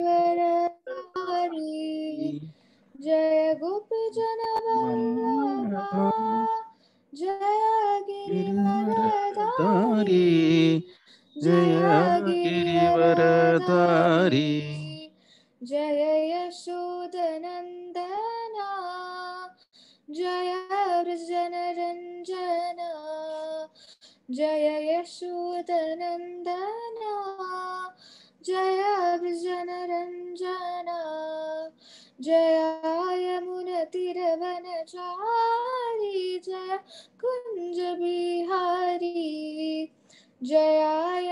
जय गोपी जन वल्लभा जय गिरिवरधारी जय गिरिवरधारी जय यशोदनन्दना जय वृजनरञ्जना जय यशोदनन्दना जय वृजनरञ्जना जय यमुनतिरवनचारी जय कुञ्ज बिहारी जय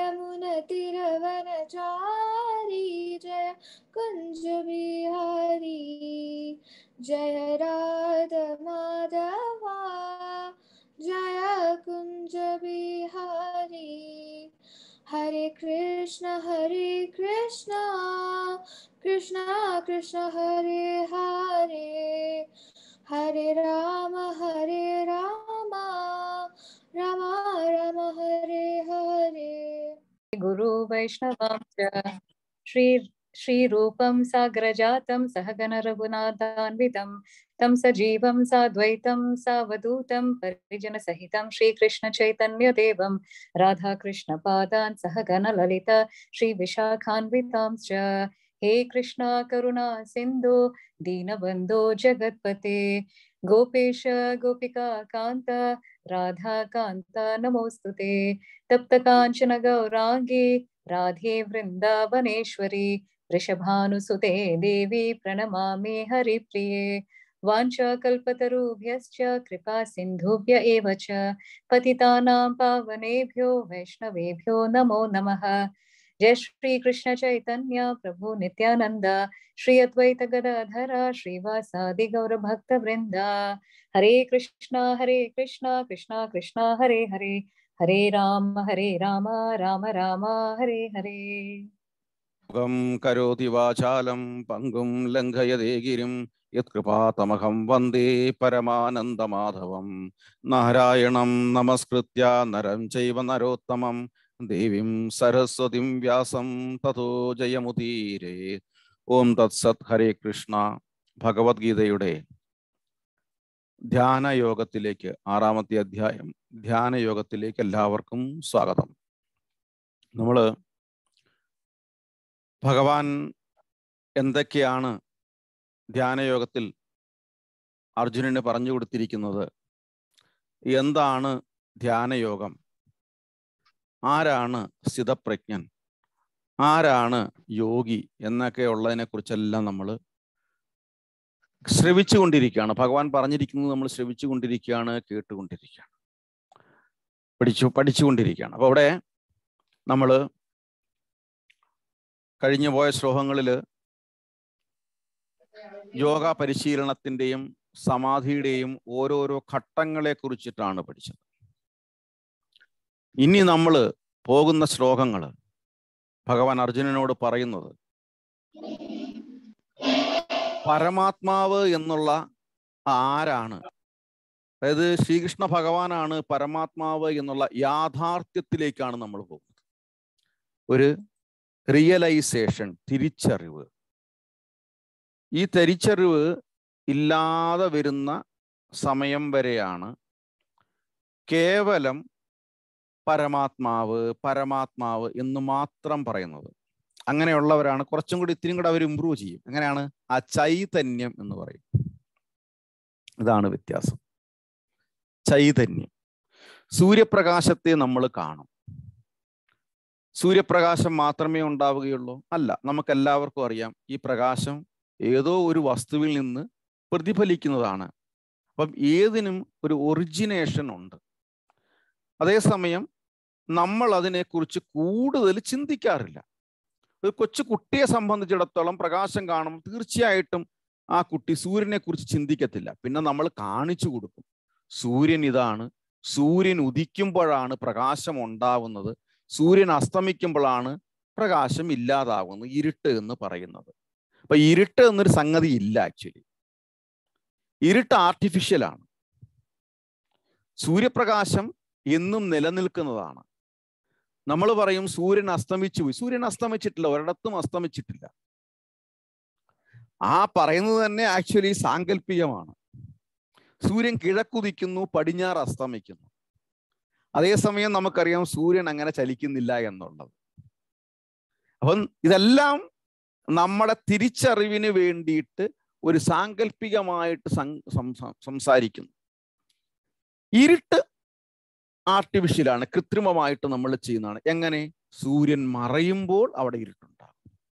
यमुनतिरवनचारी जय कुञ्ज बिहारी जय राध माधवा जय कुञ्ज बिहारी हरे कृष्ण हरे कृष्ण कृष्ण कृष्ण हरे हरे हरे राम हरे राम राम राम हरे हरे गुरु वैष्णवां च श्री श्रीरूपं साग्रजातं सहगन रघुनाथान्वितं तं सजीवं साद्वैतं सावधूतं परिजनसहितं श्रीकृष्णचैतन्यदेवं राधाकृष्णपादान् सहगन ललित श्रीविशाखान्वितांश्च हे कृष्णा करुणा सिन्धु दीनबन्धो जगत्पते गोपेश गोपिका कान्त राधाकान्त नमोऽस्तु ते तप्तकाञ्चन गौराङ्गी राधे वृन्दावनेश्वरी वृषभानुसुते देवी प्रणमामि हरिप्रिये वाञ्छाकल्पतरुभ्यश्च कृपा सिन्धुभ्य एव च पतितानां पावनेभ्यो वैष्णवेभ्यो नमो नमः जय श्री कृष्ण चैतन्य प्रभु नित्यानंद श्री अद्वैत गदाधर श्रीवासादि गौर भक्त वृंदा हरे कृष्णा हरे कृष्णा कृष्णा कृष्णा हरे हरे हरे राम हरे राम राम राम हरे हरे മുഖം കരോതി വാചാലം പങ്കും ലംഘയതേ ഗിരിം യത്കൃപാതമഹം വന്ദേ പരമാനന്ദമാധവം നാരായണം നമസ്കൃത്യ നരം ചൈവ നരോത്തമം ദേവീം സരസ്വതിം വ്യാസം തഥോ ജയമുദീരേ ഓം തത്സത് ഹരേ കൃഷ്ണ ഭഗവത്ഗീതയുടെ ധ്യാനയോഗത്തിലേക്ക് ആറാമത്തെ അധ്യായം ധ്യാനയോഗത്തിലേക്ക് എല്ലാവർക്കും സ്വാഗതം നമ്മള് ഭഗവാൻ എന്തൊക്കെയാണ് ധ്യാനയോഗത്തിൽ അർജുനന് പറഞ്ഞു കൊടുത്തിരിക്കുന്നത് എന്താണ് ധ്യാനയോഗം ആരാണ് സ്ഥിതപ്രജ്ഞൻ ആരാണ് യോഗി എന്നൊക്കെ ഉള്ളതിനെ കുറിച്ചെല്ലാം നമ്മൾ ശ്രവിച്ചുകൊണ്ടിരിക്കുകയാണ് ഭഗവാൻ പറഞ്ഞിരിക്കുന്നത് നമ്മൾ ശ്രവിച്ചുകൊണ്ടിരിക്കുകയാണ് കേട്ടുകൊണ്ടിരിക്കുകയാണ് പഠിച്ചു പഠിച്ചുകൊണ്ടിരിക്കുകയാണ് അപ്പൊ അവിടെ നമ്മൾ കഴിഞ്ഞു പോയ ശ്ലോകങ്ങളിൽ യോഗ പരിശീലനത്തിന്റെയും സമാധിയുടെയും ഓരോരോ ഘട്ടങ്ങളെ കുറിച്ചിട്ടാണ് പഠിച്ചത് ഇനി നമ്മൾ പോകുന്ന ശ്ലോകങ്ങൾ ഭഗവാൻ അർജുനനോട് പറയുന്നത് പരമാത്മാവ് എന്നുള്ള ആരാണ് അതായത് ശ്രീകൃഷ്ണ ഭഗവാനാണ് പരമാത്മാവ് എന്നുള്ള യാഥാർത്ഥ്യത്തിലേക്കാണ് നമ്മൾ പോകുന്നത് ഒരു റിയലൈസേഷൻ തിരിച്ചറിവ് ഈ തിരിച്ചറിവ് ഇല്ലാതെ വരുന്ന സമയം വരെയാണ് കേവലം പരമാത്മാവ് പരമാത്മാവ് എന്ന് മാത്രം പറയുന്നത് അങ്ങനെയുള്ളവരാണ് കുറച്ചും കൂടി ഇത്തിരി കൂടെ അവർ ഇമ്പ്രൂവ് ചെയ്യും അങ്ങനെയാണ് ആ ചൈതന്യം എന്ന് പറയും ഇതാണ് വ്യത്യാസം ചൈതന്യം സൂര്യപ്രകാശത്തെ നമ്മൾ കാണും സൂര്യപ്രകാശം മാത്രമേ ഉണ്ടാവുകയുള്ളൂ അല്ല നമുക്ക് എല്ലാവർക്കും അറിയാം ഈ പ്രകാശം ഏതോ ഒരു വസ്തുവിൽ നിന്ന് പ്രതിഫലിക്കുന്നതാണ് അപ്പം ഏതിനും ഒരു ഒറിജിനേഷൻ ഉണ്ട് അതേസമയം നമ്മൾ അതിനെക്കുറിച്ച് കൂടുതൽ ചിന്തിക്കാറില്ല ഒരു കൊച്ചു കുട്ടിയെ സംബന്ധിച്ചിടത്തോളം പ്രകാശം കാണുമ്പോൾ തീർച്ചയായിട്ടും ആ കുട്ടി സൂര്യനെ കുറിച്ച് ചിന്തിക്കത്തില്ല പിന്നെ നമ്മൾ കാണിച്ചു കൊടുക്കും സൂര്യൻ ഇതാണ് സൂര്യൻ ഉദിക്കുമ്പോഴാണ് പ്രകാശം ഉണ്ടാവുന്നത് സൂര്യൻ അസ്തമിക്കുമ്പോഴാണ് പ്രകാശം ഇല്ലാതാവുന്നത് ഇരുട്ട് എന്ന് പറയുന്നത് അപ്പൊ ഇരുട്ട് എന്നൊരു സംഗതി ഇല്ല ആക്ച്വലി ഇരുട്ട് ആർട്ടിഫിഷ്യലാണ് സൂര്യപ്രകാശം എന്നും നിലനിൽക്കുന്നതാണ് നമ്മൾ പറയും സൂര്യൻ അസ്തമിച്ചു പോയി സൂര്യൻ അസ്തമിച്ചിട്ടില്ല ഒരിടത്തും അസ്തമിച്ചിട്ടില്ല ആ പറയുന്നത് തന്നെ ആക്ച്വലി സാങ്കല്പികമാണ് സൂര്യൻ കിഴക്കുദിക്കുന്നു പടിഞ്ഞാറ് അസ്തമിക്കുന്നു അതേസമയം നമുക്കറിയാം സൂര്യൻ അങ്ങനെ ചലിക്കുന്നില്ല എന്നുള്ളത് അപ്പം ഇതെല്ലാം നമ്മുടെ തിരിച്ചറിവിന് വേണ്ടിയിട്ട് ഒരു സാങ്കല്പികമായിട്ട് സം- സംസാ- സംസാരിക്കുന്നു ഇരുട്ട് ആർട്ടിഫിഷ്യലാണ് കൃത്രിമമായിട്ട് നമ്മൾ ചെയ്യുന്നതാണ് എങ്ങനെ സൂര്യൻ മറയുമ്പോൾ അവിടെ ഇരുട്ടുണ്ടാകും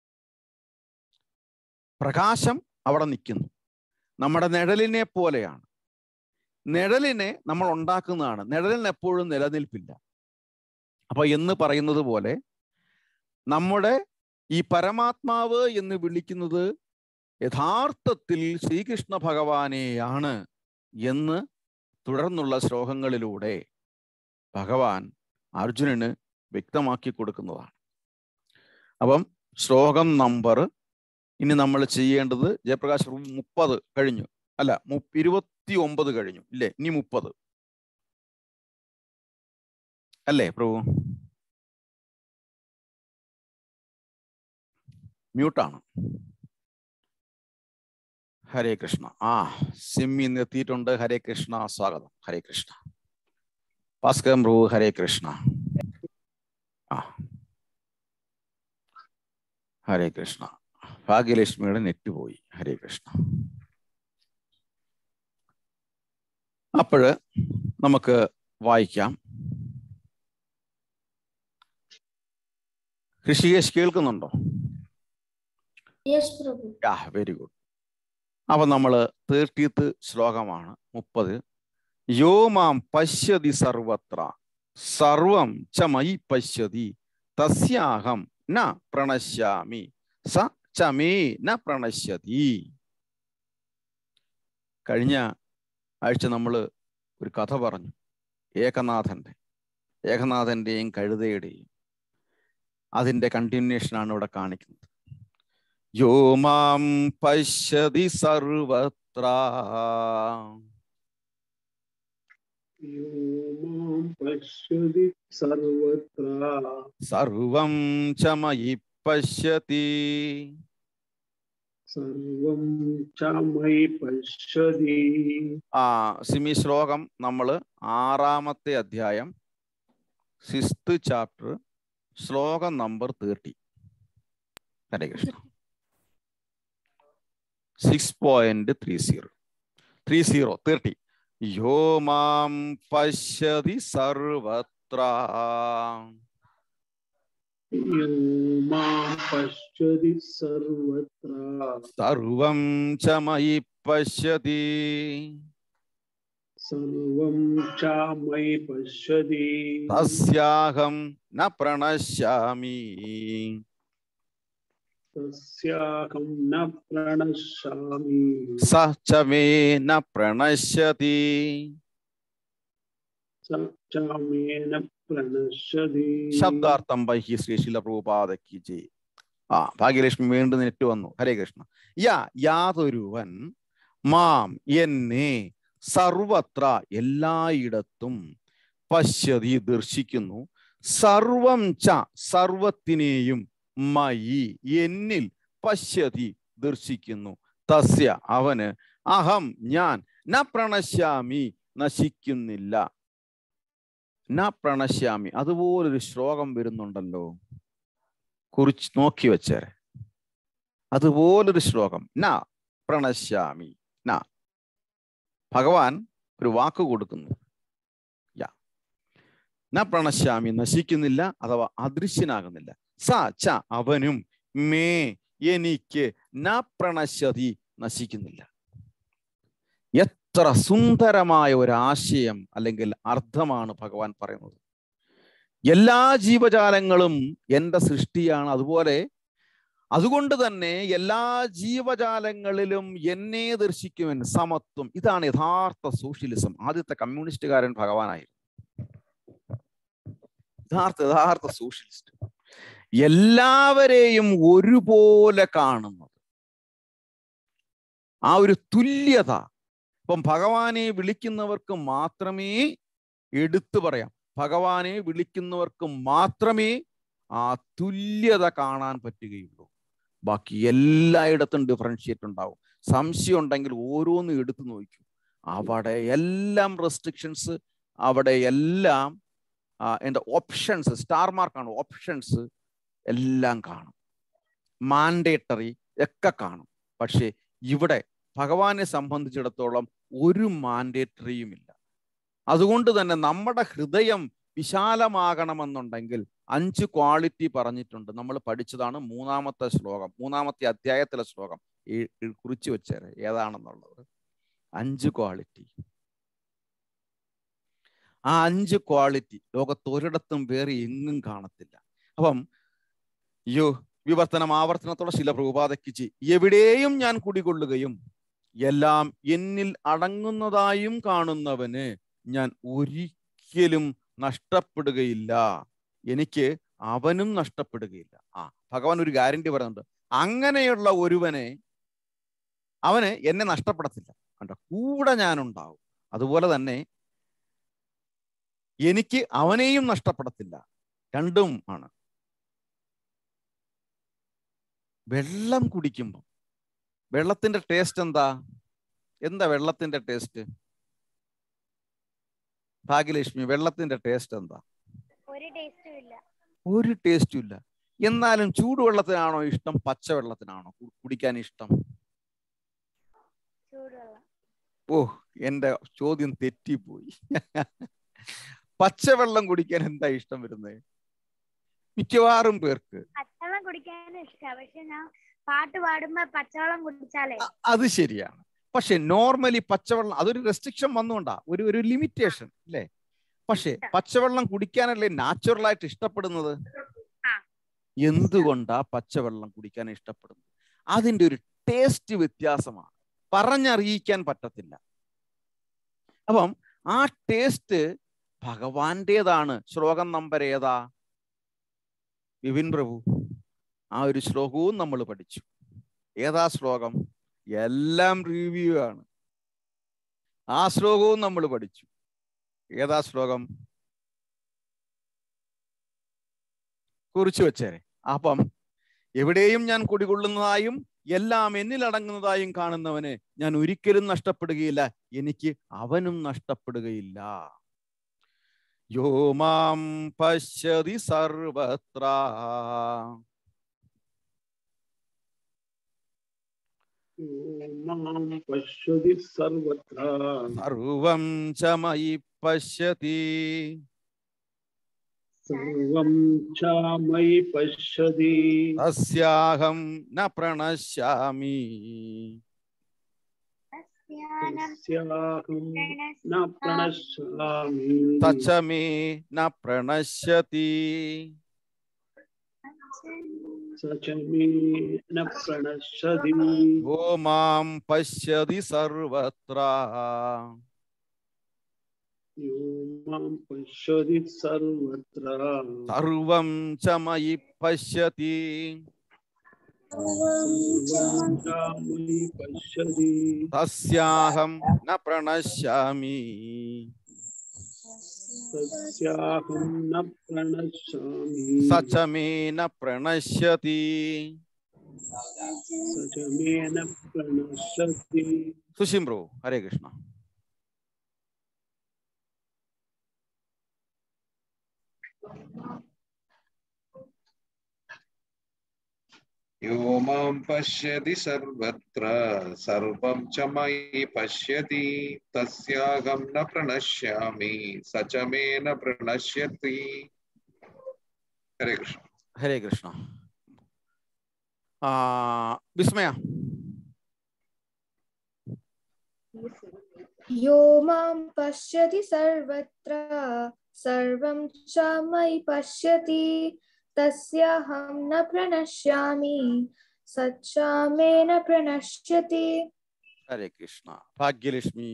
പ്രകാശം അവിടെ നിൽക്കുന്നു നമ്മുടെ നിഴലിനെ പോലെയാണ് നിഴലിനെ നമ്മൾ ഉണ്ടാക്കുന്നതാണ് നിഴലിന് എപ്പോഴും നിലനിൽപ്പില്ല അപ്പൊ എന്ന് പറയുന്നത് പോലെ നമ്മുടെ ഈ പരമാത്മാവ് എന്ന് വിളിക്കുന്നത് യഥാർത്ഥത്തിൽ ശ്രീകൃഷ്ണ ഭഗവാനെയാണ് എന്ന് തുടർന്നുള്ള ശ്ലോകങ്ങളിലൂടെ ഭഗവാൻ അർജുനന് വ്യക്തമാക്കി കൊടുക്കുന്നതാണ് അപ്പം ശ്ലോകം നമ്പർ ഇനി നമ്മൾ ചെയ്യേണ്ടത് ജയപ്രകാശ് മുപ്പത് കഴിഞ്ഞു അല്ല മു ഇരുപത്തി ഒമ്പത് കഴിഞ്ഞു ഇല്ലേ ഇനി മുപ്പത് അല്ലേ പ്രഭു മ്യൂട്ടാണ് ഹരേ കൃഷ്ണ ആ സിമ്മി ഇന്ന് എത്തിയിട്ടുണ്ട് ഹരേ കൃഷ്ണ സ്വാഗതം ഹരേ കൃഷ്ണ ഭാസ്കരൻ പ്രഭു ഹരേ കൃഷ്ണ ആ ഹരേ കൃഷ്ണ ഭാഗ്യലക്ഷ്മിയുടെ നെറ്റ് പോയി ഹരേ കൃഷ്ണ അപ്പോഴ് നമുക്ക് വായിക്കാം ഋഷികേശ് കേൾക്കുന്നുണ്ടോ യെസ് പ്രഭു ആ വെരി ഗുഡ് അപ്പൊ നമ്മൾ തേർട്ടീത്ത് ശ്ലോകമാണ് മുപ്പത് യോ മാം പശ്യതി സർവത്ര സർവം ച മയി പശ്യതി തസ്യാഹം ന പ്രണശ്യാമി സ ച മേ ന പ്രണശ്യതി കഴിഞ്ഞ ആഴ്ച നമ്മൾ ഒരു കഥ പറഞ്ഞു ഏകനാഥന്റെ ഏകനാഥന്റെയും കഴുതയുടെയും അതിന്റെ കണ്ടിന്യൂഷനാണ് ഇവിടെ കാണിക്കുന്നത് യോ മാം പശ്യതി സർവത്ര यो मां पश्यति सर्वत्र സർവം ച മയി പശ്യതി सर्वं च मयि पश्यति ആ സിമി ശ്ലോകം നമ്മൾ ആറാമത്തെ അധ്യായം സിക്സ്ത് ചാപ്റ്റർ ശ്ലോകം number thirty Hare Krishna six point three zero three zero thirty യോ മാം പശ്യതി സർവത്ര यो मां पश्यति सर्वत्र സർവം ച മയി പശ്യതി सर्वं च मयि पश्यति തസ്യാഹം ന പ്രണശ്യാമി तस्याहं न प्रणश्यामि സ ച മേ ന പ്രണശ്യതി स च मे न प्रणश्यति ശബ്ദാർത്ഥം ബൈഹി ശ്രീ ശില പ്രഭുപാദക്കി ജയ് ആ ഭാഗ്യലക്ഷ്മി വീണ്ടും നെറ്റ് വന്നു ഹരേ കൃഷ്ണ യാ യാതൊരുവൻ മാം എന്നെ സർവത്ര എല്ലായിടത്തും പശ്യതി ദർശിക്കുന്നു സർവം ച സർവത്തിനെയും മയി എന്നിൽ പശ്യതി ദർശിക്കുന്നു തസ്യ അവന് അഹം ഞാൻ ന പ്രണശ്യാമി നശിക്കുന്നില്ല ന പ്രണശ്യാമി അതുപോലൊരു ശ്ലോകം വരുന്നുണ്ടല്ലോ കുറിച്ച് നോക്കി വെച്ചേരെ അതുപോലൊരു ശ്ലോകം ന പ്രണശ്യാമി ന ഭഗവാൻ ഒരു വാക്ക് കൊടുക്കുന്നു യാ ന പ്രണശ്യാമി നശിക്കുന്നില്ല അഥവാ അദൃശ്യനാകുന്നില്ല സ ച അവനും മേ എനിക്ക് ന പ്രണശ്യതി നശിക്കുന്നില്ല എത്ര സുന്ദരമായ ഒരു ആശയം അല്ലെങ്കിൽ അർത്ഥമാണ് ഭഗവാൻ പറയുന്നത് എല്ലാ ജീവജാലങ്ങളും എൻ്റെ സൃഷ്ടിയാണ് അതുപോലെ അതുകൊണ്ട് തന്നെ എല്ലാ ജീവജാലങ്ങളിലും എന്നെ ദർശിക്കുവൻ സമത്വം ഇതാണ് യഥാർത്ഥ സോഷ്യലിസം ആദ്യത്തെ കമ്മ്യൂണിസ്റ്റുകാരൻ ഭഗവാനായിരുന്നു യഥാർത്ഥ യഥാർത്ഥ സോഷ്യലിസ്റ്റ് എല്ലാവരെയും ഒരുപോലെ കാണുന്നത് ആ ഒരു തുല്യത ഇപ്പം ഭഗവാനെ വിളിക്കുന്നവർക്ക് മാത്രമേ എടുത്തു പറയാം ഭഗവാനെ വിളിക്കുന്നവർക്ക് മാത്രമേ ആ തുല്യത കാണാൻ പറ്റുകയുള്ളൂ ബാക്കി എല്ലായിടത്തും ഡിഫറൻഷിയേറ്റ് ഉണ്ടാവും സംശയം ഉണ്ടെങ്കിൽ ഓരോന്നും എടുത്തു നോക്കൂ അവിടെ എല്ലാം റെസ്ട്രിക്ഷൻസ് അവിടെ എല്ലാം ആ, എന്താ ഓപ്ഷൻസ് സ്റ്റാർ മാർക്കാണ് ഓപ്ഷൻസ് എല്ലാം കാണും മാൻഡേറ്ററി ഒക്കെ കാണും പക്ഷേ ഇവിടെ ഭഗവാനെ സംബന്ധിച്ചിടത്തോളം ഒരു മാൻഡേറ്ററിയും ഇല്ല അതുകൊണ്ട് തന്നെ നമ്മുടെ ഹൃദയം വിശാലമാകണമെന്നുണ്ടെങ്കിൽ അഞ്ച് ക്വാളിറ്റി പറഞ്ഞിട്ടുണ്ട് നമ്മൾ പഠിച്ചതാണ് മൂന്നാമത്തെ ശ്ലോകം മൂന്നാമത്തെ അധ്യായത്തിലെ ശ്ലോകം ഈ ഈ കുറിച്ച് വെച്ചേരെ ഏതാണെന്നുള്ളത് അഞ്ച് ക്വാളിറ്റി ആ അഞ്ച് ക്വാളിറ്റി ലോകത്തൊരിടത്തും വേറെ എങ്ങും കാണത്തില്ല അപ്പം അയ്യോ വിവർത്തനം ആവർത്തനത്തോടെ ശില പ്രഭുപാതക്കിച്ച് എവിടെയും ഞാൻ കുടികൊള്ളുകയും എല്ലാം എന്നിൽ അടങ്ങുന്നതായും കാണുന്നവന് ഞാൻ ഒരിക്കലും നഷ്ടപ്പെടുകയില്ല എനിക്ക് അവനും നഷ്ടപ്പെടുകയില്ല ആ ഭഗവാൻ ഒരു ഗ്യാരണ്ടി പറയുന്നുണ്ട് അങ്ങനെയുള്ള ഒരുവനെ അവന് എന്നെ നഷ്ടപ്പെടത്തില്ല കണ്ടോ കൂടെ ഞാനുണ്ടാവും അതുപോലെ തന്നെ എനിക്ക് അവനെയും നഷ്ടപ്പെടത്തില്ല രണ്ടും ആണ് വെള്ളം കുടിക്കുമ്പോൾ വെള്ളത്തിന്റെ ടേസ്റ്റ് എന്താ എന്താ വെള്ളത്തിന്റെ ടേസ്റ്റ് ഭാഗ്യലക്ഷ്മി വെള്ളത്തിന്റെ ടേസ്റ്റ് എന്താ ഒരു ടേസ്റ്റും ഇല്ല ഒരു ടേസ്റ്റും ഇല്ല എന്നാലും ചൂടുവെള്ളത്തിനാണോ ഇഷ്ടം പച്ചവെള്ളത്തിനാണോ കു- കുടിക്കാൻ ഇഷ്ടം ചൂടുവെള്ളം ഓ എന്റെ ചോദ്യം തെറ്റിപ്പോയി പച്ചവെള്ളം കുടിക്കാൻ എന്താ ഇഷ്ടം വരുന്നത് മിക്കവാറും പേർക്ക് പച്ചവെള്ളം കുടിക്കാനും ഇഷ്ടമാണ് പക്ഷെ ഞാൻ പാട്ട് പാടുമ്പോ പച്ചവെള്ളം കുടിച്ചാലേ അ- അത് ശരിയാണ് പക്ഷെ നോർമലി പച്ചവെള്ളം അതൊരു റെസ്ട്രിക്ഷൻ വന്നുകൊണ്ടാ ഒരു ഒരു ലിമിറ്റേഷൻ അല്ലേ പക്ഷെ പച്ചവെള്ളം കുടിക്കാനല്ലേ നാച്ചുറൽ ആയിട്ട് ഇഷ്ടപ്പെടുന്നത് ആ. എന്തുകൊണ്ടാ പച്ചവെള്ളം കുടിക്കാൻ ഇഷ്ടപ്പെടുന്നത് അതിന്റെ ഒരു ടേസ്റ്റ് വ്യത്യാസമാണ് പറഞ്ഞറിയിക്കാൻ പറ്റത്തില്ല അപ്പം ആ ടേസ്റ്റ് ഭഗവാന്റേതാണ് ശ്ലോകം നമ്പർ ഏതാ വിപിൻ പ്രഭു ആ ഒരു ശ്ലോകവും നമ്മൾ പഠിച്ചു ഏതാ ശ്ലോകം എല്ലാം റിവ്യൂ ആണ് ആ ശ്ലോകവും നമ്മൾ പഠിച്ചു ഏതാ ശ്ലോകം കുറിച്ചു വെച്ചേരെ അപ്പം എവിടെയും ഞാൻ കുടികൊള്ളുന്നതായും എല്ലാം എന്നിലടങ്ങുന്നതായും കാണുന്നവന് ഞാൻ ഒരിക്കലും നഷ്ടപ്പെടുകയില്ല എനിക്ക് അവനും നഷ്ടപ്പെടുകയില്ല യോ മാം പശ്യതി സർവത്ര മാം പശ്യതി സർവത്ര സർവം ച മയി പശ്യതി സർവം ച മയി പശ്യതി തസ്യാഹം ന പ്രണശ്യാമി തസ്യാനം തസ്യാഹം ന പ്രണശ്യാമി തച്ച മേ ന പ്രണശ്യതി സ ച മേ ന പ്രണശ്യതി ഓ മാം പശ്യതി സർവത്ര യോ മാം പശ്യതി സർവത്ര സർവം ച മയി പശ്യതി സർവം ച മയി പശ്യതി തസ്യാഹം ന പ്രണശ്യാമി തസ്യാഹം ന പ്രണശ്യാമി സച്ച മേ ന പ്രണശ്യതി സ ച മേ ന പ്രണശ്യതി സുശീം പ്രഭു ഹരേ കൃഷ്ണ यो मां पश्यति सर्वत्र सर्वं च मयि पश्यति तस्याहं न प्रणश्यामि स च मे न प्रणश्यति हरे कृष्ण ഹരേ കൃഷ്ണ ആ വിസ്മയ यो मां पश्यति सर्वत्र सर्वं च मयि पश्यति तस्याहं न प्रणश्यामि सच्च मे न प्रणश्यति ഹരേ കൃഷ്ണ ഭാഗ്യലക്ഷ്മി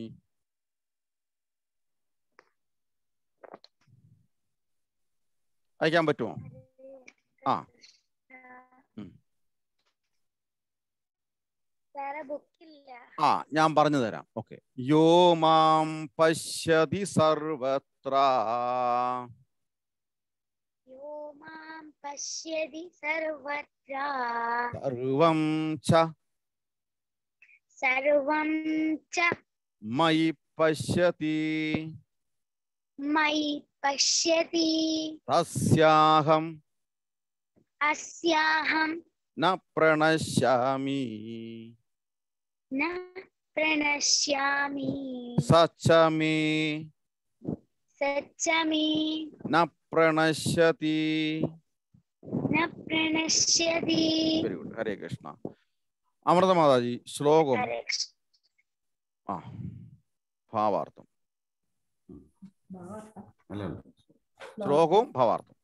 അയക്കാൻ പറ്റുമോ ആ. ഉം. വേറെ ബുക്കില്ല ആ ഞാൻ പറഞ്ഞു തരാം ഓക്കെ യോ മാം പശ്യതി സർവത്ര യോ മാം പശ്യതി സർവത്ര സർവം ച സർവം ച മയി പശ്യതി മയി പശ്യതി തസ്യാഹം അസ്യാഹം ന പ്രണശ്യാമി ന പ്രണശ്യാമി സച്ച മേ സച്ചമേ ന പ്രണശ്യതി ന പ്രണശ്യതി വെരി ഗുഡ് ഹരേ കൃഷ്ണ അമൃതമാതാജി ശ്ലോകം ഹരേ കൃഷ്ണ. ആ ഭാവാർത്ഥം ശ്ലോകവും ഭാവാർത്ഥം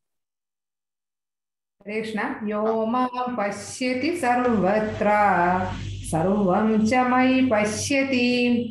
കൃഷ്ണ യോ മാം പശ്യതി സർവത്ര സർവം ച മയി പശ്യതി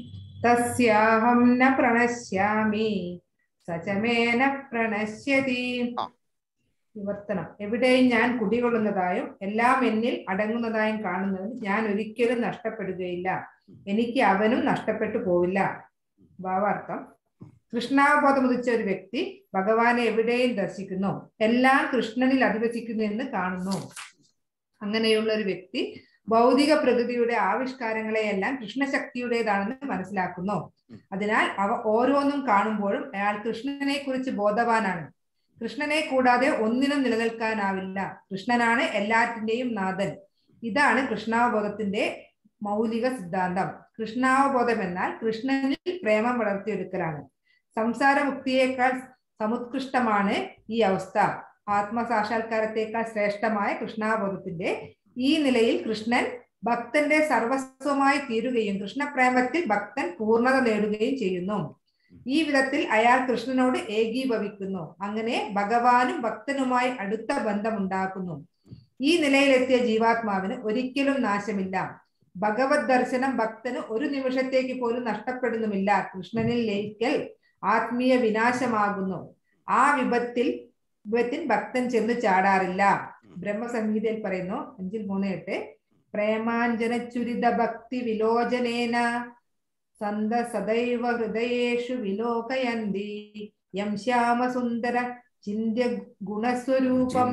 തസ്യാഹം ന പ്രണശ്യാമി സചമേന പ്രണശ്യതി ആ. വിവർത്തനം എവിടെയും ഞാൻ കുടികൊള്ളുന്നതായും എല്ലാം എന്നിൽ അടങ്ങുന്നതായും കാണുന്നതിന് ഞാൻ ഒരിക്കലും നഷ്ടപ്പെടുകയില്ല എനിക്ക് അവനും നഷ്ടപ്പെട്ടു പോവില്ല ഭാവാർത്ഥം കൃഷ്ണാവബോധം ഉദിച്ച ഒരു വ്യക്തി ഭഗവാനെ എവിടെയും ദർശിക്കുന്നു എല്ലാം കൃഷ്ണനിൽ അധിവസിക്കുന്നു എന്ന് കാണുന്നു അങ്ങനെയുള്ള ഒരു വ്യക്തി ഭൗതിക പ്രകൃതിയുടെ ആവിഷ്കാരങ്ങളെയെല്ലാം കൃഷ്ണശക്തിയുടേതാണെന്ന് മനസ്സിലാക്കുന്നു അതിനാൽ അവ ഓരോന്നും കാണുമ്പോഴും അയാൾ കൃഷ്ണനെ കുറിച്ച് ബോധവാനാണ് കൃഷ്ണനെ കൂടാതെ ഒന്നിനും നിലനിൽക്കാനാവില്ല കൃഷ്ണനാണ് എല്ലാറ്റിന്റെയും നാഥൻ ഇതാണ് കൃഷ്ണാവബോധത്തിന്റെ മൗലിക സിദ്ധാന്തം കൃഷ്ണാവബോധം എന്നാൽ കൃഷ്ണനിൽ പ്രേമം വളർത്തിയെടുക്കലാണ് സംസാരമുക്തിയേക്കാൾ സമുത്കൃഷ്ടമാണ് ഈ അവസ്ഥ ആത്മസാക്ഷാത്കാരത്തെക്കാൾ ശ്രേഷ്ഠമായ കൃഷ്ണാബോധത്തിന്റെ ഈ നിലയിൽ കൃഷ്ണൻ ഭക്തന്റെ സർവസ്വമായി തീരുകയും കൃഷ്ണപ്രേമത്തിൽ ഭക്തൻ പൂർണ്ണത നേടുകയും ചെയ്യുന്നു ഈ വിധത്തിൽ അയാൾ കൃഷ്ണനോട് ഏകീഭവിക്കുന്നു അങ്ങനെ ഭഗവാനും ഭക്തനുമായി അടുത്ത ബന്ധമുണ്ടാക്കുന്നു ഈ നിലയിലെത്തിയ ജീവാത്മാവിന് ഒരിക്കലും നാശമില്ല ഭഗവത് ദർശനം ഭക്തന് ഒരു നിമിഷത്തേക്ക് പോലും നഷ്ടപ്പെടുന്നുമില്ല കൃഷ്ണനിൽ ലയിക്കൽ ആത്മീയ വിനാശമാകുന്നു ആ വിപത്തിൽ വിപത്തിൽ ഭക്തൻ ചെന്ന് ചാടാറില്ല ബ്രഹ്മസംഹിതയിൽ പറയുന്നു അഞ്ചിൽ മൂന്ന് എട്ട് പ്രേമാഞ്ജന ചുരിത ഭക്തി വിലോചനേന സന്ത സദൈവ ഹൃദയേഷു വിലോകയന്തി യം ശ്യാമസുന്ദര ചിന്യ ഗുണസ്വരൂപം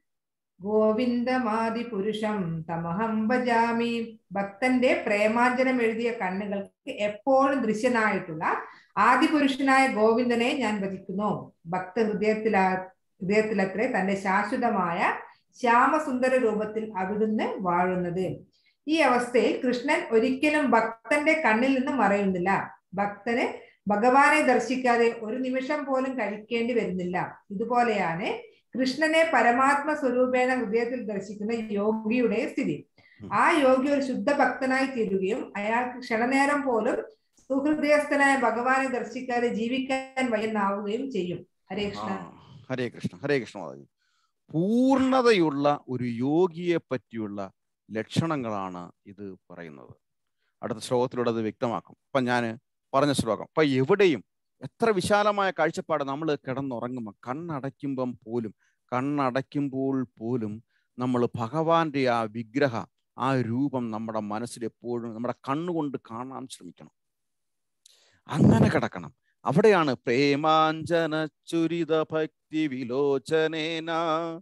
ഗോവിന്ദമാദി പുരുഷം തമഹം ഭജാമി ഭക്തന്റെ പ്രേമാഞ്ജനം എഴുതിയ കണ്ണുകൾക്ക് എപ്പോഴും ദൃശ്യനായിട്ടുള്ള ആദിപുരുഷനായ ഗോവിന്ദനെ ഞാൻ ഭജിക്കുന്നു ഭക്ത ഹൃദയത്തിലാ ഹൃദയത്തിലത്രേ തന്റെ ശാശ്വതമായ ശ്യാമസുന്ദര രൂപത്തിൽ അവിടുന്ന് വാഴുന്നത് ഈ അവസ്ഥയിൽ കൃഷ്ണൻ ഒരിക്കലും ഭക്തന്റെ കണ്ണിൽ നിന്ന് മറയുന്നില്ല ഭക്തന് ഭഗവാനെ ദർശിക്കാതെ ഒരു നിമിഷം പോലും കഴിക്കേണ്ടി വരുന്നില്ല ഇതുപോലെയാണ് കൃഷ്ണനെ പരമാത്മ സ്വരൂപേണ ഹൃദയത്തിൽ ദർശിക്കുന്ന യോഗിയുടെ സ്ഥിതി ആ യോഗി ഒരു ശുദ്ധ ഭക്തനായി തീരുകയും അയാൾക്ക് ക്ഷണനേരം പോലും സുഹൃദയസ്ഥനായ ഭഗവാനെ ദർശിക്കാതെ ജീവിക്കാൻ വയ്യെന്നാവുകയും ചെയ്യും ഹരേ ആ, കൃഷ്ണ ഹരേ കൃഷ്ണ ഹരേ കൃഷ്ണ മാതാജി പൂർണ്ണതയുള്ള ഒരു യോഗിയെ പറ്റിയുള്ള ലക്ഷണങ്ങളാണ് ഇത് പറയുന്നത് അടുത്ത ശ്ലോകത്തിലൂടെ അത് വ്യക്തമാക്കും അപ്പൊ ഞാൻ പറഞ്ഞ ശ്ലോകം അപ്പൊ എവിടെയും എത്ര വിശാലമായ കാഴ്ചപ്പാട് നമ്മൾ കിടന്നുറങ്ങുമ്പോൾ കണ്ണടയ്ക്കുമ്പം പോലും കണ്ണടയ്ക്കുമ്പോൾ പോലും നമ്മൾ ഭഗവാന്റെ ആ വിഗ്രഹ ആ രൂപം നമ്മുടെ മനസ്സിൽ എപ്പോഴും നമ്മുടെ കണ്ണുകൊണ്ട് കാണാൻ ശ്രമിക്കണം അങ്ങനെ കിടക്കണം അവിടെയാണ് പ്രേമാഞ്ജന ചുരിത ഭക്തി വിലോചനേന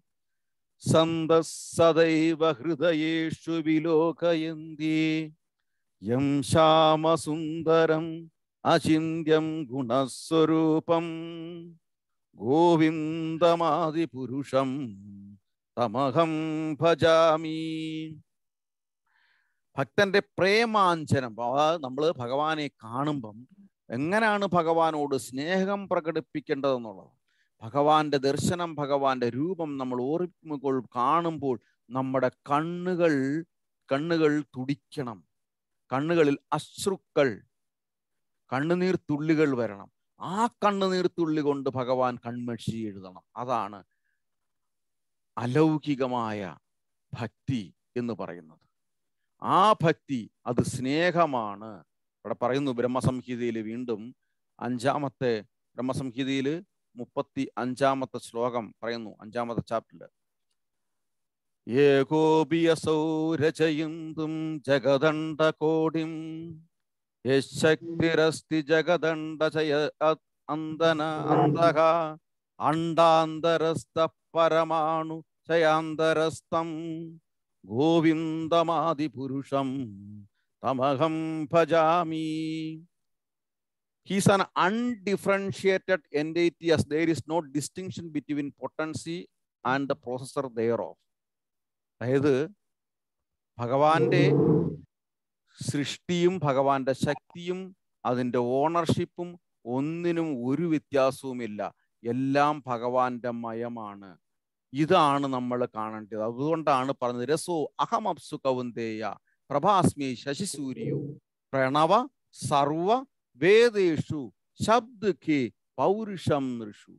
സന്ത സദൈവ ഹൃദയേഷു വിലോകയന്തി യം ശ്യാമസുന്ദരം അചിന്യം ഗുണസ്വരൂപം ഗോവിന്ദമാദിപുരുഷം തമഹം ഭജാമി ഭക്തന്റെ പ്രേമാഞ്ജനം നമ്മൾ ഭഗവാനെ കാണുമ്പം എങ്ങനെയാണ് ഭഗവാനോട് സ്നേഹം പ്രകടിപ്പിക്കേണ്ടതെന്നുള്ളത് ഭഗവാന്റെ ദർശനം ഭഗവാന്റെ രൂപം നമ്മൾ ഓർമ്മിക്കുമ്പോൾ കാണുമ്പോൾ നമ്മുടെ കണ്ണുകൾ കണ്ണുകൾ തുടിക്കണം കണ്ണുകളിൽ അശ്രുക്കൾ കണ്ണുനീർ തുള്ളികൾ വരണം ആ കണ്ണുനീർ തുള്ളി കൊണ്ട് ഭഗവാൻ കൺമഷി എഴുതണം അതാണ് അലൗകികമായ ഭക്തി എന്ന് പറയുന്നത് ആ ഭക്തി അത് സ്നേഹമാണ് ഇവിടെ പറയുന്നു ബ്രഹ്മസംഹിതയിൽ വീണ്ടും അഞ്ചാമത്തെ ബ്രഹ്മസംഹിതയിൽ മുപ്പത്തി അഞ്ചാമത്തെ ശ്ലോകം പറയുന്നു അഞ്ചാമത്തെ ചാപ്റ്ററില് ഏകോപിയസൗ രചയിന്തും ജഗദണ്ഡ കോടിം യശക്തിരസ്തി ജഗദണ്ഡചയ അന്തന അന്തക അണ്ടാന്തരസ്ഥ പരമാണു ചയാന്തരസ്തം ഗോവിന്ദമാദിപുരുഷം തമഹം ഭജാമി he's an undifferentiated entity as there is no distinction between potency and the processor thereof അതായത് ഭഗവാന്റെ സൃഷ്ടിയും ഭഗവാന്റെ ശക്തിയും അതിൻ്റെ ഓണർഷിപ്പും ഒന്നിനും ഒരു വ്യത്യാസവുമില്ല എല്ലാം ഭഗവാന്റെ മയമാണ് ഇതാണ് നമ്മൾ കാണേണ്ടത് അതുകൊണ്ടാണ് പറഞ്ഞത് രസോ അഹമപ്സു കൗന്ദേയ പ്രഭാസ്മി ശശിസൂര്യോ പ്രണവ സർവ വേദേഷു ശബ്ദഖേ പൗരുഷം ഋഷു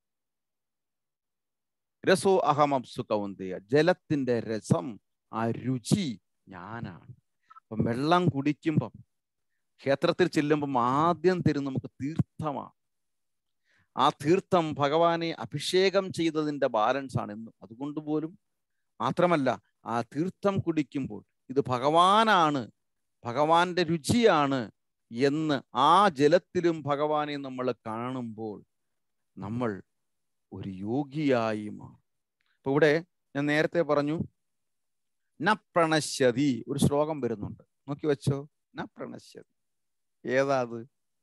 രസോ അഹമപ്സു കൗന്ദേയ ജലത്തിന്റെ രസം ആ രുചി ഞാനാണ് അപ്പം വെള്ളം കുടിക്കുമ്പം ക്ഷേത്രത്തിൽ ചെല്ലുമ്പം ആദ്യം തരും നമുക്ക് തീർത്ഥമാണ് ആ തീർത്ഥം ഭഗവാനെ അഭിഷേകം ചെയ്തതിൻ്റെ ബാലൻസ് ആണ് എന്നും അതുകൊണ്ട് പോലും മാത്രമല്ല ആ തീർത്ഥം കുടിക്കുമ്പോൾ ഇത് ഭഗവാനാണ് ഭഗവാന്റെ രുചിയാണ് എന്ന് ആ ജലത്തിലും ഭഗവാനെ നമ്മൾ കാണുമ്പോൾ നമ്മൾ ഒരു യോഗിയായി മാറും അപ്പൊ ഇവിടെ ഞാൻ നേരത്തെ പറഞ്ഞു ന പ്രണശ്യതി ഒരു ശ്ലോകം വരുന്നുണ്ട് നോക്കി വെച്ചോ ന പ്രണശ്യതി ഏതാ അത്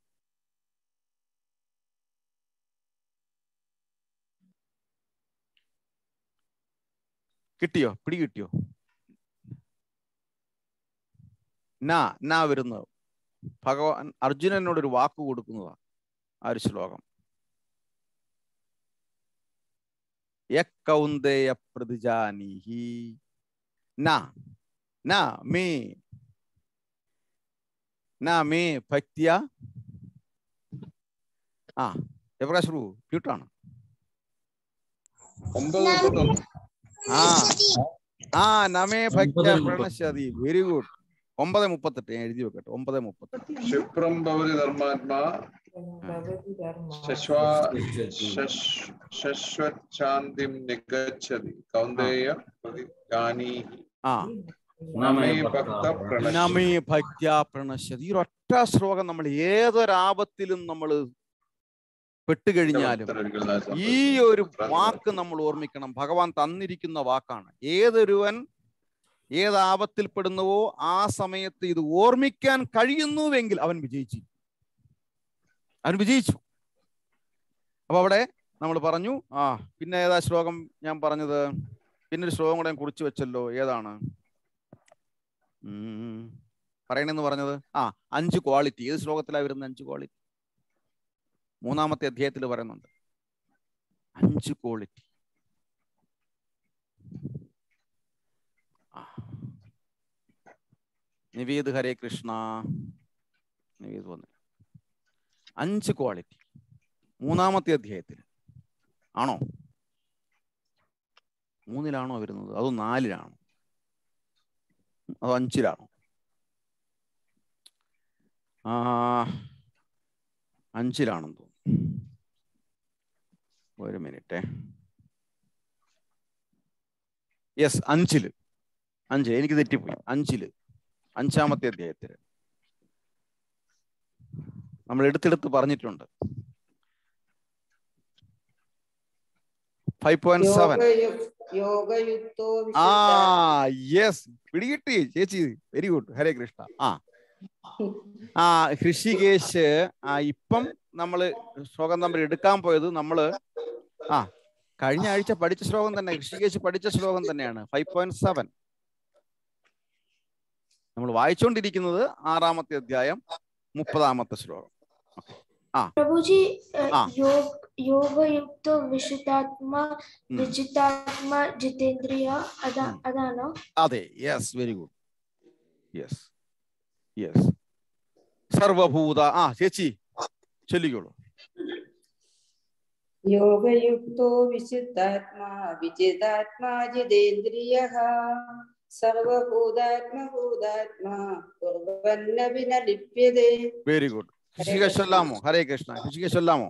കിട്ടിയോ പിടി കിട്ടിയോ നാ നാ വരുന്നത് ഭഗവാൻ അർജുനനോട് ഒരു വാക്ക് കൊടുക്കുന്നതാ ആ ഒരു ശ്ലോകം യക്കൗന്ദേയ പ്രതിജാനീഹി ന ന മേ ന മേ ഭക്തിയ ആ ജയപ്രകാശ് പ്രഭു മ്യൂട്ടാണ് ഒമ്പത് മുപ്പത്തൊന്ന് ആ ആ നമേ ഭക്ത പ്രണശ്യതി വെരി ഗുഡ് ഒമ്പത് മുപ്പത്തെട്ട് ഞാൻ എഴുതി വെക്കട്ടെ ഒമ്പത് മുപ്പത്തെട്ട് ക്ഷിപ്രം ഭവതി ധർമാത്മാ ശശ്വാ ശശ് ശശ്വച്ഛാന്തിം നിഗച്ഛതി കൗന്ദേയ പ്രതിജാനീഹി ആ നമേ ഭക്ത പ്രണശ്യതി നമേ ഭക്ത്യ പ്രണശ്യതി ഈ ഒറ്റ ശ്ലോകം നമ്മൾ ഏതൊരാപത്തിലും നമ്മൾ പെട്ടുകഴിഞ്ഞാലും ഈ ഒരു വാക്ക് നമ്മൾ ഓർമ്മിക്കണം ഭഗവാൻ തന്നിരിക്കുന്ന വാക്കാണ് ഏതൊരുവൻ ഏത് ആപത്തിൽപ്പെടുന്നുവോ ആ സമയത്ത് ഇത് ഓർമ്മിക്കാൻ കഴിയുന്നുവെങ്കിൽ അവൻ വിജയിച്ചു അവൻ വിജയിച്ചു അപ്പൊ അവിടെ നമ്മൾ പറഞ്ഞു ആ പിന്നെ ഏതാ ശ്ലോകം ഞാൻ പറഞ്ഞത് പിന്നെ ഒരു ശ്ലോകം കൂടെ ഞാൻ കുറിച്ച് വെച്ചല്ലോ ഏതാണ് ഉം. പറയണെന്ന് പറഞ്ഞത് ആ അഞ്ച് ക്വാളിറ്റി ഏത് ശ്ലോകത്തിലാണ് വരുന്നത് അഞ്ച് ക്വാളിറ്റി മൂന്നാമത്തെ അധ്യായത്തിൽ പറയുന്നുണ്ട് അഞ്ച് ക്വാളിറ്റി നിവേദ് ഹരേ കൃഷ്ണ നിവേദ് വന്നു അഞ്ച് ക്വാളിറ്റി മൂന്നാമത്തെ അധ്യായത്തിൽ ആണോ മൂന്നിലാണോ വരുന്നത് അതോ നാലിലാണോ അതോ അഞ്ചിലാണോ ആ അഞ്ചിലാണെന്ന് തോന്നുന്നു ഒരു മിനിറ്റ് യെസ് അഞ്ചില് അഞ്ച് എനിക്ക് തെറ്റിപ്പോയി അഞ്ചില് അഞ്ചാമത്തെ അധ്യായത്തില് നമ്മൾ എടുത്തെടുത്ത് പറഞ്ഞിട്ടുണ്ട് ഫൈവ് പോയിന്റ് സെവൻ യോഗയുക്തോ ആ വിശുദ്ധ യെസ് പിടികിട്ടി ചേച്ചി വെരി ഗുഡ് ഹരേ കൃഷ്ണ ആ ആ ഋഷികേശ് ആ ഇപ്പം നമ്മള് ശ്ലോകം നമ്പർ എടുക്കാൻ പോയത് നമ്മള് ആ കഴിഞ്ഞ ആഴ്ച പഠിച്ച ശ്ലോകം തന്നെ ഋഷികേശ് പഠിച്ച ശ്ലോകം തന്നെയാണ് ഫൈവ് പോയിന്റ് സെവൻ നമ്മൾ വായിച്ചുകൊണ്ടിരിക്കുന്നത് ആറാമത്തെ അധ്യായം മുപ്പതാമത്തെ ശ്ലോകം प्रभुजी अ, हाँ। योग योग युक्त विशितात्मा हम्म। विजितात्मा जितेंद्रिय अदा हम्म। अदानो അതെ yes very good yes yes സർവഭൂത ആ ചേച്ചി ചൊല്ലിക്കോളൂ യോഗയുക്തോ വിശുദ്ധാത്മാ വിജിതാത്മാ ജിതേന്ദ്രിയഃ സർവഭൂതാത്മഭൂതാത്മാ കുർവന്നപി ന ലിപ്യതേ വെരി ഗുഡ് ഋഷിക ചൊല്ലാമോ ഹരേ കൃഷ്ണ ഋഷിക ചൊല്ലാമോ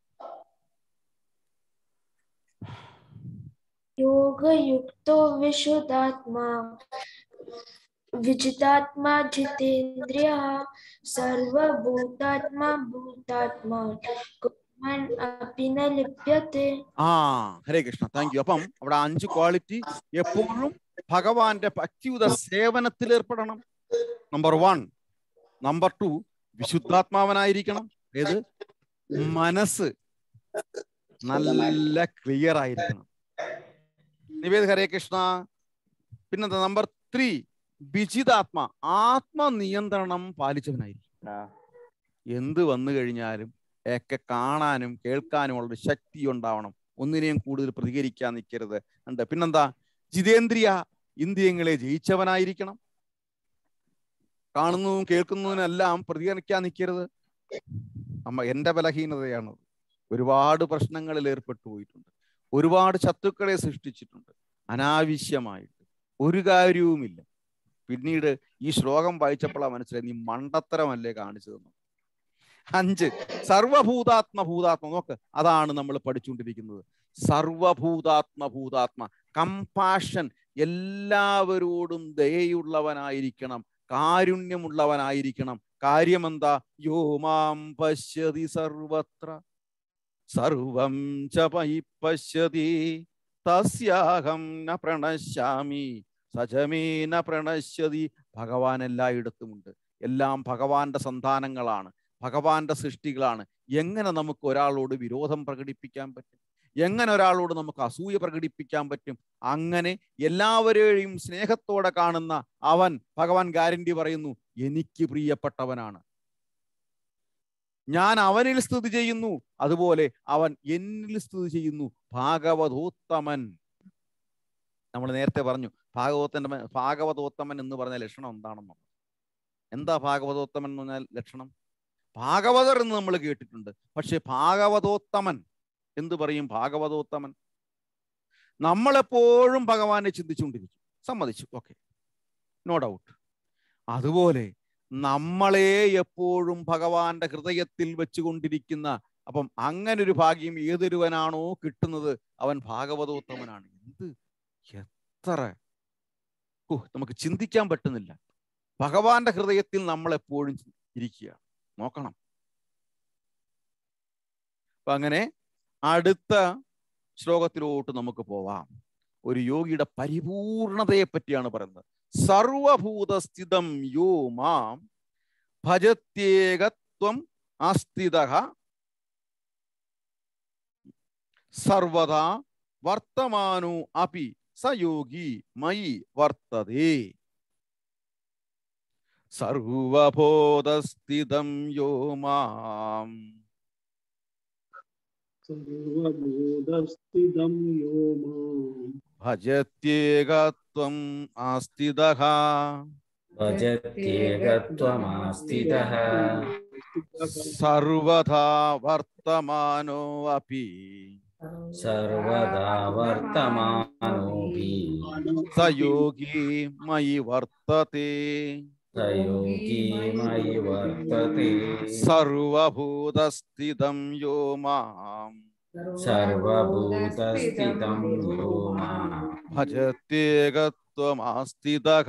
योग युक्तो विशुद्धात्मा विजितात्मा जितेंद्रिय सर्वभूतात्मा भूतात्मा भगवान् अपि न लिप्यते ആ ഹരേ കൃഷ്ണ താങ്ക് യു അപ്പം അവിടെ അഞ്ച് ക്വാളിറ്റി എപ്പോഴും ഭഗവാന്റെ ഭക്തിയുത സേവനത്തിൽ ഏർപ്പെടണം നമ്പർ വൺ നമ്പർ ടു വിശുദ്ധാത്മാവനായിരിക്കണം ഏത് മനസ്സ് നല്ല ക്ലിയർ ആയിരിക്കണം നിവേദ് ഹരേ കൃഷ്ണ പിന്നെന്താ നമ്പർ ത്രീ വിജിതാത്മ ആത്മനിയന്ത്രണം പാലിച്ചവനായിരിക്കും എന്ത് വന്നു കഴിഞ്ഞാലും ഒക്കെ കാണാനും കേൾക്കാനും ഉള്ള ശക്തി ഉണ്ടാവണം ഒന്നിനെയും കൂടുതൽ പ്രതികരിക്കാൻ നിൽക്കരുത് ഉണ്ട് പിന്നെന്താ ജിതേന്ദ്രിയ ഇന്ദ്രിയങ്ങളെ ജയിച്ചവനായിരിക്കണം കാണുന്നതും കേൾക്കുന്നതിനെല്ലാം പ്രതികരിക്കാൻ നിൽക്കരുത് അമ്മ എന്റെ ബലഹീനതയാണ് ഒരുപാട് പ്രശ്നങ്ങളിൽ ഏർപ്പെട്ടു പോയിട്ടുണ്ട് ഒരുപാട് ശത്രുക്കളെ സൃഷ്ടിച്ചിട്ടുണ്ട് അനാവശ്യമായിട്ട് ഒരു കാര്യവുമില്ല പിന്നീട് ഈ ശ്ലോകം വായിച്ചപ്പോഴാണ് മനസ്സിലായി നീ മണ്ടത്തരമല്ലേ കാണിച്ചതെന്ന് അഞ്ച് സർവഭൂതാത്മ ഭൂതാത്മ നോക്ക് അതാണ് നമ്മൾ പഠിച്ചുകൊണ്ടിരിക്കുന്നത് സർവഭൂതാത്മ ഭൂതാത്മ കമ്പാഷൻ എല്ലാവരോടും ദയയുള്ളവനായിരിക്കണം കാരുണ്യമുള്ളവനായിരിക്കണം കാര്യമെന്താ യോ മാം പശ്യതി സർവത്ര സർവം ച മയി പശ്യതി തസ്യാഹം ന പ്രണശ്യാമി സജമേന പ്രണശ്യതി ഭഗവാൻ എല്ലായിടത്തുമുണ്ട് എല്ലാം ഭഗവാന്റെ സന്താനങ്ങളാണ് ഭഗവാന്റെ സൃഷ്ടികളാണ് എങ്ങനെ നമുക്ക് ഒരാളോട് വിരോധം പ്രകടിപ്പിക്കാൻ പറ്റും എങ്ങനെ ഒരാളോട് നമുക്ക് അസൂയ പ്രകടിപ്പിക്കാൻ പറ്റും അങ്ങനെ എല്ലാവരെയും സ്നേഹത്തോടെ കാണുന്ന അവൻ ഭഗവാൻ ഗ്യാരണ്ടി പറയുന്നു എനിക്ക് പ്രിയപ്പെട്ടവനാണ് ഞാൻ അവനിൽ സ്ഥിതി ചെയ്യുന്നു അതുപോലെ അവൻ എന്നിൽ സ്ഥിതി ചെയ്യുന്നു ഭാഗവതോത്തമൻ നമ്മൾ നേരത്തെ പറഞ്ഞു ഭാഗവതന്റെ മ- ഭാഗവതോത്തമൻ എന്ന് പറഞ്ഞ ലക്ഷണം എന്താണെന്നുള്ളത് എന്താ ഭാഗവതോത്തമൻ എന്ന് പറഞ്ഞാൽ ലക്ഷണം ഭാഗവതർ എന്ന് നമ്മൾ കേട്ടിട്ടുണ്ട് പക്ഷെ ഭാഗവതോത്തമൻ എന്ത് പറയും ഭാഗവതോത്തമൻ നമ്മളെപ്പോഴും ഭഗവാനെ ചിന്തിച്ചുകൊണ്ടിരിക്കും സമ്മതിച്ചു ഓക്കെ നോ ഡൗട്ട് അതുപോലെ നമ്മളെ എപ്പോഴും ഭഗവാന്റെ ഹൃദയത്തിൽ വെച്ചുകൊണ്ടിരിക്കുന്ന അപ്പം അങ്ങനെ ഒരു ഭാഗ്യം ഏതൊരുവനാണോ കിട്ടുന്നത് അവൻ ഭാഗവതോത്തമനാണ് എന്ത് എത്ര ഓ നമുക്ക് ചിന്തിക്കാൻ പറ്റുന്നില്ല ഭഗവാന്റെ ഹൃദയത്തിൽ നമ്മൾ എപ്പോഴും ഇരിക്കുക നോക്കണം അപ്പൊ അങ്ങനെ അടുത്ത ശ്ലോകത്തിലോട്ട് നമുക്ക് പോവാം ഒരു യോഗിയുടെ പരിപൂർണതയെ പറ്റിയാണ് പറയുന്നത് സർവഭൂതസ്ഥിതം യോ മാം ഭജത്യേകത്വം അസ്ഥിത സർവദാ വർത്തമാനോ അപി സയോഗി മയി വർത്തതേ സർവബോധസ്ഥിതം യോ മാം സർവബോധസ്ഥിതം യോ മാം ഭജത്യേകത്വം ആസ്ഥിതഃ ഭജത്യേകത്വമാസ്ഥിതഃ സർവഥാ വർത്തമാനോ അപി സർവദാ വർത്തമാനോപി സയോഗി മയി വർത്തത്തെ സയോഗീ മയി വർത്തത്തെ സർവഭൂതസ്ഥിതം യോ മാം സർവഭൂതസ്ഥിതം യോ മാം ഭജത്യേകത്വമാസ്ഥിതഃ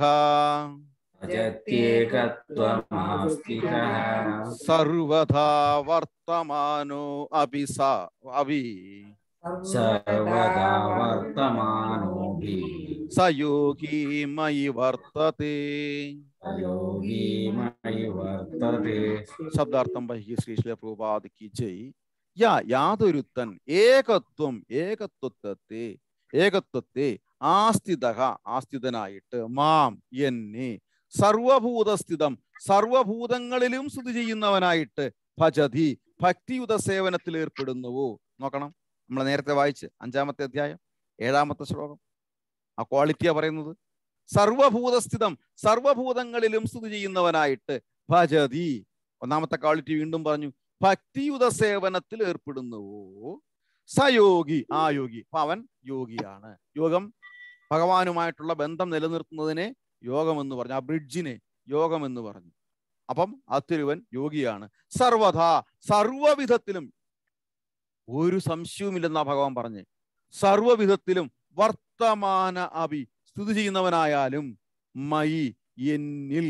ഭജത്യേകത്വമാസ്ഥിതഃ സർവഥാ വർത്തമാനോ അപി സ അപി സർവദാ വർത്തമാനോപി സയോഗി മയി വർത്തത്തെ യോഗീ മയി വർത്തത്തെ ശബ്ദാർത്ഥം വഹി ശ്രീ ശ്രീ പ്രഭുപാദ് കി ജയ് യാ യാതൊരുത്തൻ ഏകത്വം ഏകത്വത്തെ ഏകത്വത്തെ ആസ്ഥിത ആസ്ഥിതനായിട്ട് മാം എന്നെ സർവഭൂതസ്ഥിതം സർവഭൂതങ്ങളിലും സ്ഥിതി ചെയ്യുന്നവനായിട്ട് ഭജതി ഭക്തിയുത സേവനത്തിൽ ഏർപ്പെടുന്നുവോ നോക്കണം നമ്മൾ നേരത്തെ വായിച്ച് അഞ്ചാമത്തെ അധ്യായം ഏഴാമത്തെ ശ്ലോകം ആ ക്വാളിറ്റിയാ പറയുന്നത് സർവഭൂതസ്ഥിതം സർവഭൂതങ്ങളിലും സ്ഥിതി ചെയ്യുന്നവനായിട്ട് ഭജതി ഒന്നാമത്തെ ക്വാളിറ്റി വീണ്ടും പറഞ്ഞു ഭക്തിയുത സേവനത്തിൽ ഏർപ്പെടുന്നുവോ സയോഗി ആ യോഗി അപ്പൊ അവൻ യോഗിയാണ് യോഗം ഭഗവാനുമായിട്ടുള്ള ബന്ധം നിലനിർത്തുന്നതിനെ യോഗം എന്ന് പറഞ്ഞു ആ ബ്രിഡ്ജിനെ യോഗം എന്ന് പറഞ്ഞു അപ്പം അത്തിരുവൻ യോഗിയാണ് സർവഥാ സർവവിധത്തിലും ഒരു സംശയവുമില്ലെന്നാ ഭഗവാൻ പറഞ്ഞ് സർവവിധത്തിലും വർത്തമാന അഭി സ്ഥിതി ചെയ്യുന്നവനായാലും മയി എന്നിൽ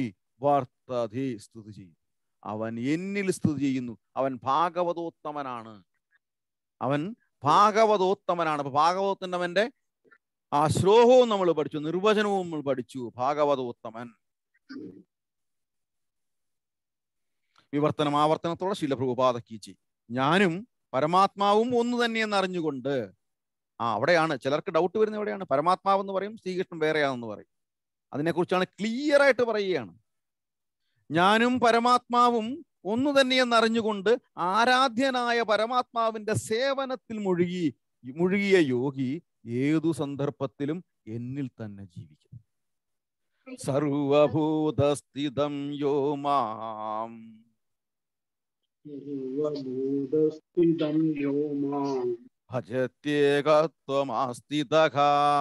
വർത്തതേ സ്ഥിതി ചെയ്യും അവൻ എന്നിൽ സ്ഥിതി ചെയ്യുന്നു അവൻ ഭാഗവതോത്തമനാണ് അവൻ ഭാഗവതോത്തമനാണ് അപ്പൊ ഭാഗവതോത്തമന്റെ ആ ശ്ലോകവും നമ്മൾ പഠിച്ചു നിർവചനവും നമ്മൾ പഠിച്ചു ഭാഗവതോത്തമൻ വിവർത്തനം ആവർത്തനത്തോടെ ശീലപ്രഭുപാത കീച്ചി ഞാനും പരമാത്മാവും ഒന്ന് തന്നെയെന്ന് അറിഞ്ഞുകൊണ്ട് ആ അവിടെയാണ് ചിലർക്ക് ഡൗട്ട് വരുന്ന എവിടെയാണ് പരമാത്മാവ് എന്ന് പറയും ശ്രീകൃഷ്ണൻ വേറെയാണെന്ന് പറയും അതിനെക്കുറിച്ചാണ് ക്ലിയർ ആയിട്ട് പറയുകയാണ് ഞാനും പരമാത്മാവും ഒന്ന് തന്നെയെന്ന് അറിഞ്ഞുകൊണ്ട് ആരാധ്യനായ പരമാത്മാവിന്റെ സേവനത്തിൽ മുഴുകി മുഴുകിയ യോഗി ഏതു സന്ദർഭത്തിലും എന്നിൽ തന്നെ ജീവിക്കും സർവഭൂതസ്ഥിതം യോ മാം സർവഭൂതസ്ഥിതം യോ മാം ഭജത്യേകത്വമാസ്ഥിതഃ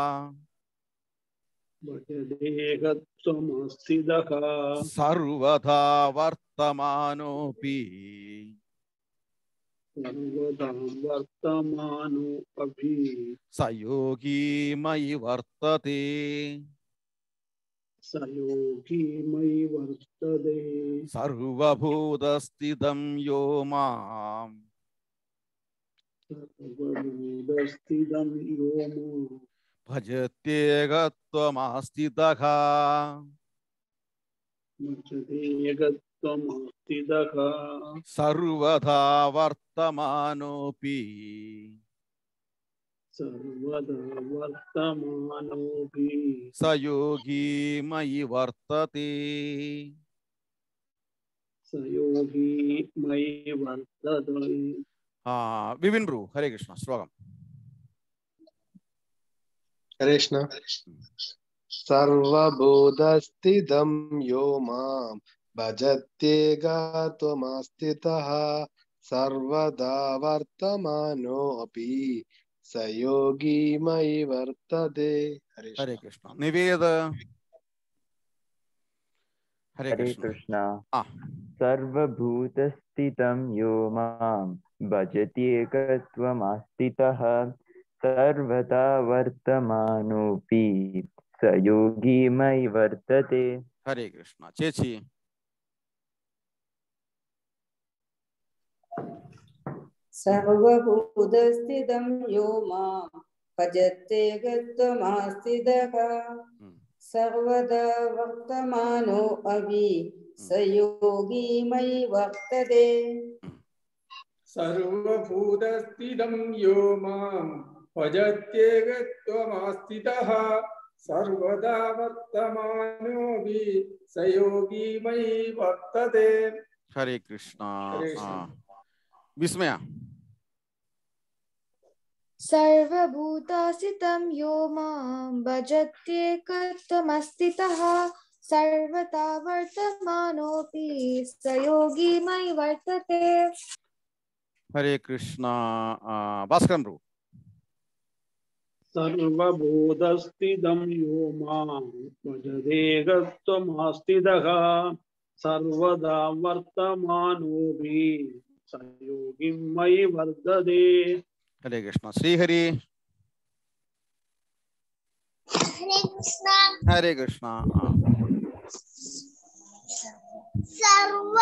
ഭജദേഹത്വമസ്ഥിതഃ സർവഥാ വർത്തമാനോപി സർവദാ വർത്തമാനോ അഭി സയോഗീ മയി വർത്തത്തെ സയോഗി മയി വർത്തതേ സർവഭൂതസ്ഥിതം യോ മാം സർവഭൂതസ്ഥിതം യോ മാം ഭജത്യേകത്വമാസ്ഥിതഃ ഭജദേഹത്വമസ്ഥിതഃ സർവഥാ വർത്തമാനോപി സർവദാ വർത്തമാനോപി സയോഗീ മയി വർത്തത്തെ സയോഗി മയി വർത്തതേ ആ വിപിൻ ബ്രു ഹരേ കൃഷ്ണ ശ്ലോകം हरे कृष्ण सर्वभूतस्थितं यो मां भजत्येगात्वमास्थितः सर्वदा वर्तमानोऽपि स योगी मयि वर्तते हरे ഹരേ कृष्ण കൃഷ്ണ നിവേദ ഹരേ हरे കൃഷ്ണ कृष्ण ആ सर्वभूतस्थितं यो मां भजत्येकत्वमास्थितः सर्वदा वर्तमानोऽपि स योगी मयि वर्तते ഹരേ കൃഷ്ണ ചേച്ചി സർവഭൂതസ്ഥിതം യോ മാം ഭജത്തേകത്വമാസ്ഥിതഃ സർവദാ വർത്തമാനോ അഭി സയോഗി മയി വർത്തതേ സർവഭൂതസ്ഥിതം യോ മാം ഭജത്യേകത്വമാസ്ഥിതഃ സർവദാ വർത്തമാനോപി സയോഗി മയി വർത്തതേ ഹരേ കൃഷ്ണ ഹരേ ആ കൃഷ്ണ. വിസ്മയ सर्वभूतासितं यो मां भजत्येकत्वमस्थितः सर्वथा वर्तमानोऽपि स योगी मयि वर्तते ഹരേ കൃഷ്ണ ആ, ഭാസ്കരൻ ബ്രു സർവഭൂതസ്ഥിതം യോ മാം ഭജദേഹത്വമാസ്ഥിതഃ സർവദാ വർത്തമാനോപി സയോഗി മയി വർദ്ധതേ ഹരേ കൃഷ്ണ ശ്രീഹരി ഹരേ കൃഷ്ണ ഹരേ കൃഷ്ണ ആ, സർവ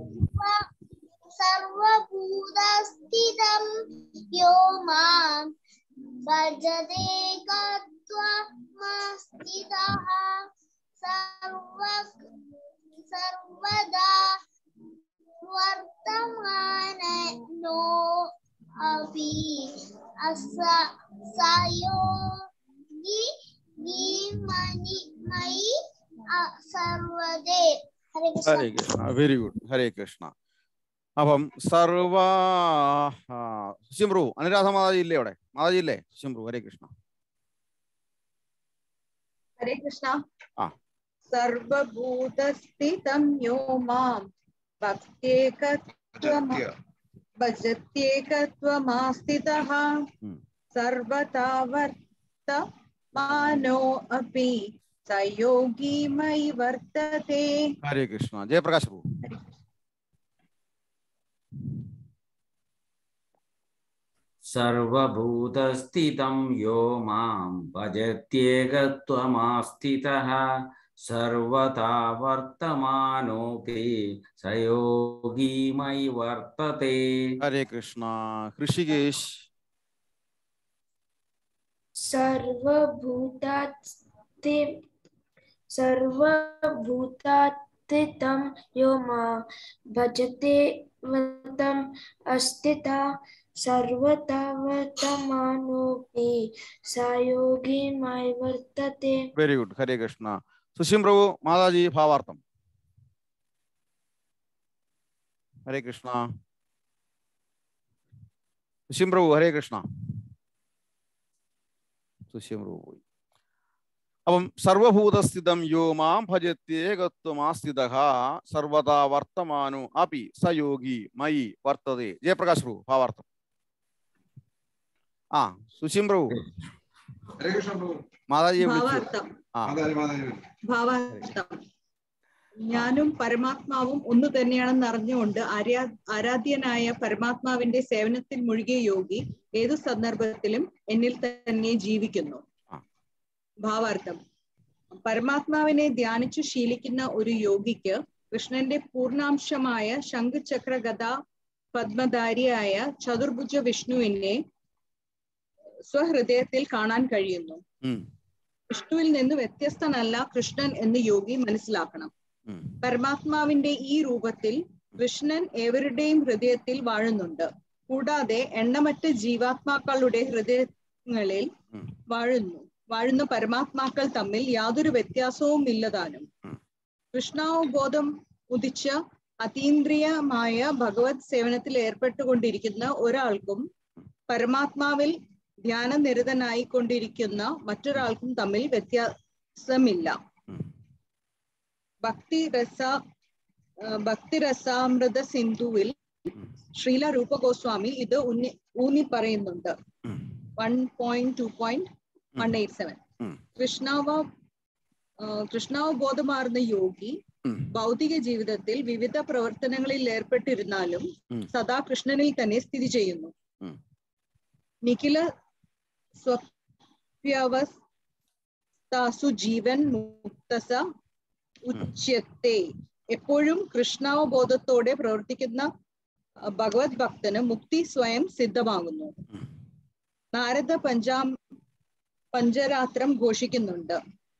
സർവഭൂതസ്ഥിതം യോ മാം ഭജതേ ഗത്വമസ്ഥിതഃ സർവ സർവദാ വർത്തമാനോ അഭി അസ സയോഗി മനി മയി അ- സർവദേ ഹരേ കൃഷ്ണ ഹരേ കൃഷ്ണ വെരി ഗുഡ് ഹരേ കൃഷ്ണ അപ്പം സർവ ആ, ശിംബ്രു അനുരാധ മാതാജി ഇല്ലേ അവിടെ മാതാജി ഇല്ലേ ശിംബ്രു ഹരേ കൃഷ്ണ हरे कृष्णा ആ सर्वभूतस्थितं यो मां भक्त्येकत्वम भजत्येकत्वमास्थितः सर्वथा वर्तमानो अपि स योगी मयि वर्तते ഹരേ കൃഷ്ണ ജയപ്രകാശ് പ്രഭു സർവഭൂതസ്ഥിതം യോ മാം ഭജത്യേകത്വമാസ്ഥിതഃ സർവഥാ വർത്തമാനോപി സയോഗി മയി വർത്തത്തെ ഹരേ കൃഷ്ണ ഹൃഷികേശ് सर्वभूतास्ति सर्वभूतास्थितं यो मां भजते वतम् अस्थिता सर्वथा वर्तमानोऽपि सायोगी मयि वर्तते വെരി ഗുഡ് ഹരേ കൃഷ്ണ സുശീം പ്രഭു മാതാജി ഭാവാർത്ഥം ഹരേ കൃഷ്ണ സുശീം പ്രഭു ഹരേ കൃഷ്ണ സുശീം പ്രഭു പോയി അപ്പം സർവഭൂതസ്ഥിതം യോ മാം ഭജത്യേകത്വമാസ്ഥിത സർവദാ വർത്തമാനോ അപി സയോഗി മയി വർത്തതേ ജയപ്രകാശ് പ്രഭു ഭാവാർത്ഥം ആ സുശീം പ്രഭു ഹരേ കൃഷ്ണ പ്രഭു മാതാജിയെ വിളിച്ചു ഭാവാർത്ഥം ആ മാതാജി മാതാജി ഭാവാർത്ഥം ഞാനും പരമാത്മാവും ഒന്ന് തന്നെയാണെന്ന് അറിഞ്ഞുകൊണ്ട് ആരാ ആരാധ്യനായ പരമാത്മാവിന്റെ സേവനത്തിൽ മുഴുകിയ യോഗി ഏതു സന്ദർഭത്തിലും എന്നിൽ തന്നെ ജീവിക്കുന്നു ഭാവാർത്ഥം പരമാത്മാവിനെ ധ്യാനിച്ചു ശീലിക്കുന്ന ഒരു യോഗിക്ക് കൃഷ്ണന്റെ പൂർണാംശമായ ശംഖുചക്ര ഗദ പത്മധാരിയായ ചതുർഭുജ വിഷ്ണുവിനെ സ്വഹൃദയത്തിൽ കാണാൻ കഴിയുന്നു ഉം, വിഷ്ണുവിൽ നിന്ന് വ്യത്യസ്തനല്ല കൃഷ്ണൻ എന്ന് യോഗി മനസ്സിലാക്കണം ഉം. പരമാത്മാവിന്റെ ഈ രൂപത്തിൽ കൃഷ്ണൻ ഏവരുടെയും ഹൃദയത്തിൽ വാഴുന്നുണ്ട് കൂടാതെ എണ്ണമറ്റ ജീവാത്മാക്കളുടെ ഹൃദയങ്ങളിൽ വാഴുന്നു വാഴുന്ന പരമാത്മാക്കൾ തമ്മിൽ യാതൊരു വ്യത്യാസവും ഇല്ലതാനും കൃഷ്ണാവബോധം ഉദിച്ച അതീന്ദ്രിയമായ ഭഗവത് സേവനത്തിൽ ഏർപ്പെട്ടുകൊണ്ടിരിക്കുന്ന ഒരാൾക്കും പരമാത്മാവിൽ ധ്യാനനിരതനായി കൊണ്ടിരിക്കുന്ന മറ്റൊരാൾക്കും തമ്മിൽ വ്യത്യാസമില്ല ഭക്തി രസ ആ, ഭക്തിരസാമൃത സിന്ധുവിൽ ശ്രീല രൂപ ഗോസ്വാമി ഇത് ഉന്നി ഊന്നി പറയുന്നുണ്ട് one point two point one eight seven കൃഷ്ണാവ ആ, കൃഷ്ണാവബോധമാർന്ന യോഗി ഭൗതിക ജീവിതത്തിൽ വിവിധ പ്രവർത്തനങ്ങളിൽ ഏർപ്പെട്ടിരുന്നാലും സദാ കൃഷ്ണനിൽ തന്നെ സ്ഥിതി ചെയ്യുന്നു നിഖില സ്വപ്യവസ്ഥാസു ജീവൻ മുക്തസ ഉച്യത്തെ എപ്പോഴും കൃഷ്ണാവബോധത്തോടെ പ്രവർത്തിക്കുന്ന അഹ് ഭഗവത് ഭക്തന് മുക്തി സ്വയം സിദ്ധമാകുന്നു നാരദ പഞ്ചാം പഞ്ചരാത്രം ഘോഷിക്കുന്നുണ്ട്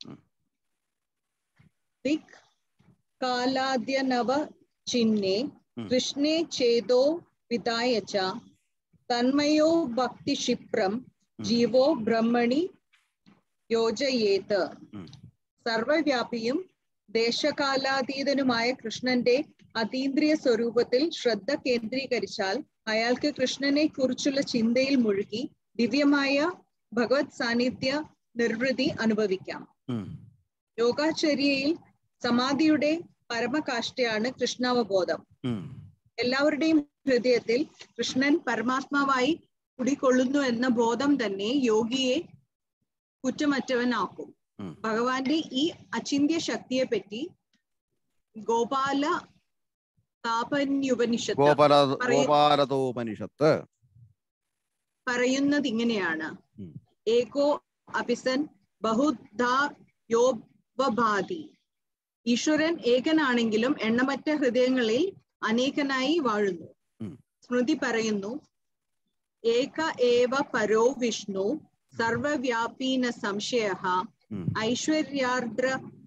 ദിക് കാലാദ്യനവ ചിഹ്നെ കൃഷ്ണേ ചേതോ വിദായ ച തന്മയോ ഭക്തി ക്ഷിപ്രം ജീവോ ബ്രഹ്മണി യോജയേത് സർവവ്യാപിയും ദേശകാലാതീതനുമായ കൃഷ്ണന്റെ അതീന്ദ്രിയ സ്വരൂപത്തിൽ ശ്രദ്ധ കേന്ദ്രീകരിച്ചാൽ അയാൾക്ക് കൃഷ്ണനെ കുറിച്ചുള്ള ചിന്തയിൽ മുഴുകി ദിവ്യമായ ഭഗവത് സാന്നിധ്യ നിർവൃതി അനുഭവിക്കാം യോഗാചര്യയിൽ സമാധിയുടെ പരമകാഷ്ഠയാണ് കൃഷ്ണാവബോധം എല്ലാവരുടെയും ഹൃദയത്തിൽ കൃഷ്ണൻ പരമാത്മാവായി കുടികൊള്ളുന്നു എന്ന ബോധം തന്നെ യോഗിയെ കുറ്റമറ്റവനാക്കും ഭഗവാന്റെ ഈ അചിന്ത്യ ശക്തിയെ പറ്റി ഗോപാല താപന്യുപനിഷത്ത് ഗോപാല പറയ- ഗോപാലതോപനിഷത്ത് പറയുന്നത് ഇങ്ങനെയാണ് ഏകോ അപിസൻ ബഹുധാ യോപഭാതി ഈശ്വരൻ ഏകനാണെങ്കിലും എണ്ണമറ്റ ഹൃദയങ്ങളിൽ അനേകനായി വാഴുന്നു സ്മൃതി പറയുന്നു ഏക ഏവ പരോ വിഷ്ണു സർവവ്യാപീന സംശയ ഐശ്വര്യാർദ്ര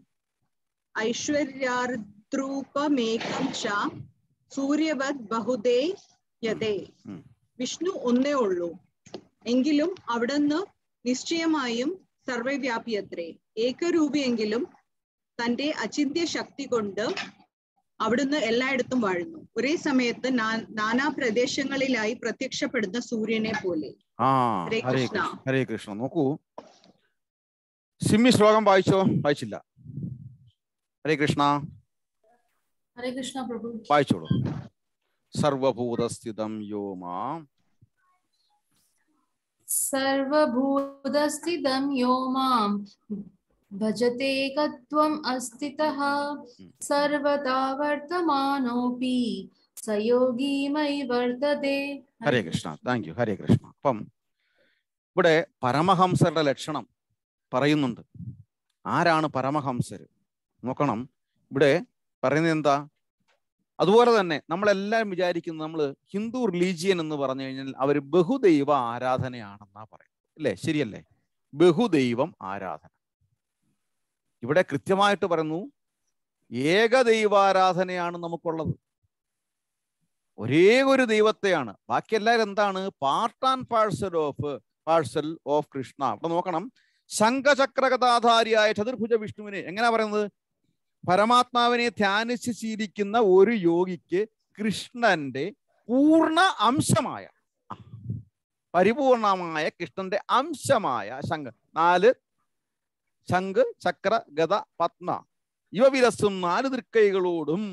ഐശ്വര്യാർദ്രൂപമേകം ച സൂര്യവത് ബഹുദേ യതേ വിഷ്ണു ഒന്നേ ഉള്ളൂ എങ്കിലും അവിടുന്ന് നിശ്ചയമായും സർവവ്യാപിയത്രേ ഏകരൂപിയെങ്കിലും തന്റെ അചിന്ത്യ ശക്തി കൊണ്ട് അവിടുന്ന് എല്ലായിടത്തും വാഴുന്നു ഒരേ സമയത്ത് നാ- നാനാ പ്രദേശങ്ങളിലായി പ്രത്യക്ഷപ്പെടുന്ന സൂര്യനെ പോലെ ആ ഹരേ ഹരേ കൃഷ്ണ. കൃഷ്ണ ഹരേ കൃഷ്ണ നോക്കൂ സിമ്മി ശ്ലോകം വായിച്ചോ വായിച്ചില്ല ഹരേ കൃഷ്ണ ഹരേ കൃഷ്ണ പ്രഭു വായിച്ചോളൂ സർവഭൂതസ്ഥിതം യോ മാം സർവഭൂതസ്ഥിതം യോ മാം ഭജതേകത്വം അസ്ഥിതഃ സർവദാ വർത്തമാനോപി സയോഗീ മയി വർത്തതേ ഹരേ കൃഷ്ണ താങ്ക് യു ഹരേ കൃഷ്ണ അപ്പം ഇവിടെ പരമഹംസരുടെ ലക്ഷണം പറയുന്നുണ്ട് ആരാണ് പരമഹംസര് നോക്കണം ഇവിടെ പറയുന്നത് എന്താ അതുപോലെ തന്നെ നമ്മളെല്ലാവരും വിചാരിക്കുന്നത് നമ്മൾ ഹിന്ദു റിലീജിയൻ എന്ന് പറഞ്ഞു കഴിഞ്ഞാൽ അവർ ബഹുദൈവ ആരാധനയാണെന്നാ പറയുന്നത് അല്ലേ ശരിയല്ലേ ബഹുദൈവം ആരാധന ഇവിടെ കൃത്യമായിട്ട് പറയുന്നു ഏകദൈവാരാധനയാണ് നമുക്കുള്ളത് ഒരേ ഒരു ദൈവത്തെയാണ് ബാക്കി എല്ലാവരും എന്താണ് part and parcel of parcel of Krishna അപ്പൊ നോക്കണം ശംഖചക്രകഥാധാരിയായ ചതുർഭുജ വിഷ്ണുവിനെ എങ്ങനെയാ പറയുന്നത് പരമാത്മാവിനെ ധ്യാനിച്ച് ശീലിക്കുന്ന ഒരു യോഗിക്ക് കൃഷ്ണന്റെ പൂർണ്ണ അംശമായ ആ, പരിപൂർണമായ കൃഷ്ണന്റെ അംശമായ ശംഖ് നാല് ശംഖ് ചക്ര ഗത പത്മ ഇവ വിലസും നാല് തൃക്കൈകളോടും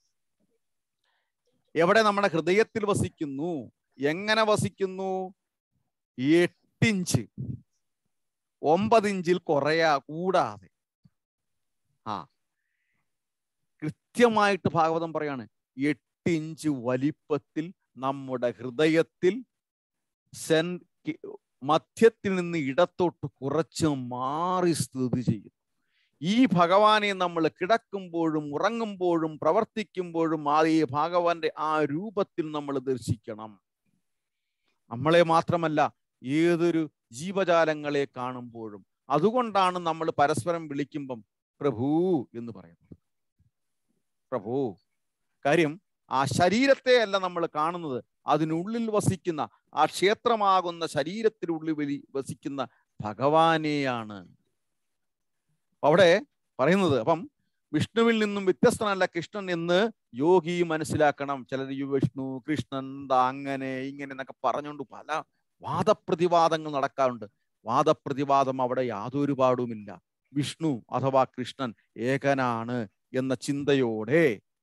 എവിടെ നമ്മുടെ ഹൃദയത്തിൽ വസിക്കുന്നു എങ്ങനെ വസിക്കുന്നു എട്ടിഞ്ച് ഒമ്പത് ഇഞ്ചിൽ കുറയാ കൂടാതെ ആ കൃത്യമായിട്ട് ഭാഗവതം പറയാണ് എട്ട് ഇഞ്ച് വലിപ്പത്തിൽ നമ്മുടെ ഹൃദയത്തിൽ സെൻ കി- മധ്യത്തിൽ നിന്ന് ഇടത്തോട്ട് കുറച്ച് മാറി സ്ഥിതി ചെയ്യുന്നു ഈ ഭഗവാനെ നമ്മൾ കിടക്കുമ്പോഴും ഉറങ്ങുമ്പോഴും പ്രവർത്തിക്കുമ്പോഴും ആ ഈ ഭഗവാന്റെ ആ രൂപത്തിൽ നമ്മൾ ദർശിക്കണം നമ്മളെ മാത്രമല്ല ഏതൊരു ജീവജാലങ്ങളെ കാണുമ്പോഴും അതുകൊണ്ടാണ് നമ്മൾ പരസ്പരം വിളിക്കുമ്പം പ്രഭു എന്ന് പറയുന്നത് പ്രഭു കാര്യം ആ ശരീരത്തെ അല്ല നമ്മൾ കാണുന്നത് അതിനുള്ളിൽ വസിക്കുന്ന ആ ക്ഷേത്രമാകുന്ന ശരീരത്തിനുള്ളിൽ വലി വസിക്കുന്ന ഭഗവാനെയാണ് അവിടെ പറയുന്നത് അപ്പം വിഷ്ണുവിൽ നിന്നും വ്യത്യസ്തനല്ല കൃഷ്ണൻ എന്ന് യോഗി മനസ്സിലാക്കണം ചിലർ ഈ വിഷ്ണു കൃഷ്ണൻ ദാ അങ്ങനെ ഇങ്ങനെ എന്നൊക്കെ പറഞ്ഞുകൊണ്ട് പല വാദപ്രതിവാദങ്ങൾ നടക്കാറുണ്ട് വാദപ്രതിവാദം അവിടെ യാതൊരു പാടുമില്ല വിഷ്ണു അഥവാ കൃഷ്ണൻ ഏകനാണ് എന്ന ചിന്തയോടെ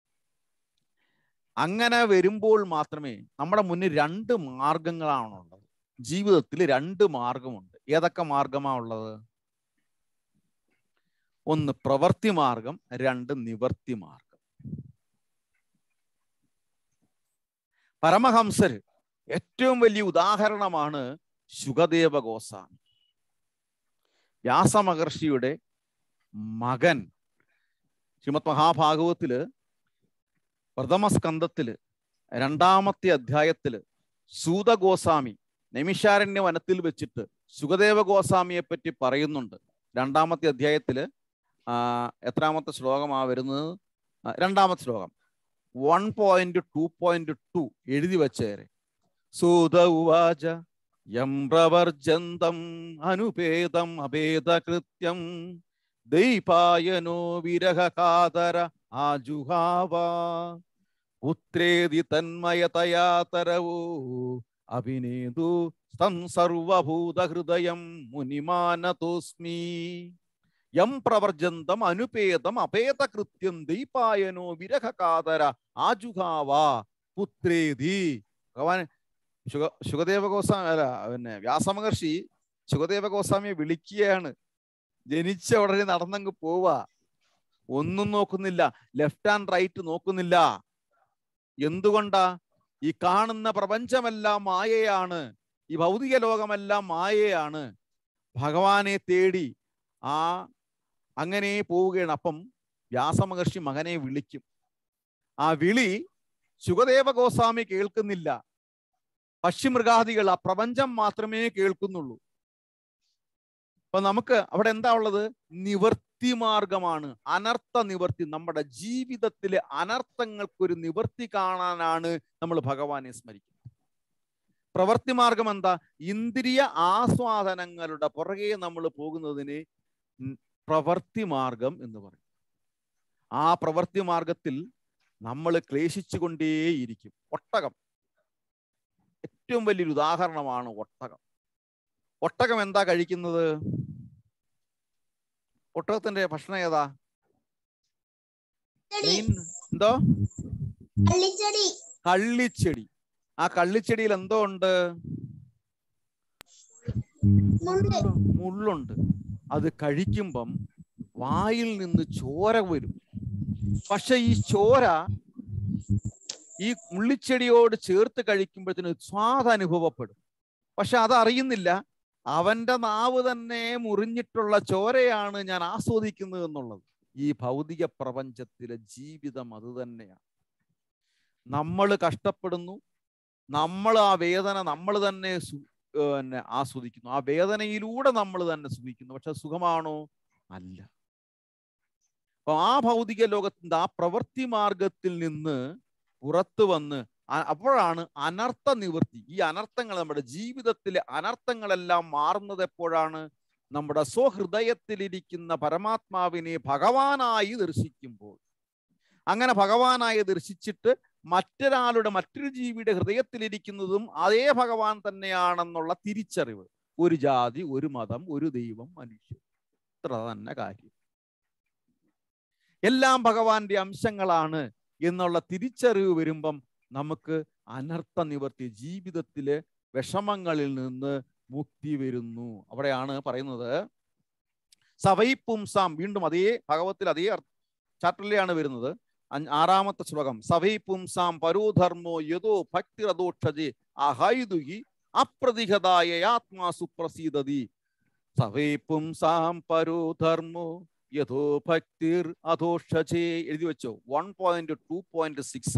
അങ്ങനെ വരുമ്പോൾ മാത്രമേ നമ്മുടെ മുന്നിൽ രണ്ട് മാർഗങ്ങളാണുള്ളത് ജീവിതത്തിൽ രണ്ട് മാർഗമുണ്ട് ഏതൊക്കെ മാർഗമാ ഉള്ളത് ഒന്ന് പ്രവൃത്തി മാർഗം രണ്ട് നിവർത്തി മാർഗം പരമഹംസര് ഏറ്റവും വലിയ ഉദാഹരണമാണ് ശുഗദേവ ഗോസ്വാമി വ്യാസമഹർഷിയുടെ മകൻ ശ്രീമദ് മഹാഭാഗവത്തില് പ്രഥമ സ്കന്ധത്തില് രണ്ടാമത്തെ അധ്യായത്തില് സൂത ഗോസ്വാമി നൈമിഷാരണ്യ വനത്തിൽ വെച്ചിട്ട് സുഖദേവ ഗോസ്വാമിയെ പറ്റി പറയുന്നുണ്ട് രണ്ടാമത്തെ അധ്യായത്തില് ആ, എത്രാമത്തെ ശ്ലോകമാ വരുന്നത് ആ, രണ്ടാമത്തെ ശ്ലോകം one point two point two എഴുതി വെച്ചേരെ സൂത ഉവാച യം പ്രവർജന്തം അനുപേതം അഭേദകൃത്യം ദൈപായനോ വിരഹ കാതര ആജുഹാവ പുത്രേതി തന്മയതയാ തരവോ അഭിനേതു തം സർവഭൂതഹൃദയം മുനിമാനതോസ്മി യം പ്രവർജന്തം അനുപേതം അപേതകൃത്യം ദീപായനോ വിരഹകാതര ആജുഹാവ പുത്രേതി ഭഗവാൻ ശുഗ ശുഗദേവ ഗോസ്വാമി അല്ല പിന്നെ വ്യാസമഹർഷി ശുഗദേവ ഗോസ്വാമിയെ വിളിക്കുകയാണ് ജനിച്ച ഉടനെ നടന്നങ്ങ് പോവാ ഒന്നും നോക്കുന്നില്ല ലെഫ്റ്റ് ആൻഡ് റൈറ്റ് നോക്കുന്നില്ല എന്തുകൊണ്ടാ ഈ കാണുന്ന പ്രപഞ്ചമെല്ലാം മായയാണ് ഈ ഭൗതിക ലോകമെല്ലാം മായയാണ് ഭഗവാനെ തേടി ആ അങ്ങനെ പോവുകയാണ് അപ്പം വ്യാസമഹർഷി മകനെ വിളിക്കും ആ വിളി ശുഗദേവ ഗോസ്വാമി കേൾക്കുന്നില്ല പക്ഷിമൃഗാദികൾ ആ പ്രപഞ്ചം മാത്രമേ കേൾക്കുന്നുള്ളൂ അപ്പൊ നമുക്ക് അവിടെ എന്താ ഉള്ളത് നിവർത്തി മാർഗമാണ് അനർത്ഥ നിവർത്തി നമ്മുടെ ജീവിതത്തിലെ അനർത്ഥങ്ങൾക്കൊരു നിവർത്തി കാണാനാണ് നമ്മൾ ഭഗവാനെ സ്മരിക്കുന്നത് പ്രവർത്തി മാർഗം എന്താ ഇന്ദ്രിയ ആസ്വാദനങ്ങളുടെ പുറകെ നമ്മൾ പോകുന്നതിന് ൻ- പ്രവർത്തി മാർഗം എന്ന് പറയും ആ പ്രവർത്തി മാർഗത്തിൽ നമ്മൾ ക്ലേശിച്ചു കൊണ്ടേയിരിക്കും ഒട്ടകം ഏറ്റവും വലിയൊരു ഉദാഹരണമാണ് ഒട്ടകം ഒട്ടകം എന്താ കഴിക്കുന്നത് ഒട്ടകത്തിന്റെ ഭക്ഷണം ഏതാ മെയിൻ എന്തോ കള്ളിച്ചെടി കള്ളിച്ചെടി ആ കള്ളിച്ചെടിയിൽ എന്തോ ഉണ്ട് മുള്ളുണ്ട് അത് കഴിക്കുമ്പം വായിൽ നിന്ന് ചോര വരും പക്ഷെ ഈ ചോര ഈ മുള്ളിച്ചെടിയോട് ചേർത്ത് കഴിക്കുമ്പോഴത്തേന് സ്വാദ് അനുഭവപ്പെടും പക്ഷെ അത് അറിയുന്നില്ല അവന്റെ നാവ് തന്നെ മുറിഞ്ഞിട്ടുള്ള ചോരയാണ് ഞാൻ ആസ്വദിക്കുന്നത് എന്നുള്ളത് ഈ ഭൗതിക പ്രപഞ്ചത്തിലെ ജീവിതം അത് തന്നെയാണ് നമ്മൾ കഷ്ടപ്പെടുന്നു നമ്മൾ ആ വേദന നമ്മൾ തന്നെ സു- പിന്നെ ആസ്വദിക്കുന്നു ആ വേദനയിലൂടെ നമ്മൾ തന്നെ സുഖിക്കുന്നു പക്ഷെ സുഖമാണോ അല്ല അപ്പൊ ആ ഭൗതിക ലോകത്തിന്റെ ആ പ്രവൃത്തി മാർഗത്തിൽ നിന്ന് പുറത്തു വന്ന് അ- അപ്പോഴാണ് അനർത്ഥ നിവൃത്തി ഈ അനർത്ഥങ്ങൾ നമ്മുടെ ജീവിതത്തിലെ അനർത്ഥങ്ങളെല്ലാം മാറുന്നത് എപ്പോഴാണ് നമ്മുടെ സ്വഹൃദയത്തിലിരിക്കുന്ന പരമാത്മാവിനെ ഭഗവാനായി ദർശിക്കുമ്പോൾ അങ്ങനെ ഭഗവാനായി ദർശിച്ചിട്ട് മറ്റൊരാളുടെ മറ്റൊരു ജീവിയുടെ ഹൃദയത്തിലിരിക്കുന്നതും അതേ ഭഗവാൻ തന്നെയാണെന്നുള്ള തിരിച്ചറിവ് ഒരു ജാതി ഒരു മതം ഒരു ദൈവം മനുഷ്യൻ ഇത്ര തന്നെ കാര്യം എല്ലാം ഭഗവാന്റെ അംശങ്ങളാണ് എന്നുള്ള തിരിച്ചറിവ് വരുമ്പം നമുക്ക് അനർത്ഥ നിവർത്തി ജീവിതത്തിലെ വിഷമങ്ങളിൽ നിന്ന് മുക്തി വരുന്നു അവിടെയാണ് പറയുന്നത് സവൈ പുംസാം വീണ്ടും അതേ ഭഗവത്തിൽ അതേ ചാപ്റ്ററിലെയാണ് വരുന്നത് അഞ്ച് ആറാമത്തെ ശ്ലോകം സവൈ പുംസാം പരോധർമ്മോ യഥോ ഭക്തിരദോക്ഷജെ അഹൈതുഹി അപ്രതിഹതായ ആത്മാ സുപ്രസീദതി സവൈ പുംസാം പരോധർമ്മോ യഥോ ഭക്തിർ അധോഷചേ എഴുതി വെച്ചോ one point two point six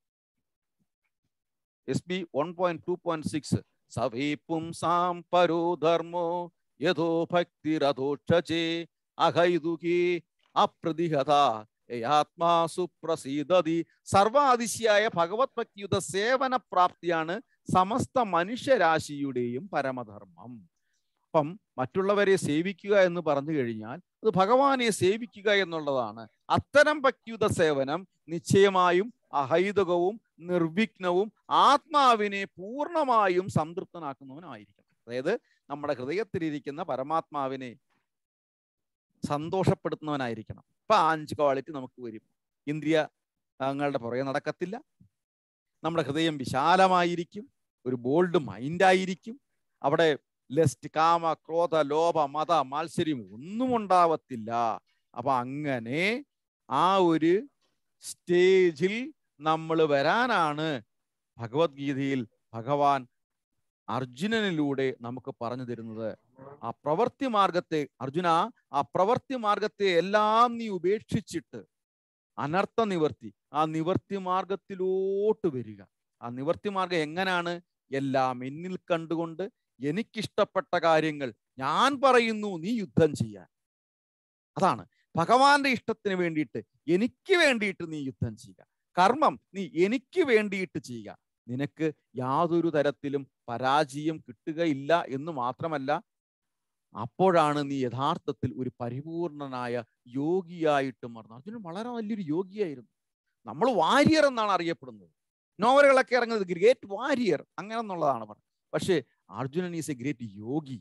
S B one point two point six സവൈ പുംസാം പരോധർമ്മോ യഥോ ഭക്തിരധോക്ഷചേ അഹൈതുകി അപ്രതിഹത ആത്മാസു പ്രസീദതി സർവാതിശയായ ഭഗവത് ഭക്തിയുത സേവന പ്രാപ്തിയാണ് സമസ്ത മനുഷ്യരാശിയുടെയും പരമധർമ്മം അപ്പം മറ്റുള്ളവരെ സേവിക്കുക എന്ന് പറഞ്ഞു കഴിഞ്ഞാൽ അത് ഭഗവാനെ സേവിക്കുക എന്നുള്ളതാണ് അത്തരം ഭക്തിയുത സേവനം നിശ്ചയമായും അഹൈതകവും നിർവിഘ്നവും ആത്മാവിനെ പൂർണ്ണമായും സംതൃപ്തനാക്കുന്നവനായിരിക്കണം അതായത് നമ്മുടെ ഹൃദയത്തിലിരിക്കുന്ന പരമാത്മാവിനെ സന്തോഷപ്പെടുത്തുന്നവനായിരിക്കണം അപ്പൊ ആ അഞ്ച് ക്വാളിറ്റി നമുക്ക് വരും ഇന്ദ്രിയ അങ്ങളുടെ പുറകെ നടക്കത്തില്ല നമ്മുടെ ഹൃദയം വിശാലമായിരിക്കും ഒരു ബോൾഡ് മൈൻഡായിരിക്കും അവിടെ ലസ്റ്റ് കാമ ക്രോധ ലോഭ മത മാത്സര്യം ഒന്നും ഉണ്ടാവത്തില്ല അപ്പൊ അങ്ങനെ ആ ഒരു സ്റ്റേജിൽ നമ്മൾ വരാനാണ് ഭഗവത്ഗീതയിൽ ഭഗവാൻ അർജുനനിലൂടെ നമുക്ക് പറഞ്ഞു തരുന്നത് ആ പ്രവൃത്തി മാർഗത്തെ അർജുന ആ പ്രവൃത്തി മാർഗത്തെ എല്ലാം നീ ഉപേക്ഷിച്ചിട്ട് അനർത്ഥ നിവർത്തി ആ നിവർത്തി മാർഗത്തിലോട്ട് വരിക ആ നിവർത്തി മാർഗം എങ്ങനാണ് എല്ലാം എന്നിൽ കണ്ടുകൊണ്ട് എനിക്കിഷ്ടപ്പെട്ട കാര്യങ്ങൾ ഞാൻ പറയുന്നു നീ യുദ്ധം ചെയ്യാൻ അതാണ് ഭഗവാന്റെ ഇഷ്ടത്തിന് വേണ്ടിയിട്ട് എനിക്ക് വേണ്ടിയിട്ട് നീ യുദ്ധം ചെയ്യുക കർമ്മം നീ എനിക്ക് വേണ്ടിയിട്ട് ചെയ്യുക നിനക്ക് യാതൊരു തരത്തിലും പരാജയം കിട്ടുകയില്ല എന്ന് മാത്രമല്ല അപ്പോഴാണ് നീ യഥാർത്ഥത്തിൽ ഒരു പരിപൂർണനായ യോഗിയായിട്ട് മാറുന്നത് അർജുനൻ വളരെ വലിയൊരു യോഗിയായിരുന്നു നമ്മൾ വാരിയർ എന്നാണ് അറിയപ്പെടുന്നത് നോവലുകളൊക്കെ ഇറങ്ങുന്നത് ഗ്രേറ്റ് വാരിയർ അങ്ങനെ എന്നുള്ളതാണ് പറഞ്ഞത് പക്ഷേ Arjunan is a great yogi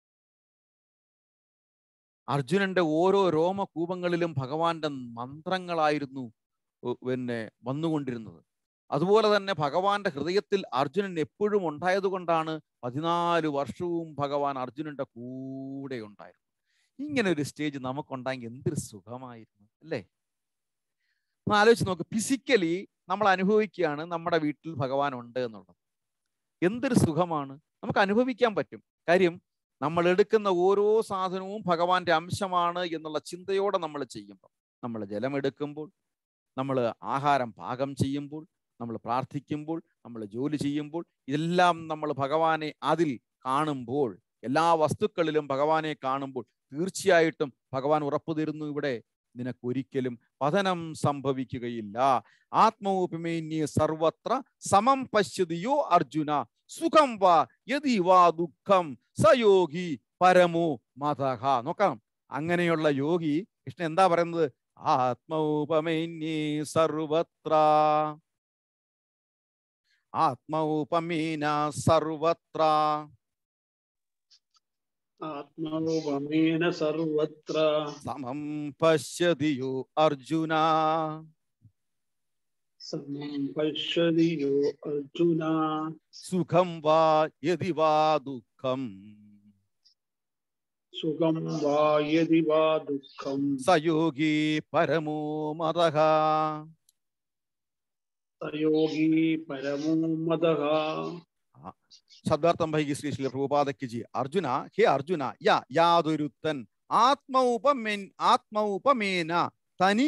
അർജുനന്റെ ഓരോ രോമകൂപങ്ങളിലും ഭഗവാന്റെ മന്ത്രങ്ങളായിരുന്നു ഉ- പിന്നെ വന്നുകൊണ്ടിരുന്നത് അതുപോലെ തന്നെ ഭഗവാന്റെ ഹൃദയത്തിൽ അർജുനൻ എപ്പോഴും ഉണ്ടായത് കൊണ്ടാണ് പതിനാല് വർഷവും ഭഗവാൻ അർജുനന്റെ കൂടെ ഉണ്ടായിരുന്നു ഇങ്ങനെ ഒരു സ്റ്റേജ് നമുക്കുണ്ടായെങ്കിൽ എന്തൊരു സുഖമായിരുന്നു അല്ലേ ഒന്ന് ആലോചിച്ച് നോക്ക് ഫിസിക്കലി നമ്മൾ അനുഭവിക്കുകയാണ് നമ്മുടെ വീട്ടിൽ ഭഗവാൻ ഉണ്ട് എന്നുള്ളത് എന്തൊരു സുഖമാണ് നമുക്ക് അനുഭവിക്കാൻ പറ്റും കാര്യം നമ്മൾ എടുക്കുന്ന ഓരോ സാധനവും ഭഗവാന്റെ അംശമാണ് എന്നുള്ള ചിന്തയോടെ നമ്മൾ ചെയ്യുമ്പോൾ നമ്മൾ ജലം എടുക്കുമ്പോൾ നമ്മൾ ആഹാരം പാകം ചെയ്യുമ്പോൾ നമ്മൾ പ്രാർത്ഥിക്കുമ്പോൾ നമ്മൾ ജോലി ചെയ്യുമ്പോൾ ഇതെല്ലാം നമ്മൾ ഭഗവാനെ അതിൽ കാണുമ്പോൾ എല്ലാ വസ്തുക്കളിലും ഭഗവാനെ കാണുമ്പോൾ തീർച്ചയായിട്ടും ഭഗവാൻ ഉറപ്പു തരുന്നു ഇവിടെ നിനക്കൊരിക്കലും പതനം സംഭവിക്കുകയില്ല ആത്മോപമേന്യ സർവത്ര സമം പശ്യതിയോ അർജുന സുഖം വാ യതി വാ ദുഃഖം സയോഗി പരമോ മതഹ നോക്കാം അങ്ങനെയുള്ള യോഗി കൃഷ്ണൻ എന്താ പറയുന്നത് ആത്മൗപമേന്യേ സർവത്ര ആത്മൗപമേന സർവത്ര ആത്മരൂപമേന സർവത്ര സമം പശ്യതിയോ അർജുന സമം പശ്യതിയോ അർജുന സുഖം വാ യതി വാ ദുഃഖം സുഖം വാ യതി വാ ദുഃഖം സയോഗി പരമോ മതഃ സയോഗി പരമോ മതഃ ശബ്ദാർത്ഥം വൈകി ശ്രീ ശ്രീ പ്രഭുപാദയ്ക്ക് ജി അർജുന ഹേ അർജുന യാ യാതൊരുത്തൻ ആത്മൗപമേൻ ആത്മൗപമേന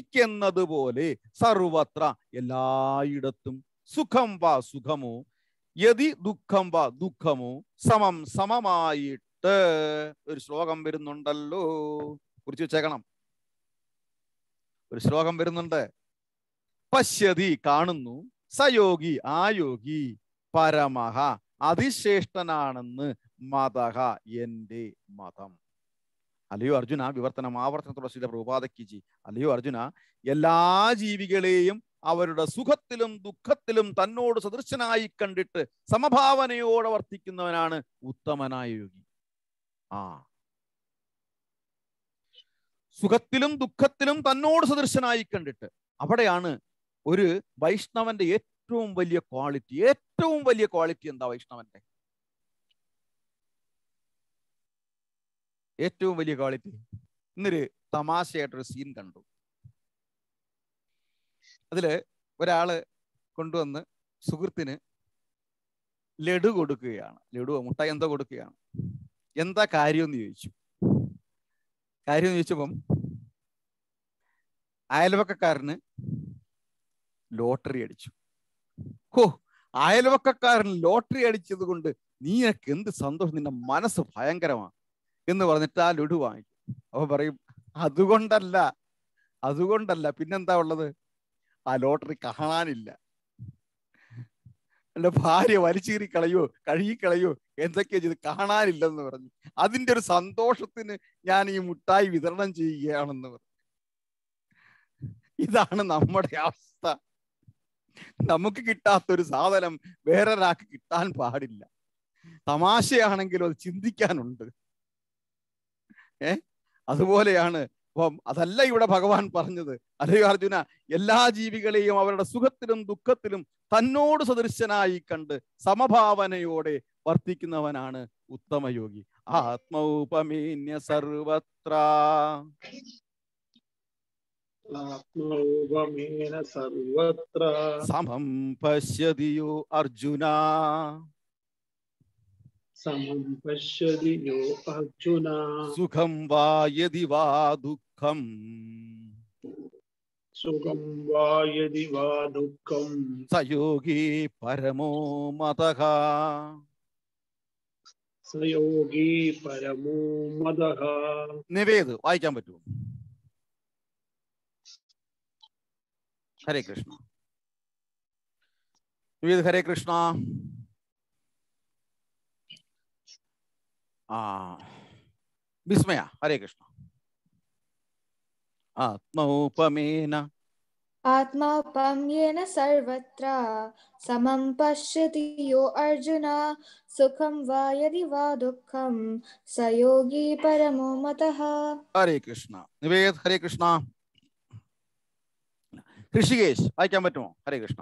തനിക്കെന്നതുപോലെ സർവത്ര എല്ലായിടത്തും സുഖം വാ സുഖമോ യതി ദുഃഖം വ ദുഃഖമോ സമം സമമായിട്ട് ഒരു ശ്ലോകം വരുന്നുണ്ടല്ലോ കുറിച്ച് വെച്ചേക്കണം ഒരു ശ്ലോകം വരുന്നുണ്ട് പശ്യതി കാണുന്നു സയോഗി ആ യോഗി പരമഹ അതിശ്രേഷ്ഠനാണെന്ന് മതഹ എന്റെ മതം അല്ലയോ അർജുന വിവർത്തനം ആവർത്തനത്തോടെ ശ്രീ പ്രഭുപാതയ്ക്ക് ജി അല്ലയോ അർജുന എല്ലാ ജീവികളെയും അവരുടെ സുഖത്തിലും ദുഃഖത്തിലും തന്നോട് സദൃശനായി കണ്ടിട്ട് സമഭാവനയോടെ വർത്തിക്കുന്നവനാണ് ഉത്തമനായ യോഗി ആ സുഖത്തിലും ദുഃഖത്തിലും തന്നോട് സദൃശനായി കണ്ടിട്ട് അവിടെയാണ് ഒരു വൈഷ്ണവന്റെ ഏറ്റവും വലിയ ക്വാളിറ്റി ഏറ്റവും വലിയ ക്വാളിറ്റി എന്താ വൈഷ്ണവന്റെ ഏറ്റവും വലിയ ക്വാളിറ്റി ഇന്നൊരു തമാശയായിട്ടൊരു സീൻ കണ്ടു അതില് ഒരാള് കൊണ്ടുവന്ന് സുഹൃത്തിന് ലഡു കൊടുക്കുകയാണ് ലഡു മുട്ടായി എന്തോ കൊടുക്കുകയാണ് എന്താ കാര്യം എന്ന് ചോദിച്ചു കാര്യം എന്ന് ചോദിച്ചപ്പം അയൽവക്കക്കാരന് ലോട്ടറി അടിച്ചു ഹോ അയൽവക്കക്കാരൻ ലോട്ടറി അടിച്ചത് കൊണ്ട് നീയൊക്കെ എന്ത് സന്തോഷം നിന്റെ മനസ്സ് ഭയങ്കരമാണ് എന്ന് പറഞ്ഞിട്ട് ആ ലഡു വാങ്ങിക്കും അപ്പൊ പറയും അതുകൊണ്ടല്ല അതുകൊണ്ടല്ല പിന്നെന്താ ഉള്ളത് ആ ലോട്ടറി കാണാനില്ല എന്റെ ഭാര്യ വലിച്ചീറി കളയോ കഴുകിക്കളയോ എന്തൊക്കെയാ ചെയ്ത് കാണാനില്ലെന്ന് പറഞ്ഞു അതിന്റെ ഒരു സന്തോഷത്തിന് ഞാൻ ഈ മുട്ടായി വിതരണം ചെയ്യുകയാണെന്ന് പറഞ്ഞു ഇതാണ് നമ്മുടെ അവസ്ഥ നമുക്ക് കിട്ടാത്ത ഒരു സാധനം വേറൊരാൾക്ക് കിട്ടാൻ പാടില്ല തമാശയാണെങ്കിലും അത് ചിന്തിക്കാനുണ്ട് ഏ അതുപോലെയാണ് അപ്പം അതല്ല ഇവിടെ ഭഗവാൻ പറഞ്ഞത് അല്ലയോ അർജുന എല്ലാ ജീവികളെയും അവരുടെ സുഖത്തിലും ദുഃഖത്തിലും തന്നോട് സദൃശനായി കണ്ട് സമഭാവനയോടെ വർത്തിക്കുന്നവനാണ് ഉത്തമയോഗി ആത്മൗപമേന്യ സർവത്ര ആത്മൗപമേന സർവത്ര സമം പശ്യതിയോ അർജുന സമം പശ്യതി യോ അർജുന സുഖം വാ യതി വാ ദുഃഖം സുഖം വാ യതി വാ ദുഃഖം സയോഗി പരമോ മതഃ സയോഗി പരമോ മതഃ നിവേദ് വായിക്കാൻ പറ്റുമോ ഹരേ കൃഷ്ണ നിവേദ് ഹരേ കൃഷ്ണ ആ വിസ്മയ ഹരേ കൃഷ്ണ ആത്മൗപമേന आत्मापम्येन सर्वत्र समं पश्यति यो अर्जुन सुखं वा यदि वा दुःखं स योगी परमो मतः ഹരേ കൃഷ്ണ നിവേദ് ഹരേ കൃഷ്ണ ഋഷികേശ് വായിക്കാൻ പറ്റുമോ ഹരേ കൃഷ്ണ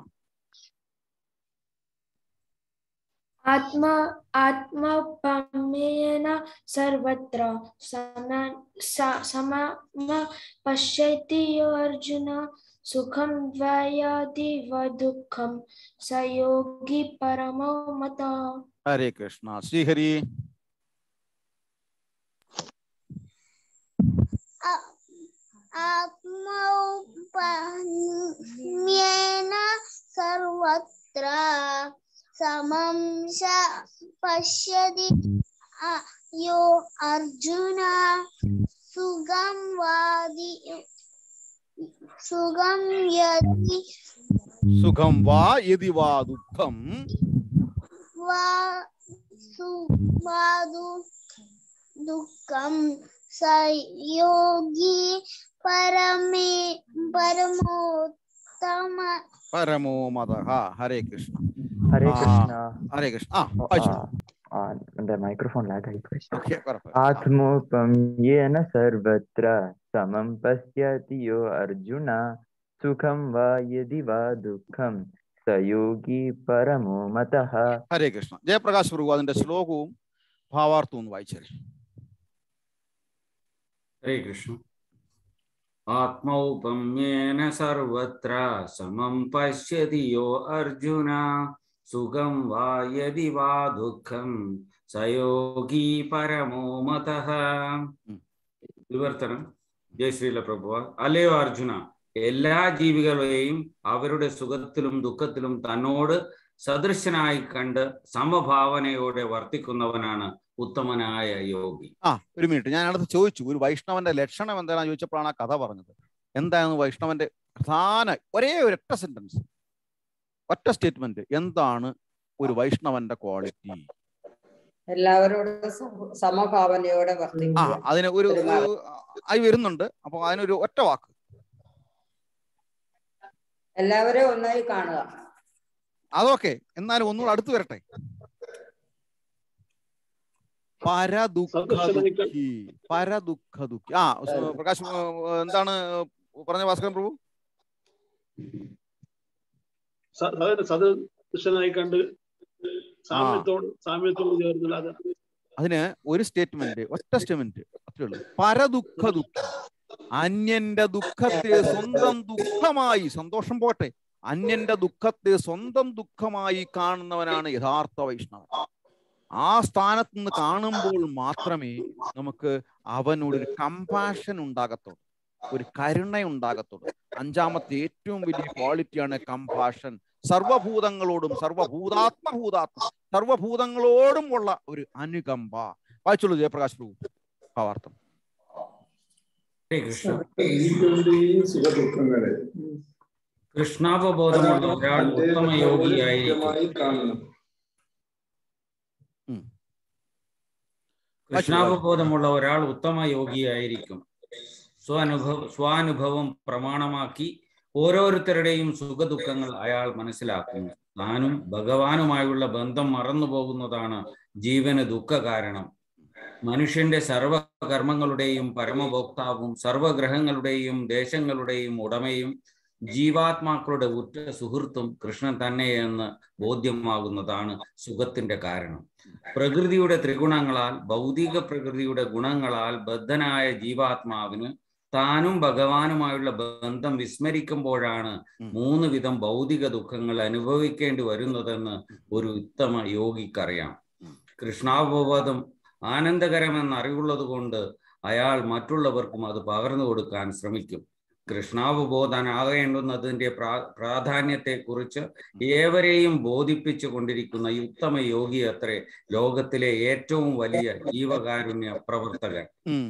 आत्मा आत्मपम्येन सर्वत्र सम- स- समम पश्यति यो अर्जुन सुखं वा यदि वा दुःखं स योगी परमो मतः ഹരേ കൃഷ്ണ ശ്രീഹരി आत्मौपम्येन सर्वत्र समं स पश्यति अ- यो अर्जुन सुगं वादि सुगं यदि സുഖം വാ യതി വാ ദുഃഖം वा सुवादु दुःखं स योगी परमे परमोत्तम പരമോ മതഃ ഹരേ കൃഷ്ണ ഹരേ ആ, കൃഷ്ണ ഹരേ കൃഷ്ണ ആ ഓ, വായിച്ചു ആ, ആ, എന്റെ മൈക്രോഫോൺ ലാഗ് ആയി പോയി ഓക്കെ കുഴപ്പമില്ല ആത്മോപമ്യേന സർവത്ര സമം പശ്യതി യോ അർജുന സുഖം വാ യദി വാ ദുഃഖം സയോഗി പരമോ മതഃ ഹരേ കൃഷ്ണ ജയപ്രകാശ് പ്രഭു അതിന്റെ ശ്ലോകവും ഭാവാർത്ഥവും ഒന്ന് വായിച്ചേരെ ഹരേ കൃഷ്ണ ആത്മൗപമ്യേന സർവത്ര സമം പശ്യതി യോ അർജുന സുഖം വാ യദി വാ ദുഃഖം സയോഗി പരമോ മതഃ വിവർത്തനം ജയ ശ്രീല പ്രഭു അല്ലയോ അർജുന എല്ലാ ജീവികളെയും അവരുടെ സുഖത്തിലും ദുഃഖത്തിലും തന്നോട് സദൃശനായി കണ്ട് സമഭാവനയോടെ വർത്തിക്കുന്നവനാണ് ഉത്തമനായ യോഗി ആ ഒരു മിനിറ്റ് ഞാൻ അടുത്ത് ചോദിച്ചു ഒരു വൈഷ്ണവന്റെ ലക്ഷണം എന്താണെന്ന് ചോദിച്ചപ്പോഴാണ് ആ കഥ പറഞ്ഞത് എന്തായിരുന്നു വൈഷ്ണവന്റെ പ്രധാന ഒരേ ഒരു ഒറ്റ സെന്റൻസ് ഒറ്റ സ്റ്റേറ്റ്മെന്റ് എന്താണ് ഒരു വൈഷ്ണവന്റെ ക്വാളിറ്റി എല്ലാവരോടും സമ- സമഭാവനയോടെ ആ വർദ്ധിക്കുക അതിന് ഒരു പെരുമാറുക. ഒരു- ആയി വരുന്നുണ്ട് അപ്പൊ അതിനൊരു ഒറ്റ വാക്ക് എല്ലാവരെയും ഒന്നായി കാണുക അതൊക്കെ എന്നാലും ഒന്നുകൂടെ അടുത്ത് വരട്ടെ പരദുഃഖദുഃഖി പരദുഃഖദുഃഖി ആ സ് പ്രകാശ് ഏർ, എന്താണ് പറഞ്ഞ ഭാസ്കരൻ പ്രഭു സ- അതായത് സദൃശനായി കണ്ട് സാമ്യത്തോട് സാമ്യത്തോട് ചേർന്നില്ലാതെ അതിന് ഒരു സ്റ്റേറ്റ്മെന്റ് ഒറ്റ സ്റ്റേറ്റ്മെന്റ് അത്രേ ഉള്ളൂ പരദുഃഖ ദുഃഖി അന്യന്റെ ദുഃഖത്തെ സ്വന്തം ദുഃഖമായി സന്തോഷം പോട്ടെ അന്യന്റെ ദുഃഖത്തെ സ്വന്തം ദുഃഖമായി കാണുന്നവനാണ് യഥാർത്ഥ വൈഷ്ണവൻ ആ സ്ഥാനത്ത് നിന്ന് കാണുമ്പോൾ മാത്രമേ നമുക്ക് അവനോട് ഒരു കമ്പാഷൻ ഉണ്ടാകത്തുള്ളൂ ഒരു കരുണ ഉണ്ടാകത്തുള്ളൂ അഞ്ചാമത്തെ ഏറ്റവും വലിയ ക്വാളിറ്റിയാണ് കമ്പാഷൻ സർവഭൂതങ്ങളോടും സർവഭൂതാത്മഭൂതാത്മ സർവഭൂതങ്ങളോടും ഉള്ള ഒരു അനുകമ്പ വായിച്ചോളൂ ജയപ്രകാശ് പ്രഭു ഭാവാർത്ഥം ഹരേ കൃഷ്ണ ഈശ്വരന്റെയും സുഖദുഃഖങ്ങളെ കൃഷ്ണാവബോധമുള്ള ഒരാൾ തന്റെ ഉത്തമ യോഗിയായിരിക്കും ഭാവനമായി കാണണം കൃഷ്ണാവബോധമുള്ള ഒരാൾ ഉത്തമ യോഗിയായിരിക്കും സ്വാനുഭവ സ്വാനുഭവം പ്രമാണമാക്കി ഓരോരുത്തരുടെയും സുഖദുഃഖങ്ങൾ അയാൾ മനസ്സിലാക്കുന്നു താനും ഭഗവാനുമായുള്ള ബന്ധം മറന്നുപോകുന്നതാണ് ജീവന് ദുഃഖ കാരണം മനുഷ്യന്റെ സർവകർമ്മങ്ങളുടെയും പരമഭോക്താവും സർവഗ്രഹങ്ങളുടെയും ദേശങ്ങളുടെയും ഉടമയും ജീവാത്മാക്കളുടെ ഉറ്റ സുഹൃത്തും കൃഷ്ണൻ തന്നെയെന്ന് ബോധ്യമാകുന്നതാണ് സുഖത്തിന്റെ കാരണം പ്രകൃതിയുടെ ത്രിഗുണങ്ങളാൽ ഭൗതിക പ്രകൃതിയുടെ ഗുണങ്ങളാൽ ബദ്ധനായ ജീവാത്മാവിന് താനും ഭഗവാനുമായുള്ള ബന്ധം വിസ്മരിക്കുമ്പോഴാണ് മൂന്ന് വിധം ഭൗതിക ദുഃഖങ്ങൾ അനുഭവിക്കേണ്ടി വരുന്നതെന്ന് ഒരു ഉത്തമ യോഗിക്കറിയാം കൃഷ്ണാവബോധം ആനന്ദകരമെന്ന് അറിവുള്ളത് കൊണ്ട് അയാൾ മറ്റുള്ളവർക്കും അത് പകർന്നു കൊടുക്കാൻ ശ്രമിക്കും കൃഷ്ണാവബോധനാകേണ്ടുന്നതിന്റെ പ്രാ പ്രാധാന്യത്തെക്കുറിച്ച് ഏവരെയും ബോധിപ്പിച്ചു കൊണ്ടിരിക്കുന്ന ഈ ഉത്തമ യോഗി അത്രേ ലോകത്തിലെ ഏറ്റവും വലിയ ജീവകാരുണ്യ പ്രവർത്തകൻ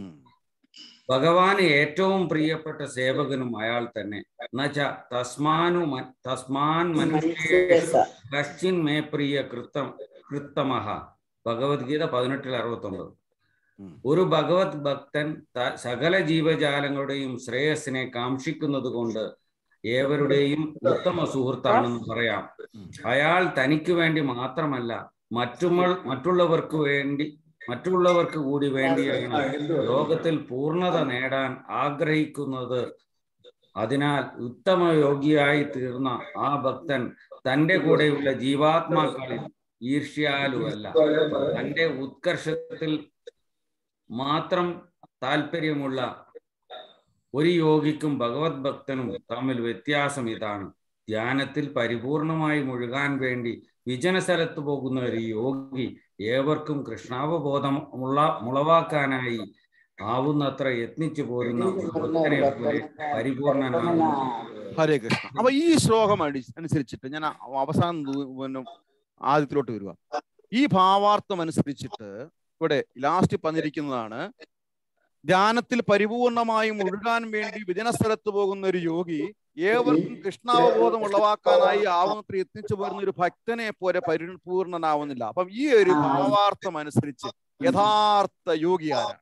ഭഗവാന് ഏറ്റവും പ്രിയപ്പെട്ട സേവകനും അയാൾ തന്നെ എന്നുവെച്ച തസ്മാനു മ- തസ്മാൻ മനുഷ്യേഷു കശ്ചിൻ മേ പ്രിയ കൃത്തം കൃത്തമഹ ഭഗവത്ഗീത പതിനെട്ടിൽ അറുപത്തൊമ്പത് ഒരു ഭഗവത് ഭക്തൻ ത- സകല ജീവജാലങ്ങളുടെയും ശ്രേയസ്സിനെ കാക്ഷിക്കുന്നത് കൊണ്ട് ഏവരുടെയും ഉത്തമ സുഹൃത്താണെന്ന് പറയാം അയാൾ തനിക്ക് വേണ്ടി മാത്രമല്ല മറ്റുമൾ മറ്റുള്ളവർക്ക് വേണ്ടി മറ്റുള്ളവർക്ക് കൂടി വേണ്ടിയാണ് ലോകത്തിൽ പൂർണ്ണത നേടാൻ ആഗ്രഹിക്കുന്നത് അതിനാൽ ഉത്തമ യോഗിയായി തീർന്ന ആ ഭക്തൻ തന്റെ കൂടെയുള്ള ജീവാത്മാക്കളിൽ ഈർഷ്യാലുവല്ല തന്റെ ഉത്കർഷത്തിൽ മാത്രം താല്പര്യമുള്ള ഒരു യോഗിക്കും ഭഗവത് ഭക്തനും തമ്മിൽ വ്യത്യാസം ഇതാണ് ധ്യാനത്തിൽ പരിപൂർണമായി മുഴുകാൻ വേണ്ടി വിജന സ്ഥലത്ത് പോകുന്ന ഒരു യോഗി ഏവർക്കും കൃഷ്ണാവബോധം മുള്ള മുളവാക്കാനായി ആവുന്നത്ര യത്നിച്ചു പോരുന്ന ഒരു ഭക്തനെ പോലെ പരിപൂർണനാകുന്നു ഹരേ കൃഷ്ണ അപ്പൊ ഈ ശ്ലോകം അടി- അനുസരിച്ചിട്ട് ഞാൻ അ- അവസാനം ദു- പിന്നെ ആദ്യത്തിലോട്ട് വരിക ഈ ഭാവാർത്ഥം അനുസരിച്ചിട്ട് ഇവിടെ ലാസ്റ്റ് പറഞ്ഞിരിക്കുന്നതാണ് ധ്യാനത്തിൽ പരിപൂർണമായി മുഴുകാൻ വേണ്ടി വിജനസ്ഥലത്ത് പോകുന്ന ഒരു യോഗി ഏവർക്കും കൃഷ്ണാവബോധം ഉളവാക്കാനായി ആവുന്നത്ര യത്നിച്ചു പോരുന്ന ഒരു ഭക്തനെ പോലെ പരിപൂർണനാവുന്നില്ല അപ്പം ഈ ഒരു ഭാവാർത്ഥം അനുസരിച്ച് യഥാർത്ഥ യോഗി ആരാണ്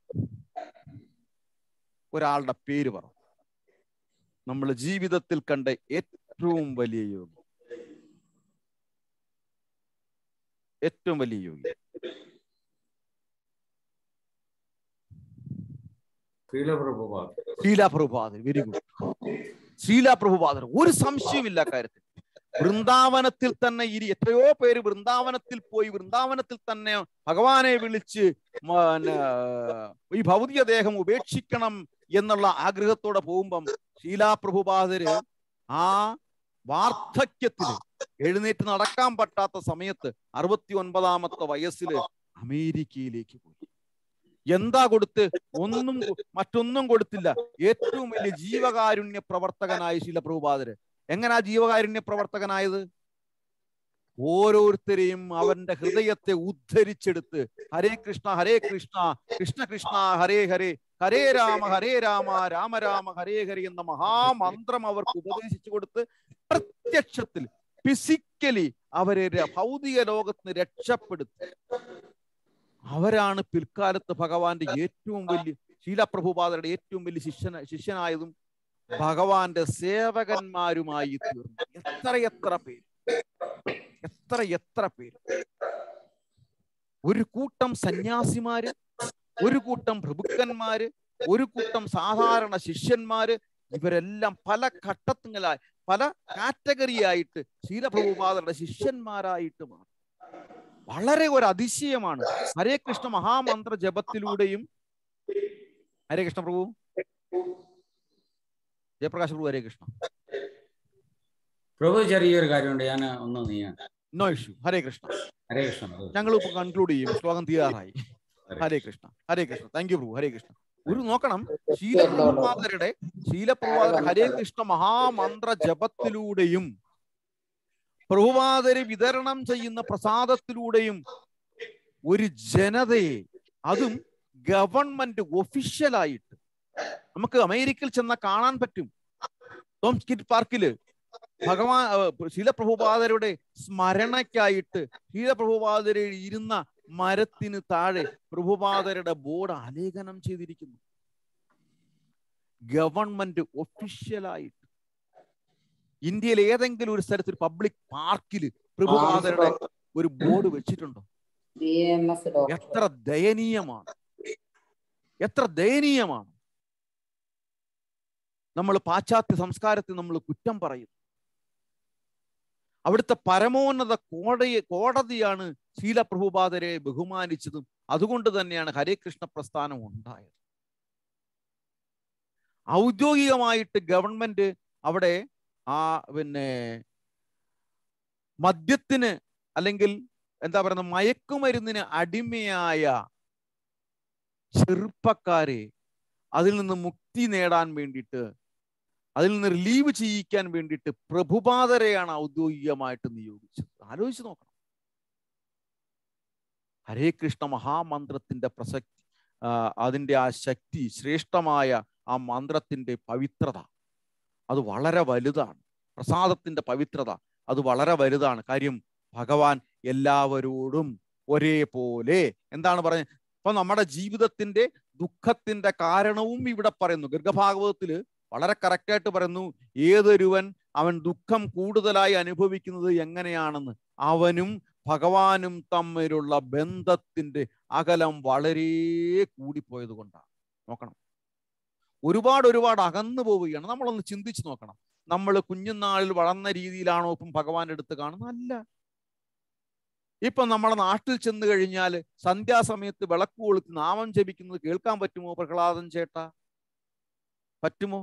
ഒരാളുടെ പേര് പറ നമ്മൾ ജീവിതത്തിൽ കണ്ട ഏറ്റവും വലിയ യോഗി ഏറ്റവും വലിയ യോഗി ശ്രീലപ്രഭുപാദ് ശീലാപ്രഭുപാദൻ വെരി ഗുഡ് ശീലാപ്രഭുപാദൻ ഒരു സംശയമില്ല കാര്യത്തിൽ വൃന്ദാവനത്തിൽ തന്നെ ഇരി എത്രയോ പേര് വൃന്ദാവനത്തിൽ പോയി വൃന്ദാവനത്തിൽ തന്നെ ഭഗവാനെ വിളിച്ച് മ- ഈ ഭൗതിക ദേഹം ഉപേക്ഷിക്കണം എന്നുള്ള ആഗ്രഹത്തോടെ പോകുമ്പം ശീലാപ്രഭുപാദര് ആ വാർദ്ധക്യത്തില് എഴുന്നേറ്റ് നടക്കാൻ പറ്റാത്ത സമയത്ത് അറുപത്തി ഒൻപതാമത്തെ വയസ്സില് അമേരിക്കയിലേക്ക് പോയി എന്താ കൊടുത്ത് ഒന്നും കൊ- മറ്റൊന്നും കൊടുത്തില്ല ഏറ്റവും വലിയ ജീവകാരുണ്യ പ്രവർത്തകനായ ശീലപ്രഭുപാദര് എങ്ങനാ ജീവകാരുണ്യ പ്രവർത്തകനായത് ഓരോരുത്തരെയും അവന്റെ ഹൃദയത്തെ ഉദ്ധരിച്ചെടുത്ത് ഹരേ കൃഷ്ണ ഹരേ കൃഷ്ണ കൃഷ്ണ കൃഷ്ണ ഹരേ ഹരേ ഹരേ രാമ ഹരേ രാമ രാമ രാമ ഹരേ ഹരി എന്ന മഹാമന്ത്രം അവർക്ക് ഉപദേശിച്ചു കൊടുത്ത് പ്രത്യക്ഷത്തിൽ ഫിസിക്കലി അവരെ ര- ഭൗതിക ലോകത്തിന് രക്ഷപ്പെടുത്തി അവരാണ് പിൽക്കാലത്ത് ഭഗവാന്റെ ഏറ്റവും വലിയ ശീലപ്രഭുപാദരുടെ ഏറ്റവും വലിയ ശിഷ്യന ശിഷ്യനായതും ഭഗവാന്റെ സേവകന്മാരുമായി തീർന്നു എത്ര എത്ര പേര് എത്ര എത്ര പേര് ഒരു കൂട്ടം സന്യാസിമാര് ഒരു കൂട്ടം പ്രഭുക്കന്മാര് ഒരു കൂട്ടം സാധാരണ ശിഷ്യന്മാര് ഇവരെല്ലാം പല ഘട്ടത്തിലായി പല കാറ്റഗറിയായിട്ട് ശീലപ്രഭുപാദരുടെ ശിഷ്യന്മാരായിട്ട് മാറി വളരെ ഒരു അതിശയമാണ് ഹരേ കൃഷ്ണ മഹാമന്ത്ര ജപത്തിലൂടെയും ഹരേ കൃഷ്ണ പ്രഭു ജയപ്രകാശ് പ്രഭു ഹരേ കൃഷ്ണ പ്രഭു ചെറിയൊരു കാര്യമുണ്ട് ഞാൻ ഒന്ന് നീയാണ് നോ ഇഷ്യൂ ഹരേ കൃഷ്ണ ഹരേ കൃഷ്ണ പ്രഭു. ഞങ്ങൾ ഇപ്പൊ കൺക്ലൂഡ് ചെയ്യും ശ്ലോകം തീരാറായി ഹരേ കൃഷ്ണ ഹരേ കൃഷ്ണ താങ്ക് യു പ്രഭു ഹരേ കൃഷ്ണ ഒരു നോക്കണം ശീലപ്രഭുപാദരുടെ ശീലപ്രഭുപാദരുടെ ഹരേ കൃഷ്ണ മഹാമന്ത്ര ജപത്തിലൂടെയും പ്രഭുപാദര് വിതരണം ചെയ്യുന്ന പ്രസാദത്തിലൂടെയും ഒരു ജനതയെ അതും ഗവൺമെന്റ് ഒഫീഷ്യലായിട്ട് നമുക്ക് അമേരിക്കയിൽ ചെന്ന കാണാൻ പറ്റും ടോം സ്കിറ്റ് പാർക്കില് ഭഗവാൻ ഏർ ശീലപ്രഭുപാദരുടെ സ്മരണയ്ക്കായിട്ട് ശീലപ്രഭുപാദര് ഇരുന്ന മരത്തിന് താഴെ പ്രഭുപാദരുടെ ബോർഡ് ആലേഖനം ചെയ്തിരിക്കുന്നു ഗവൺമെന്റ് ഒഫീഷ്യലായിട്ട് ഇന്ത്യയിൽ ഏതെങ്കിലും ഒരു സ്ഥലത്ത് പബ്ലിക് പാർക്കിൽ പ്രഭുപാദരുടെ ഒരു ബോർഡ് വെച്ചിട്ടുണ്ടോ ബി എം എസ് ഡോക്ടർ എത്ര ദയനീയമാണ് എത്ര ദയനീയമാണ് നമ്മൾ പാശ്ചാത്യ സംസ്കാരത്തെ നമ്മൾ കുറ്റം പറയുന്നു അവിടുത്തെ പരമോന്നത കോടതി കോടതിയാണ് ശീലപ്രഭുപാദരെ ബഹുമാനിച്ചതും അതുകൊണ്ട് തന്നെയാണ് ഹരേ കൃഷ്ണ പ്രസ്ഥാനം ഉണ്ടായത് ഔദ്യോഗികമായിട്ട് ഗവൺമെന്റ് അവിടെ ആ പിന്നെ മദ്യത്തിന് അല്ലെങ്കിൽ എന്താ പറയുന്ന മയക്കുമരുന്നിന് അടിമയായ ചെറുപ്പക്കാരെ അതിൽ നിന്ന് മുക്തി നേടാൻ വേണ്ടിയിട്ട് അതിൽ നിന്ന് റിലീവ് ചെയ്യിക്കാൻ വേണ്ടിയിട്ട് പ്രഭുപാദരെയാണ് ഔദ്യോഗികമായിട്ട് നിയോഗിച്ചത് ആലോചിച്ച് നോക്കണം ഹരേ കൃഷ്ണ മഹാമന്ത്രത്തിന്റെ പ്രസക്തി ആ, അതിന്റെ ആ ശക്തി ശ്രേഷ്ഠമായ ആ മന്ത്രത്തിന്റെ പവിത്രത അത് വളരെ വലുതാണ് പ്രസാദത്തിന്റെ പവിത്രത അത് വളരെ വലുതാണ് കാര്യം ഭഗവാൻ എല്ലാവരോടും ഒരേപോലെ എന്താണ് പറയുന്നത് ഇപ്പൊ നമ്മുടെ ജീവിതത്തിന്റെ ദുഃഖത്തിന്റെ കാരണവും ഇവിടെ പറയുന്നു ഗർഗഭാഗവതത്തില് വളരെ കറക്റ്റായിട്ട് പറയുന്നു ഏതൊരുവൻ അവൻ ദുഃഖം കൂടുതലായി അനുഭവിക്കുന്നത് എങ്ങനെയാണെന്ന് അവനും ഭഗവാനും തമ്മിലുള്ള ബന്ധത്തിന്റെ അകലം വളരെ കൂടിപ്പോയത് കൊണ്ടാണ് നോക്കണം ഒരുപാട് ഒരുപാട് അകന്നു പോവുകയാണ് നമ്മളൊന്ന് ചിന്തിച്ചു നോക്കണം നമ്മൾ കുഞ്ഞുനാളിൽ വളർന്ന രീതിയിലാണോ ഇപ്പം ഭഗവാന്റെ അടുത്ത് കാണുന്നത് അല്ല ഇപ്പൊ നമ്മളെ നാട്ടിൽ ചെന്ന് കഴിഞ്ഞാൽ സന്ധ്യാസമയത്ത് വിളക്ക് കൊളുത്തി നാമം ജപിക്കുന്നത് കേൾക്കാൻ പറ്റുമോ പ്രഹ്ലാദൻ ചേട്ടാ പറ്റുമോ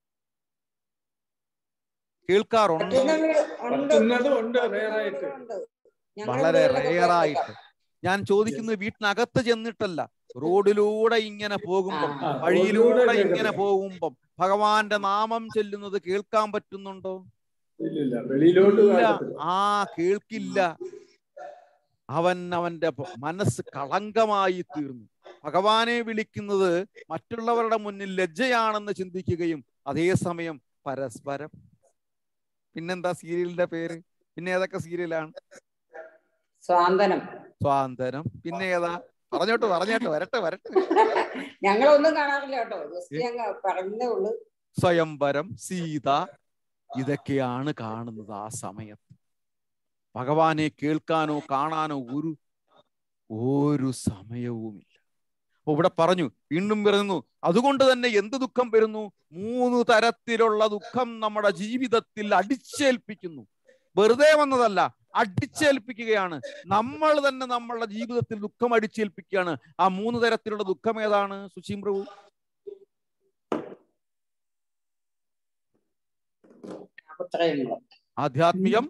കേൾക്കാറുണ്ടോ പറ്റുന്ന വീട് ഉണ്ട് പറ്റുന്നത് ഉണ്ട് റേറായിട്ട് ഞങ്ങളുടെ വളരെ വീട്ടിലൊക്കെ റെയറായിട്ട് ഞാൻ ചോദിക്കുന്നത് വീട്ടിനകത്ത് ചെന്നിട്ടല്ല റോഡിലൂടെ ഇങ്ങനെ പോകുമ്പം ആ, വഴിയിലൂടെ റോഡിലൂടെ ഇങ്ങനെ കേൾക്കത്തില്ല. പോകുമ്പം ഭഗവാന്റെ നാമം ചെല്ലുന്നത് കേൾക്കാൻ പറ്റുന്നുണ്ടോ ഇല്ലില്ല വെളിയിലോട്ട് ഇല്ല കാട്ടത്തില്ല ആ കേൾക്കില്ല അവൻ അവന്റെ പ- മനസ്സ് കളങ്കമായി തീർന്നു ഭഗവാനെ വിളിക്കുന്നത് മറ്റുള്ളവരുടെ മുന്നിൽ ലജ്ജയാണെന്ന് ചിന്തിക്കുകയും അതേസമയം പരസ്പരം പിന്നെന്താ സീരിയലിന്റെ പേര് പിന്നെ ഏതൊക്കെ സീരിയലാണ് സ്വാന്തനം സ്വാതന്ത്ര്യം പിന്നെ ഏതാ പറഞ്ഞോട്ട് പറഞ്ഞോട്ട് വരട്ടെ വരട്ടെ ഞങ്ങളൊന്നും കാണാറില്ല കേട്ടോ ജസ്റ്റ് ഞങ്ങൾ പറഞ്ഞേ ഉള്ളൂ സ്വയംവരം സീത ഇതൊക്കെയാണ് കാണുന്നത് ആ സമയത്ത് ഭഗവാനെ കേൾക്കാനോ കാണാനോ ഒരു ഒരു സമയവുമില്ല അപ്പൊ ഇവിടെ പറഞ്ഞു വീണ്ടും പറയുന്നു അതുകൊണ്ട് തന്നെ എന്ത് ദുഃഖം വരുന്നു മൂന്ന് തരത്തിലുള്ള ദുഃഖം നമ്മുടെ ജീവിതത്തിൽ അടിച്ചേൽപ്പിക്കുന്നു വെറുതെ വന്നതല്ല അടിച്ചേൽപ്പിക്കുകയാണ് നമ്മൾ തന്നെ നമ്മളുടെ ജീവിതത്തിൽ ദുഃഖം അടിച്ചേൽപ്പിക്കുകയാണ് ആ മൂന്ന് തരത്തിലുള്ള ദുഃഖം ഏതാണ് സുശീം പ്രഭു പുത്രയങ്ങളും ആധ്യാത്മികം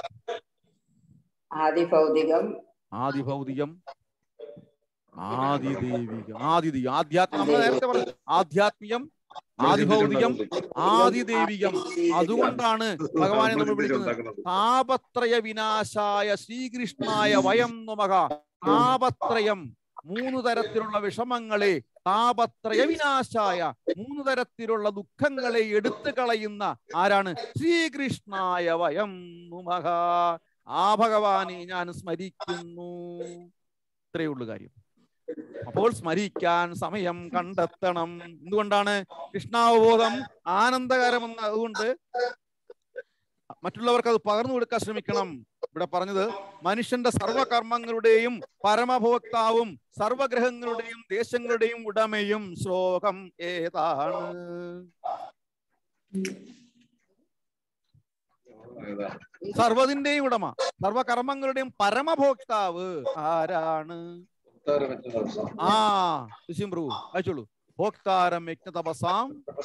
ആദിഭൗതികം ആദിഭൗതികം ആദിദൈവികം ആദിദൈവം ആധ്യാത്മം നമ്മൾ നേരത്തെ പറഞ്ഞു ആധ്യാത്മികം ആദിഭൗതികം ആദിദൈവികം അതുകൊണ്ടാണ് ഭഗവാനെ നമ്മൾ വിളിക്കുന്നത് താപത്രയ വിനാശായ ശ്രീകൃഷ്ണായ വയം നമക താപത്രയം മൂന്ന് തരത്തിലുള്ള വിഷമങ്ങളെ താപത്രയ വിനാശായ മൂന്ന് തരത്തിലുള്ള ദുഃഖങ്ങളെ എടുത്തു കളയുന്ന ആരാണ് ശ്രീകൃഷ്ണായ വയം നുമഹ ആ ഭഗവാനെ ഞാൻ സ്മരിക്കുന്നു ഇത്രയേ ഉള്ളൂ കാര്യം അപ്പോൾ സ്മരിക്കാൻ സമയം കണ്ടെത്തണം എന്തുകൊണ്ടാണ് കൃഷ്ണാവബോധം ആനന്ദകരമെന്ന് അതുകൊണ്ട് മറ്റുള്ളവർക്ക് അത് പകർന്നു കൊടുക്കാൻ ശ്രമിക്കണം ഇവിടെ പറഞ്ഞത് മനുഷ്യന്റെ സർവകർമ്മങ്ങളുടെയും പരമഭോക്താവും സർവഗ്രഹങ്ങളുടെയും ദേശങ്ങളുടെയും ഉടമയും ശ്ലോകം ഏതാണ് സർവതിന്റെയും ഉടമ സർവകർമ്മങ്ങളുടെയും പരമഭോക്താവ് ആരാണ് ആ സുശീം പ്രഭു അയച്ചോളൂ ഭോക്താരം യജ്ഞതപസാം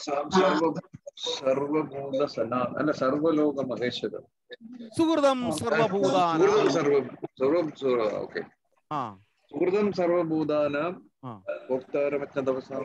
സർവഭൂത സനാ അല്ല സർവലോക മഹേശ്വരൻ സുഹൃതം സർവഭൂതാന സുഹൃതം സർവ സർവം ഓക്കെ ആ സുഹൃതം സർവഭൂതാനാം ആ. ഭോക്താരമറ്റ ദിവസം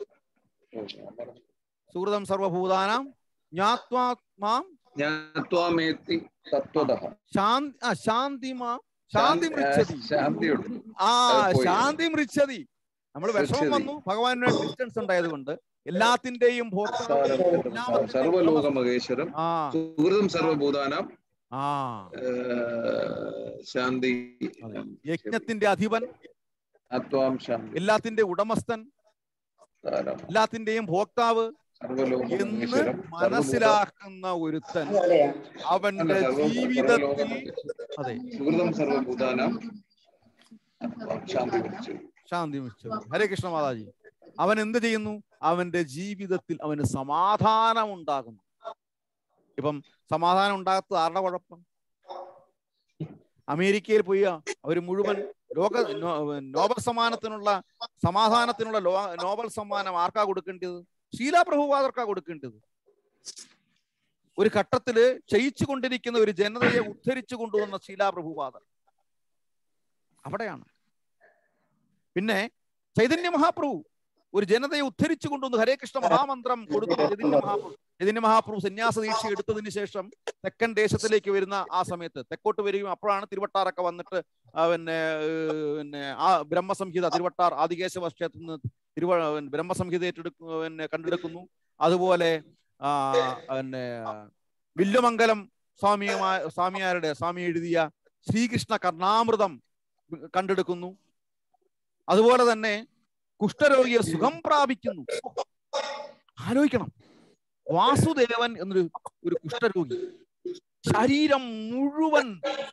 സുഹൃതം സർവഭൂതാനാം ജ്ഞാത്വാത്മാം ജ്ഞാത്വാമേത്തി തത്വതഃ ശാന്തി ആ ശാന്തിമാ ശാന്തി മൃച്ഛതി ശാന്തിയുണ്ട് ആ അത് പോയി. ശാന്തി മൃച്ഛതി നമ്മൾ വിഷമം മൃച്ഛതി. വന്നു ഭഗവാനുടെ ഡിസ്റ്റൻസ് ഉണ്ടായത് കൊണ്ട് എല്ലാത്തിന്റെയും ഭോക്താവ് എല്ലാവരുടെയും സർവലോക മഹേശ്വരം ആ സുഹൃതം സർവഭൂതാനാം ആ ഏഹ്, ശാന്തി യജ്ഞത്തിന്റെ അധിപൻ ആത്വാം ശാന്തി എല്ലാത്തിന്റെ ഉടമസ്ഥൻ താരം. എല്ലാത്തിന്റെയും ഭോക്താവ് സർവലോക എന്ന് മഹേശ്വരം മനസ്സിലാക്കുന്ന ഒരുത്തൻ അവന്റെ സർവ- ജീവിതത്തിൽ അതെ സുഹൃതം സർവഭൂതാനാം ആത്വാം ശാന്തി വിളിച്ചു ശാന്തി മിച്ചു ഹരേ കൃഷ്ണ മാതാജി അവൻ എന്ത് ചെയ്യുന്നു അവന്റെ ജീവിതത്തിൽ അവന് സമാധാനം ഉണ്ടാകുന്നു ഇപ്പം സമാധാനം ഉണ്ടാകാത്തത് ആരുടെ കുഴപ്പം അമേരിക്കയിൽ പോയി അവർ മുഴുവൻ ലോക നോ- നോബൽ സമ്മാനത്തിനുള്ള സമാധാനത്തിനുള്ള ലോ- നോബൽ സമ്മാനം ആർക്കാ കൊടുക്കേണ്ടത് ശീലാ പ്രഭുപാദർക്കാ കൊടുക്കേണ്ടത് ഒരു ഘട്ടത്തില് ക്ഷയിച്ചു കൊണ്ടിരിക്കുന്ന ഒരു ജനതയെ ഉദ്ധരിച്ചു കൊണ്ടുവന്ന ശീലാ പ്രഭുപാദർ അവിടെയാണ് പിന്നെ ചൈതന്യ മഹാപ്രഭു ഒരു ജനതയെ ഉദ്ധരിച്ചു കൊണ്ടുവന്ന് ഹരേ കൃഷ്ണ മഹാമന്ത്രം കൊടുത്തു ചൈതന്യ മഹാപ്രഭു ചൈതന്യ മഹാപ്രഭു സന്യാസ ദീക്ഷ എടുത്തതിന് ശേഷം തെക്കൻ ദേശത്തിലേക്ക് വരുന്ന ആ സമയത്ത് തെക്കോട്ട് വരികയും അപ്പോഴാണ് തിരുവട്ടാറൊക്കെ വന്നിട്ട് ആ പിന്നെ ഏർ പിന്നെ ആ ബ്രഹ്മസംഹിത തിരുവട്ടാർ ആദികേശവ ക്ഷേത്രത്തിൽ നിന്ന് തിരുവ ബ്രഹ്മസംഹിത ഏറ്റെടുക്കു പിന്നെ കണ്ടെടുക്കുന്നു അതുപോലെ ആ പിന്നെ വില്ലുമംഗലം സ്വാമിയുമായ സ്വാമിയാരുടെ സ്വാമി എഴുതിയ ശ്രീകൃഷ്ണ കർണാമൃതം കണ്ടെടുക്കുന്നു അതുപോലെ തന്നെ കുഷ്ഠരോഗിയെ സുഖം പ്രാപിക്കുന്നു ആലോചിക്കണം വാസുദേവൻ എന്നൊരു ഒരു കുഷ്ഠരോഗി ശരീരം മുഴുവൻ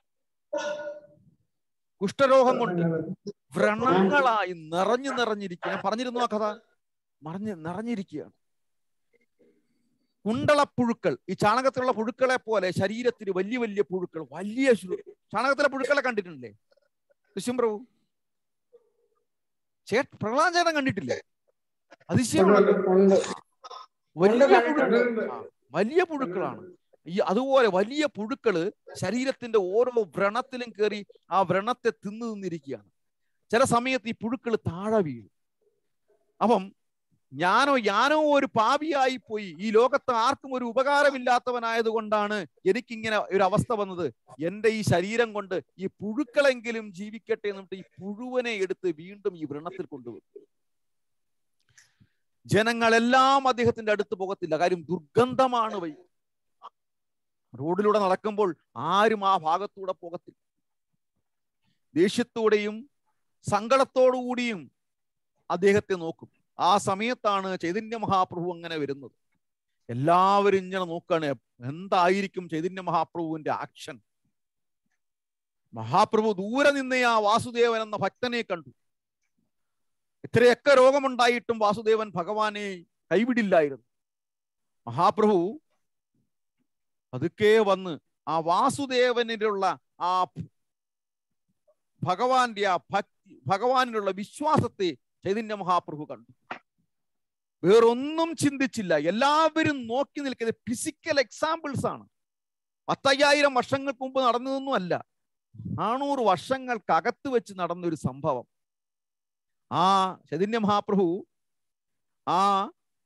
കുഷ്ഠരോഗം കൊണ്ട് വ്രണങ്ങളായി നിറഞ്ഞു നിറഞ്ഞിരിക്കുക ഞാൻ പറഞ്ഞിരുന്നു ആ കഥ മറിഞ്ഞ് നിറഞ്ഞിരിക്കുകയാണ് കുണ്ടളപ്പുഴുക്കൾ ഈ ചാണകത്തിലുള്ള പുഴുക്കളെ പോലെ ശരീരത്തിന് വലിയ വലിയ പുഴുക്കൾ വലിയ ശു- ചാണകത്തിലെ പുഴുക്കളെ കണ്ടിട്ടില്ലേ കൃഷ്ണൻ പ്രഭു ചേ പ്രഹ്ലാദചേട്ടൻ കണ്ടിട്ടില്ലേ അതിശയമുള്ള വലിയ പുഴുക്കൾ ആ, വലിയ പുഴുക്കളാണ് ഈ അതുപോലെ വലിയ പുഴുക്കള് ശരീരത്തിന്റെ ഓരോ വ്രണത്തിലും കയറി ആ വ്രണത്തെ തിന്നു തിന്നിരിക്കുകയാണ് ചില സമയത്ത് ഈ പുഴുക്കൾ താഴെ വീഴും അപ്പം ഞാനോ ഞാനോ ഒരു പാപിയായി പോയി ഈ ലോകത്ത് ആർക്കും ഒരു ഉപകാരമില്ലാത്തവനായത് കൊണ്ടാണ് എനിക്കിങ്ങനെ ഒരു അവസ്ഥ വന്നത് എന്റെ ഈ ശരീരം കൊണ്ട് ഈ പുഴുക്കളെങ്കിലും ജീവിക്കട്ടെ എന്നിട്ട് ഈ പുഴുവനെ എടുത്ത് വീണ്ടും ഈ വ്രണത്തിൽ കൊണ്ടുവരും ജനങ്ങളെല്ലാം അദ്ദേഹത്തിന്റെ അടുത്ത് പോകത്തില്ല കാര്യം ദുർഗന്ധമാണ് വഴി റോഡിലൂടെ നടക്കുമ്പോൾ ആരും ആ ഭാഗത്തൂടെ പോകത്തില്ല ദേഷ്യത്തോടെയും സങ്കടത്തോടുകൂടിയും അദ്ദേഹത്തെ നോക്കും ആ സമയത്താണ് ചൈതന്യ മഹാപ്രഭു അങ്ങനെ വരുന്നത് എല്ലാവരും ഇങ്ങനെ നോക്കാണ് എന്തായിരിക്കും ചൈതന്യ മഹാപ്രഭുവിന്റെ ആക്ഷൻ മഹാപ്രഭു ദൂരെ നിന്നേ ആ വാസുദേവൻ എന്ന ഭക്തനെ കണ്ടു ഇത്രയൊക്കെ രോഗമുണ്ടായിട്ടും വാസുദേവൻ ഭഗവാനെ കൈവിടില്ലായിരുന്നു മഹാപ്രഭു പതുക്കെ വന്ന് ആ വാസുദേവനിലുള്ള ആ ഭഗവാന്റെ ആ ഭക്തി ഭഗവാനിലുള്ള വിശ്വാസത്തെ ചൈതന്യ മഹാപ്രഭു കണ്ടു വേറൊന്നും ചിന്തിച്ചില്ല എല്ലാവരും നോക്കി നിൽക്കുന്നത് ഫിസിക്കൽ എക്സാമ്പിൾസ് ആണ് പത്തയ്യായിരം വർഷങ്ങൾക്ക് മുമ്പ് നടന്നതൊന്നും അല്ല നാനൂറ് വർഷങ്ങൾക്കകത്ത് വെച്ച് നടന്നൊരു സംഭവം ആ ചൈതന്യ മഹാപ്രഭു ആ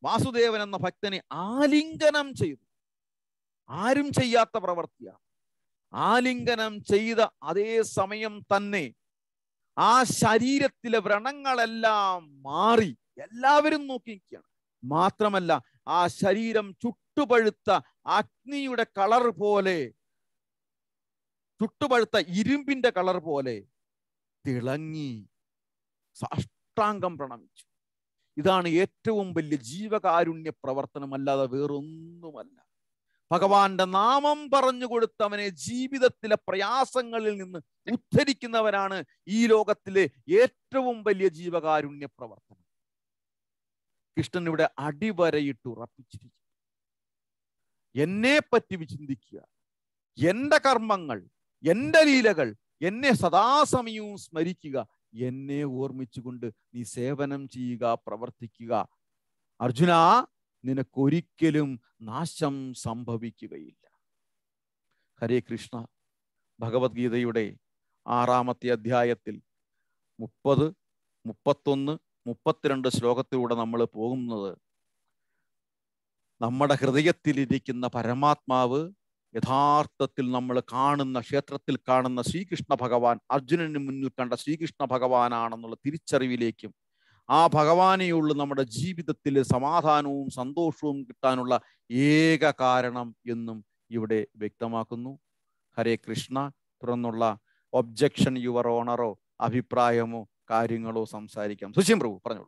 വാസുദേവൻ എന്ന ഭക്തനെ ആലിംഗനം ചെയ്തു ആരും ചെയ്യാത്ത പ്രവൃത്തിയാണ് ആലിംഗനം ചെയ്ത അതേ സമയം തന്നെ ആ ശരീരത്തിലെ വ്രണങ്ങളെല്ലാം മാറി എല്ലാവരും നോക്കി നിൽക്കുകയാണ് മാത്രമല്ല ആ ശരീരം ചുട്ടുപഴുത്ത അഗ്നിയുടെ കളർ പോലെ ചുട്ടുപഴുത്ത ഇരുമ്പിന്റെ കളർ പോലെ തിളങ്ങി സാഷ്ടാംഗം പ്രണമിച്ചു ഇതാണ് ഏറ്റവും വലിയ ജീവകാരുണ്യ പ്രവർത്തനം അല്ലാതെ വേറൊന്നുമല്ല ഭഗവാന്റെ നാമം പറഞ്ഞു കൊടുത്തവനെ ജീവിതത്തിലെ പ്രയാസങ്ങളിൽ നിന്ന് ഉദ്ധരിക്കുന്നവനാണ് ഈ ലോകത്തിലെ ഏറ്റവും വലിയ ജീവകാരുണ്യ പ്രവർത്തനം കൃഷ്ണൻ ഇവിടെ അടിവരയിട്ട് ഉറപ്പിച്ചിരിക്കും എന്നെ പറ്റി ചിന്തിക്കുക എന്റെ കർമ്മങ്ങൾ എന്റെ ലീലകൾ എന്നെ സദാസമയവും സ്മരിക്കുക എന്നെ ഓർമ്മിച്ചുകൊണ്ട് നീ സേവനം ചെയ്യുക പ്രവർത്തിക്കുക അർജുന നിനക്കൊരിക്കലും നാശം സംഭവിക്കുകയില്ല ഹരേ കൃഷ്ണ ഭഗവത്ഗീതയുടെ ആറാമത്തെ അധ്യായത്തിൽ മുപ്പത് മുപ്പത്തൊന്ന് മുപ്പത്തിരണ്ട് ശ്ലോകത്തിലൂടെ നമ്മൾ പോകുന്നത് നമ്മുടെ ഹൃദയത്തിലിരിക്കുന്ന പരമാത്മാവ് യഥാർത്ഥത്തിൽ നമ്മൾ കാണുന്ന ക്ഷേത്രത്തിൽ കാണുന്ന ശ്രീകൃഷ്ണ ഭഗവാൻ അർജുനന് മുന്നിൽ കണ്ട ശ്രീകൃഷ്ണ ഭഗവാനാണെന്നുള്ള തിരിച്ചറിവിലേക്കും ആ ഭഗവാനെയുള്ളൂ നമ്മുടെ ജീവിതത്തിൽ സമാധാനവും സന്തോഷവും കിട്ടാനുള്ള ഏക കാരണം എന്നും ഇവിടെ വ്യക്തമാക്കുന്നു ഹരേ കൃഷ്ണ തുടർന്നുള്ള ഒബ്ജക്ഷൻ യുവർ ഓണറോ അഭിപ്രായമോ കാര്യങ്ങളോ സംസാരിക്കാം സുശീം പ്രഭു പറഞ്ഞോളൂ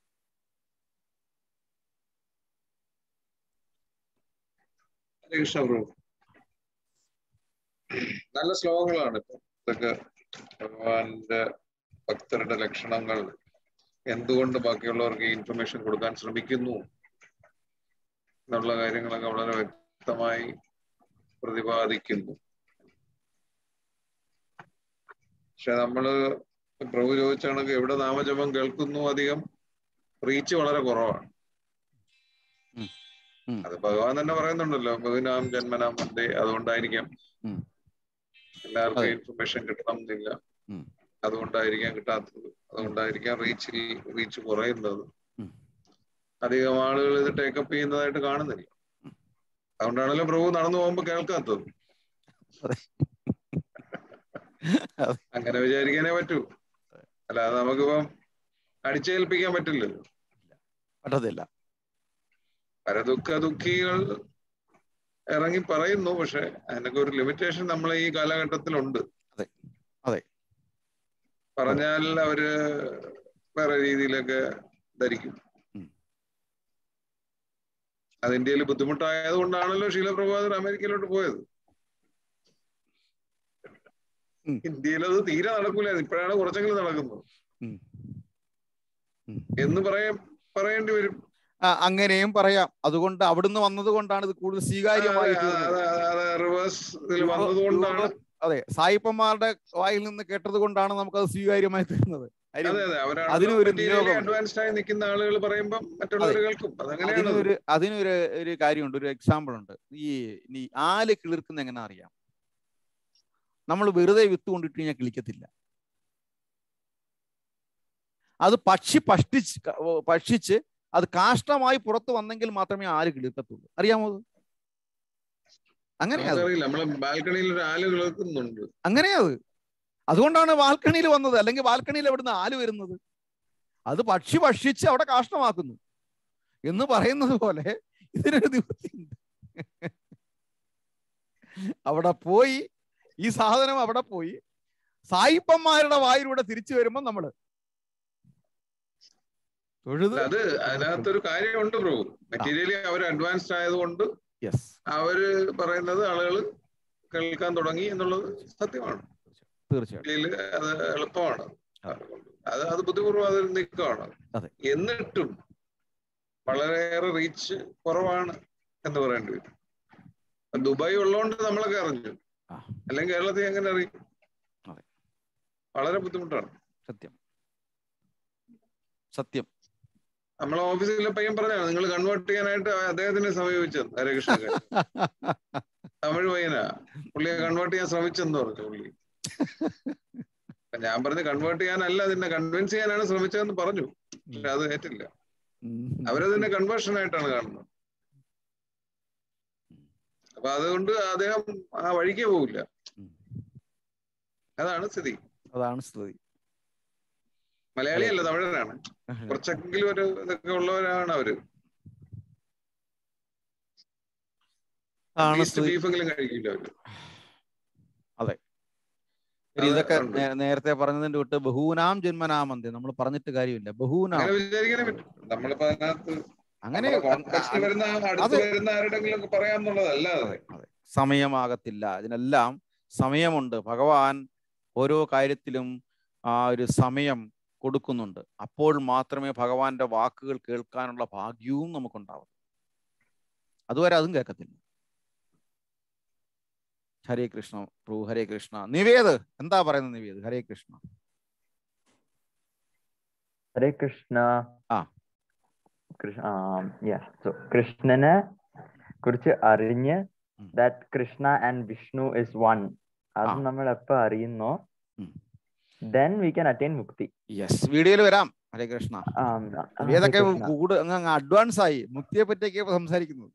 ഹരേ കൃഷ്ണ പ്രഭു നല്ല ശ്ലോകങ്ങളാണ് ഇപ്പൊ ഇതൊക്കെ ഭഗവാന്റെ ഭക്തരുടെ ലക്ഷണങ്ങൾ എന്തുകൊണ്ട് ബാക്കിയുള്ളവർക്ക് ഈ ഇൻഫർമേഷൻ കൊടുക്കാൻ ശ്രമിക്കുന്നു എന്നുള്ള കാര്യങ്ങളൊക്കെ വളരെ വ്യക്തമായി പ്രതിപാദിക്കുന്നു പക്ഷെ നമ്മള് പ്രഭു ചോദിച്ച കണക്ക് എവിടെ നാമജപം കേൾക്കുന്നു അധികം റീച്ച് വളരെ കുറവാണ് അത് ഭഗവാൻ തന്നെ പറയുന്നുണ്ടല്ലോ ബഹുനാം ജന്മനാം വന്ദേ അതുകൊണ്ടായിരിക്കാം എല്ലാവർക്കും ഇൻഫർമേഷൻ കിട്ടണം എന്നില്ല അതുകൊണ്ടായിരിക്കാം കിട്ടാത്തത് അതുകൊണ്ടായിരിക്കാം റീച്ചിൽ റീച്ച് കുറയുന്നത് അധികം ആളുകൾ ഇത് ടേക്കപ്പ് ചെയ്യുന്നതായിട്ട് കാണുന്നില്ല അതുകൊണ്ടാണല്ലോ പ്രഭു നടന്നു പോകുമ്പോ കേൾക്കാത്തത് അങ്ങനെ വിചാരിക്കാനേ പറ്റൂ അല്ലാതെ നമുക്കിപ്പം അടിച്ചേൽപ്പിക്കാൻ പറ്റില്ലല്ലോ പറ്റത്തില്ല പരദുഃഖ ദുഃഖികൾ ഇറങ്ങി പറയുന്നു പക്ഷെ അതിനൊക്കെ ഒരു ലിമിറ്റേഷൻ നമ്മളെ ഈ കാലഘട്ടത്തിലുണ്ട് അതെ അതെ പറഞ്ഞാൽ അവര് വേറെ രീതിയിലൊക്കെ ധരിക്കും അത് ഇന്ത്യയിൽ ബുദ്ധിമുട്ടായത് കൊണ്ടാണല്ലോ ശീലപ്രഭാതർ അമേരിക്കയിലോട്ട് പോയത് ഇന്ത്യയിൽ അത് തീരെ നടക്കൂല ഇപ്പോഴാണ് കുറച്ചെങ്കിലും നടക്കുന്നത് എന്ന് പറയാൻ പറയേണ്ടി വരും ആ അങ്ങനെയും പറയാം അതുകൊണ്ട് അവിടുന്ന് വന്നത് കൊണ്ടാണ് ഇത് കൂടുതൽ സ്വീകാര്യമായി റിവേഴ്സ് ഇതിൽ വന്നതുകൊണ്ടാണ് അതെ സായിപ്പന്മാരുടെ വായിൽ നിന്ന് കേട്ടത് കൊണ്ടാണ് നമുക്കത് സ്വീകാര്യമായി തീരുന്നത് അതെ അതെ അവരാണ് അതിനൊരു നിയോഗം അഡ്വാൻസ്ഡ് ആയി നിൽക്കുന്ന ആളുകൾ പറയുമ്പോൾ മറ്റുള്ളവർ കേൾക്കും അതങ്ങനെയാണ് അതിനൊരു അതിനൊരു ഒരു കാര്യമുണ്ട് ഒരു എക്സാമ്പിൾ ഉണ്ട് ഈ ഈ ആല് കിളിർക്കുന്ന എങ്ങനെ അറിയാം നമ്മൾ വെറുതെ വിത്ത് കൊണ്ടിട്ട് കഴിഞ്ഞാൽ കിളിക്കത്തില്ല അത് പക്ഷി പഷ്ടിച്ച് ഭക്ഷിച്ച് അത് കാഷ്ടമായി പുറത്ത് വന്നെങ്കിൽ മാത്രമേ ആല് കിളിർക്കത്തുള്ളൂ അറിയാമോ അത് അങ്ങനെയാ നമ്മളെ ബാൽക്കണിയിൽ ഒരു ആല് കിളിർക്കുന്നുണ്ട് അങ്ങനെയാ അത് അതുകൊണ്ടാണ് ബാൽക്കണിയിൽ വന്നത് അല്ലെങ്കിൽ ബാൽക്കണിയിൽ എവിടുന്ന് ആല് വരുന്നത് അത് പക്ഷി ഭക്ഷിച്ച് അവിടെ കാഷ്ടമാക്കുന്നു എന്ന് പറയുന്നത് പോലെ ഇതിനൊരു നിവൃത്തിയുണ്ട് അവിടെ പോയി ഈ സാധനം അവിടെ പോയി സായിപ്പന്മാരുടെ വായിലൂടെ തിരിച്ചു വരുമ്പോൾ നമ്മള് തൊഴുത് അത് അതിനകത്തൊരു കാര്യമുണ്ട് പ്രഭു മെറ്റീരിയലി അവർ അഡ്വാൻസ്ഡ് ആയതുകൊണ്ട് യെസ് അവര് പറയുന്നത് ആളുകൾ കേൾക്കാൻ തുടങ്ങി എന്നുള്ളത് സത്യമാണ് തീർച്ചയായിട്ടും അത് എളുപ്പമാണ് അത് അത് ബുദ്ധിപൂർവ്വം അതൊരു നീക്കമാണ് അതെ എന്നിട്ടും വളരെയേറെ റീച്ച് കുറവാണ് എന്ന് പറയേണ്ടി വരും ദുബായ് ഉള്ളതുകൊണ്ട് നമ്മളൊക്കെ അറിഞ്ഞു അല്ലെങ്കിൽ കേരളത്തിൽ എങ്ങനെ അറിയും വളരെ ബുദ്ധിമുട്ടാണ് സത്യം സത്യം നമ്മളെ ഓഫീസിലെ പയ്യൻ പറഞ്ഞാണ് നിങ്ങൾ കൺവേർട്ട് ചെയ്യാനായിട്ട് അദ്ദേഹത്തിനെ സമീപിച്ചത് ഹരകൃഷ്ണൻ തമിഴ് പയ്യനാ പുള്ളിയെ കൺവേർട്ട് ചെയ്യാൻ ശ്രമിച്ചെന്ന് പറഞ്ഞു പുള്ളി ഞാൻ പറഞ്ഞു കൺവേർട്ട് ചെയ്യാനല്ല അതിനെ കൺവിൻസ് ചെയ്യാനാണ് ശ്രമിച്ചതെന്ന് പറഞ്ഞു പക്ഷെ അത് ഏറ്റില്ല അവരതിനെ കൺവേർഷൻ ആയിട്ടാണ് കാണുന്നത് അപ്പൊ അതുകൊണ്ട് അദ്ദേഹം ആ വഴിക്ക് പോകില്ല അതാണ് സ്ഥിതി അതാണ് സ്ഥിതി മലയാളിയല്ല തമിഴനാണ് കുറച്ചെങ്കിലും ഒരു ഇതൊക്കെ ഉള്ളവരാണ് അവര് ആണ് സ്ഥിതി ബീഫെങ്കിലും കഴിക്കില്ല അവര് അതെ ഇനി ഇതൊക്കെ നേ- നേരത്തെ പറഞ്ഞതിന്റെ വിട്ട് ബഹൂനാം ജന്മനാമന്തി നമ്മൾ പറഞ്ഞിട്ട് കാര്യമില്ല ബഹൂനാം അങ്ങനെ വിചാരിക്കാനേ പറ്റും നമ്മളിപ്പോ അതിനകത്ത് അങ്ങനെ നമ്മുടെ കോൺടെക്സ്റ്റിൽ വരുന്ന അടുത്ത് അതെ. വരുന്ന ആരുടെങ്കിലും ഒക്കെ പറയാന്നുള്ളതല്ലാതെ സമയമാകത്തില്ല ഇതിനെല്ലാം സമയമുണ്ട് ഭഗവാൻ ഓരോ കാര്യത്തിലും ആ ഒരു സമയം കൊടുക്കുന്നുണ്ട് അപ്പോൾ മാത്രമേ ഭഗവാന്റെ വാക്കുകൾ കേൾക്കാനുള്ള ഭാഗ്യവും നമുക്കുണ്ടാവും അതുവരെ അതും കേൾക്കത്തില്ല ഹരേ കൃഷ്ണ പ്രഭു ഹരേ കൃഷ്ണ നിവേദ് എന്താ പറയുന്നത് നിവേദ് ഹരേ കൃഷ്ണ ഹരേ കൃഷ്ണ ആ കൃഷ്ണ യെസ് സോ കൃഷ്ണനെ കുറിച്ച് അറിഞ്ഞ് that Krishna and Vishnu is one അത് നമ്മൾ എപ്പോ അറിയുന്നോ then we can attain mukti yes വീഡിയോയിൽ വരാം ഹരേ കൃഷ്ണ നിവേദൊക്കെ കൂട് അങ്ങ് അഡ്വാൻസ് ആയി മുക്തിയെ പറ്റിയൊക്കെ ഇപ്പൊ സംസാരിക്കുന്നത്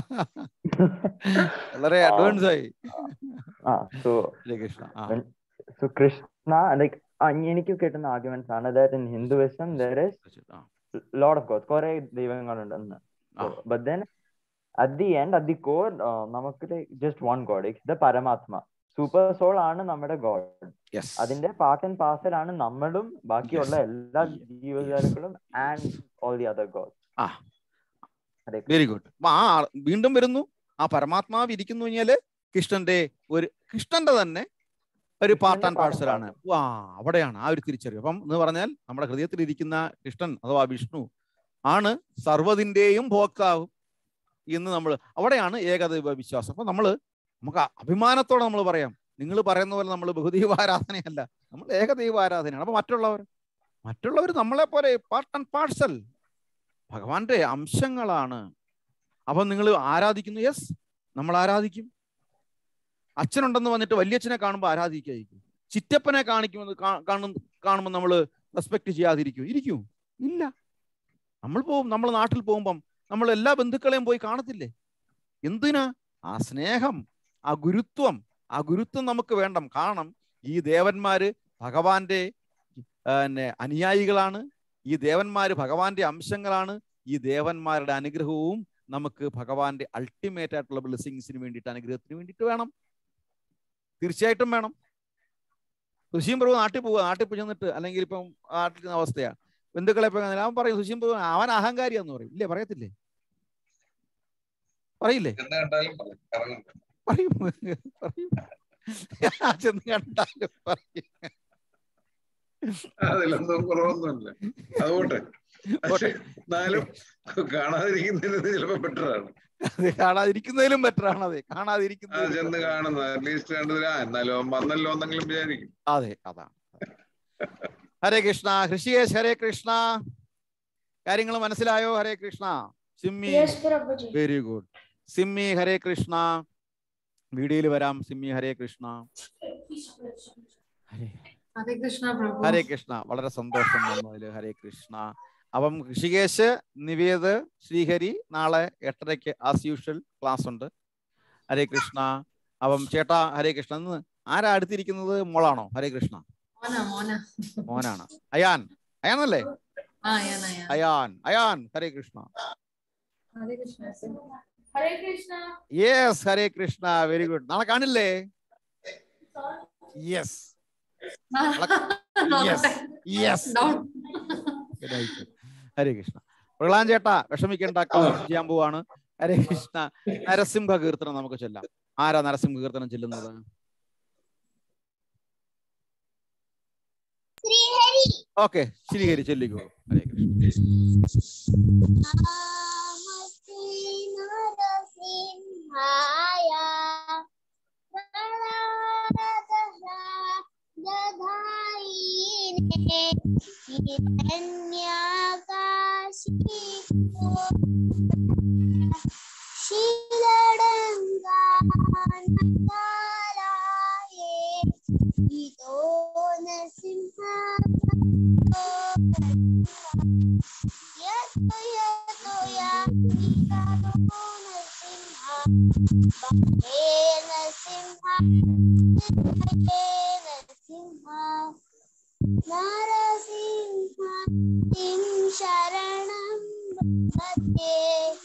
വളരെ അഡ്വാൻസ് ആയി ആ സോ ഹരേ കൃഷ്ണ ആ സോ കൃഷ്ണ ലൈക്ക് എനിക്ക് കിട്ടുന്ന ആർഗ്യുമെന്റ്സ് ആണ് that in Hinduism there is lot of God കുറെ ദൈവങ്ങളുണ്ടെന്ന് but then at the end at the core നമുക്ക് just one God it's the Paramatma super soul ആണ് നമ്മുടെ ഗോഡ് അതിന്റെ പാർട്ട് ആൻഡ് പാർസൽ ആണ് നമ്മളും ബാക്കിയുള്ള എല്ലാ ജീവജാലങ്ങളും and all the other God ah very good ah വീണ്ടും വരുന്നു ആ പരമാത്മാവ് ഇരിക്കുന്നു കഴിഞ്ഞാല് കൃഷ്ണന്റെ ഒരു കൃഷ്ണന്റെ തന്നെ ഒരു പാർട്ട് ആൻഡ് പാർസൽ ആണ് വാ അവിടെയാണ് ആ ഒരു തിരിച്ചറിവ് അപ്പം എന്ന് പറഞ്ഞാൽ നമ്മുടെ ഹൃദയത്തിൽ ഇരിക്കുന്ന കൃഷ്ണൻ അഥവാ വിഷ്ണു ആണ് സർവ്വതിന്റെയും ഭോക്താവ് എന്ന് നമ്മൾ അവിടെയാണ് ഏകദൈവ വിശ്വാസം അപ്പൊ നമ്മള് നമുക്ക് അഭിമാനത്തോടെ നമ്മൾ പറയാം നിങ്ങൾ പറയുന്ന പോലെ നമ്മൾ ബഹുദൈവാരാധനയല്ല നമ്മൾ ഏകദൈവാരാധനയാണ് അപ്പൊ മറ്റുള്ളവർ മറ്റുള്ളവർ നമ്മളെ പോലെ പാർട്ട് ആൻഡ് പാർസൽ ഭഗവാന്റെ അംശങ്ങളാണ് അപ്പൊ നിങ്ങൾ ആരാധിക്കുന്നു യെസ് നമ്മൾ ആരാധിക്കും അച്ഛനുണ്ടെന്ന് വന്നിട്ട് വലിയച്ഛനെ കാണുമ്പോൾ ആരാധിക്കായിരിക്കും ചിറ്റപ്പനെ കാണിക്കുമെന്ന് കാണും കാണുമ്പോൾ നമ്മൾ റെസ്പെക്ട് ചെയ്യാതിരിക്കും ഇരിക്കും ഇല്ല നമ്മൾ പോവും നമ്മൾ നാട്ടിൽ പോകുമ്പം നമ്മൾ എല്ലാ ബന്ധുക്കളെയും പോയി കാണത്തില്ലേ എന്തിനാ ആ സ്നേഹം ആ ഗുരുത്വം ആ ഗുരുത്വം നമുക്ക് വേണം കാരണം ഈ ദേവന്മാര് ഭഗവാന്റെ പിന്നെ അനുയായികളാണ് ഈ ദേവന്മാര് ഭഗവാന്റെ അംശങ്ങളാണ് ഈ ദേവന്മാരുടെ അനുഗ്രഹവും നമുക്ക് ഭഗവാന്റെ അൾട്ടിമേറ്റ് ആയിട്ടുള്ള ബ്ലെസ്സിങ്സിന് വേണ്ടിയിട്ട് അനുഗ്രഹത്തിന് വേണ്ടിയിട്ട് വേണം തീർച്ചയായിട്ടും വേണം സുശീം പ്രഭു നാട്ടിൽ പോവുക നാട്ടിൽ പോയി ചെന്നിട്ട് അല്ലെങ്കിൽ ഇപ്പം നാട്ടിൽ അവസ്ഥയാണ് ബന്ധുക്കളെ പോയി അവൻ പറയും സുശീം പ്രഭു അവൻ അഹങ്കാരിയാന്ന് പറയും ഇല്ലേ പറയത്തില്ലേ പറയില്ലേ പറയും പറയും ചെന്ന് കണ്ടാലും പറയും അതിലൊന്നും കുറവൊന്നുമില്ല അതുകൊണ്ട് പക്ഷെ എന്നാലും കാണാതിരിക്കുന്നതിന് ചിലപ്പോ ബെറ്ററാണ് അത് കാണാതിരിക്കുന്നതിലും ബെറ്റർ ആണ് അതെ ആ കാണാതിരിക്കുന്നത് ചെന്ന് കാണുന്നത് അറ്റ്ലീസ്റ്റ് കണ്ടതിൽ ആ എന്നാലും അവൻ വന്നല്ലോ എന്നെങ്കിലും വിചാരിക്കും അതെ അതാണ് ഹരേ കൃഷ്ണ ഹൃഷികേശ് ഹരേ കൃഷ്ണ കാര്യങ്ങൾ മനസ്സിലായോ Hare Krishna Simmi Yes, Prabhuji. Very good Simmi Hare Krishna വീഡിയോയിൽ വരാം സിമ്മി ഹരേ കൃഷ്ണ ഹരേ കൃഷ്ണ പ്രഭു ഹരേ കൃഷ്ണ വളരെ സന്തോഷം വന്നതിൽ ഹരേ കൃഷ്ണ അപ്പം ഋഷികേശ് നിവേദ് ശ്രീഹരി നാളെ എട്ടരയ്ക്ക് ആസ് യൂഷ്വൽ ക്ലാസ് ഉണ്ട് ഹരേ കൃഷ്ണ അപ്പം ചേട്ടാ ഹരേ കൃഷ്ണ ഇന്ന് ആരാ അടുത്തിരിക്കുന്നത് മോളാണോ ഹരേ കൃഷ്ണ മോന മോന മോനാണ് അയാൻ അയാനല്ലേ ആ ഞാൻ ഞാൻ Ayan Ayan Hare Krishna Hare Krishna Hare Krishna yes Hare Krishna very good നാളെ കാണില്ലേ yes yes yes Hare Krishna Prahlan ചേട്ടാ വിഷമിക്കേണ്ട ക്ലാസ് ചെയ്യാൻ പോവാണ് ഹരേ കൃഷ്ണ നരസിംഹ കീർത്തനം നമുക്ക് ചൊല്ലാം ആരാ നരസിംഹ കീർത്തനം ചെല്ലുന്നത് ശ്രീഹരി ഓക്കെ ശ്രീഹരി ചൊല്ലിക്കോളൂ ഹരേ കൃഷ്ണ നരസിംഹായ ദധായിനെ ശീലടങ്കാനകാലായേ ഇതോ നരസിംഹ യത്വയ നരസിംഹ ശരണം ഭജേ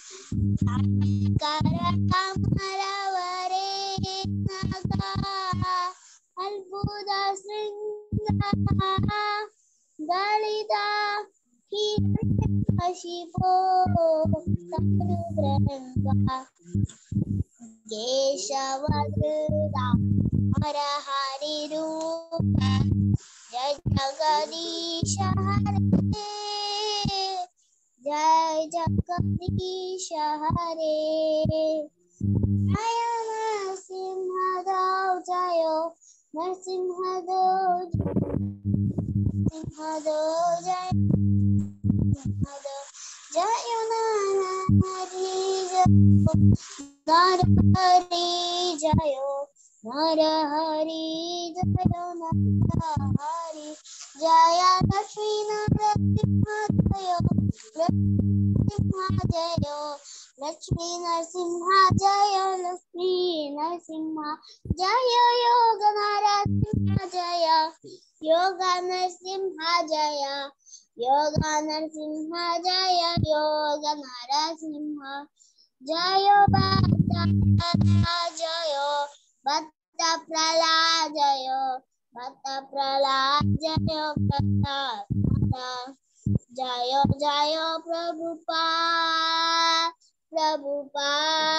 കരകമലവരേ നഗ അത്ഭുത ശൃംഗ ദളിത ഹിരണ്യകശിപോ തനുവൃന്ദ കേശവധൃത ഹരഹരിരൂപ ജയ ജഗദീശ ഹരേ जय जगदीश हरे जय नरसिंहदेव जय नरसिंहदेव सिंहदेव जय सिंहदेव जय नरहरि जय नरहरि जय नरहरि जय नरहरि जय लक्ष्मी नरसिंह जय नरसिंह जय लक्ष्मी नरसिंह जय लक्ष्मी नरसिंह जय योग नरसिंह जय योग नरसिंह जय योग नरसिंह जय योग नरसिंह जय भक्त जय भक्त प्रहलाद जय भक्त प्रहलाद जय भक्त जय जय प्रभुपा प्रभुपा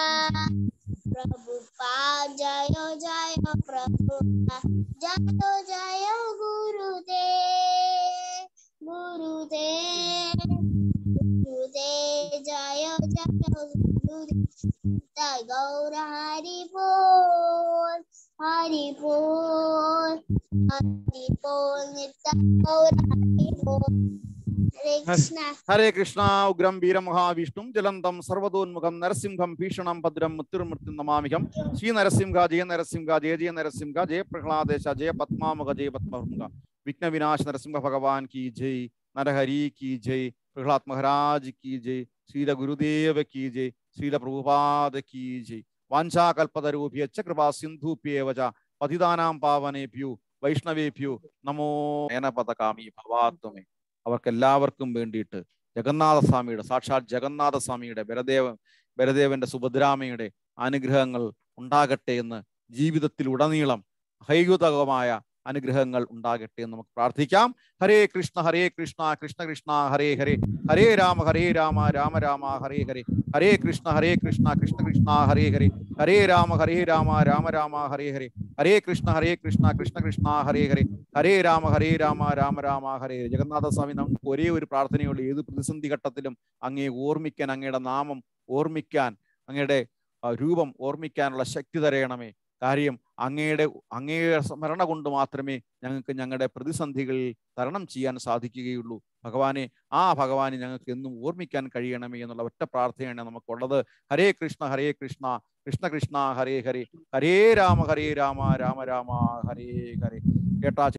प्रभुपा जय जय प्रभुपा जय जय गुरुदेव गुरुदेव गुरुदेव जय जय गुरुदेव जय गौर हरि बोल हरि बोल हरि बोल नित्य गौर हरि बोल हरे कृष्णा ഹരേ കൃഷ്ണ ഉഗ്രം വീരമഹാവിഷ്ണും ജലന്തം സർവതോന്മുഖം നരസിംഹം ഭീഷണം ഭദ്രം മുത്തിർമൃത്യു നമാമികം ശ്രീ നരസിംഹ ജയ നരസിംഹ ജയ ജയ നരസിംഹ ജയ പ്രഹ്ലാദേശ ജയ പത്മാമുഖ ജയ പത്മഭൃംഗ വിഘ്നവിനാശ നരസിംഹ ഭഗവാൻ കി ജയ് നരഹരി കി ജയ് പ്രഹ്ലാദ് മഹാരാജ് കി ജയ് ശ്രീല ഗുരുദേവ കി ജയ് ശ്രീല പ്രഭുപാദ കി ജയ് വാഞ്ചാകൽപതരൂപ്യച്ച കൃപാ സിന്ധുഭ്യേവ ച പതിതാനാം പാവനേഭ്യോ വൈഷ്ണവേഭ്യോ നമോ ഏനപതകാമി ഭവാത്വമേ അവർക്ക് എല്ലാവർക്കും വേണ്ടിയിട്ട് ജഗന്നാഥസ്വാമിയുടെ സാക്ഷാത് ജഗന്നാഥസ്വാമിയുടെ ബലദേവ ബലദേവന്റെ സുഭദ്രാമയുടെ അനുഗ്രഹങ്ങൾ ഉണ്ടാകട്ടെ എന്ന് ജീവിതത്തിൽ ഉടനീളം ഹൈയുതകമായ അനുഗ്രഹങ്ങൾ ഉണ്ടാകട്ടെ എന്ന് നമുക്ക് പ്രാർത്ഥിക്കാം ഹരേ കൃഷ്ണ ഹരേ കൃഷ്ണ കൃഷ്ണ കൃഷ്ണ ഹരേ ഹരേ ഹരേ രാമ ഹരേ രാമ രാമ രാമ ഹരേ ഹരേ ഹരേ കൃഷ്ണ ഹരേ കൃഷ്ണ കൃഷ്ണ കൃഷ്ണ ഹരേ ഹരേ ഹരേ രാമ ഹരേ രാമ രാമ രാമ ഹരേ ഹരേ ഹരേ കൃഷ്ണ ഹരേ കൃഷ്ണ കൃഷ്ണ കൃഷ്ണ ഹരേ ഹരേ ഹരേ രാമ ഹരേ രാമ രാമ രാമ ഹരേ ഹരേ ജഗന്നാഥസ്വാമി നമുക്ക് ഒരേ ഒരു പ്രാർത്ഥനയുള്ളൂ ഏത് പ്രതിസന്ധി ഘട്ടത്തിലും അങ്ങയെ ഓർമ്മിക്കാൻ അങ്ങയുടെ നാമം ഓർമ്മിക്കാൻ അങ്ങയുടെ ആ, രൂപം ഓർമ്മിക്കാനുള്ള ശക്തി തരയണമേ കാര്യം അങ്ങയുടെ അങ്ങയുടെ സ്മരണ കൊണ്ട് മാത്രമേ ഞങ്ങൾക്ക് ഞങ്ങളുടെ പ്രതിസന്ധികളിൽ തരണം ചെയ്യാൻ സാധിക്കുകയുള്ളൂ ഭഗവാനെ ആ ഭഗവാനെ ഞങ്ങൾക്ക് എന്നും ഓർമ്മിക്കാൻ കഴിയണമേ എന്നുള്ള ഒറ്റ പ്രാർത്ഥനയാണ് നമുക്കുള്ളത് ഹരേ കൃഷ്ണ ഹരേ കൃഷ്ണ കൃഷ്ണ കൃഷ്ണ ഹരേ ഹരേ ഹരേ രാമ ഹരേ രാമ രാമ രാമ ഹരേ ഹരേ കേട്ടാ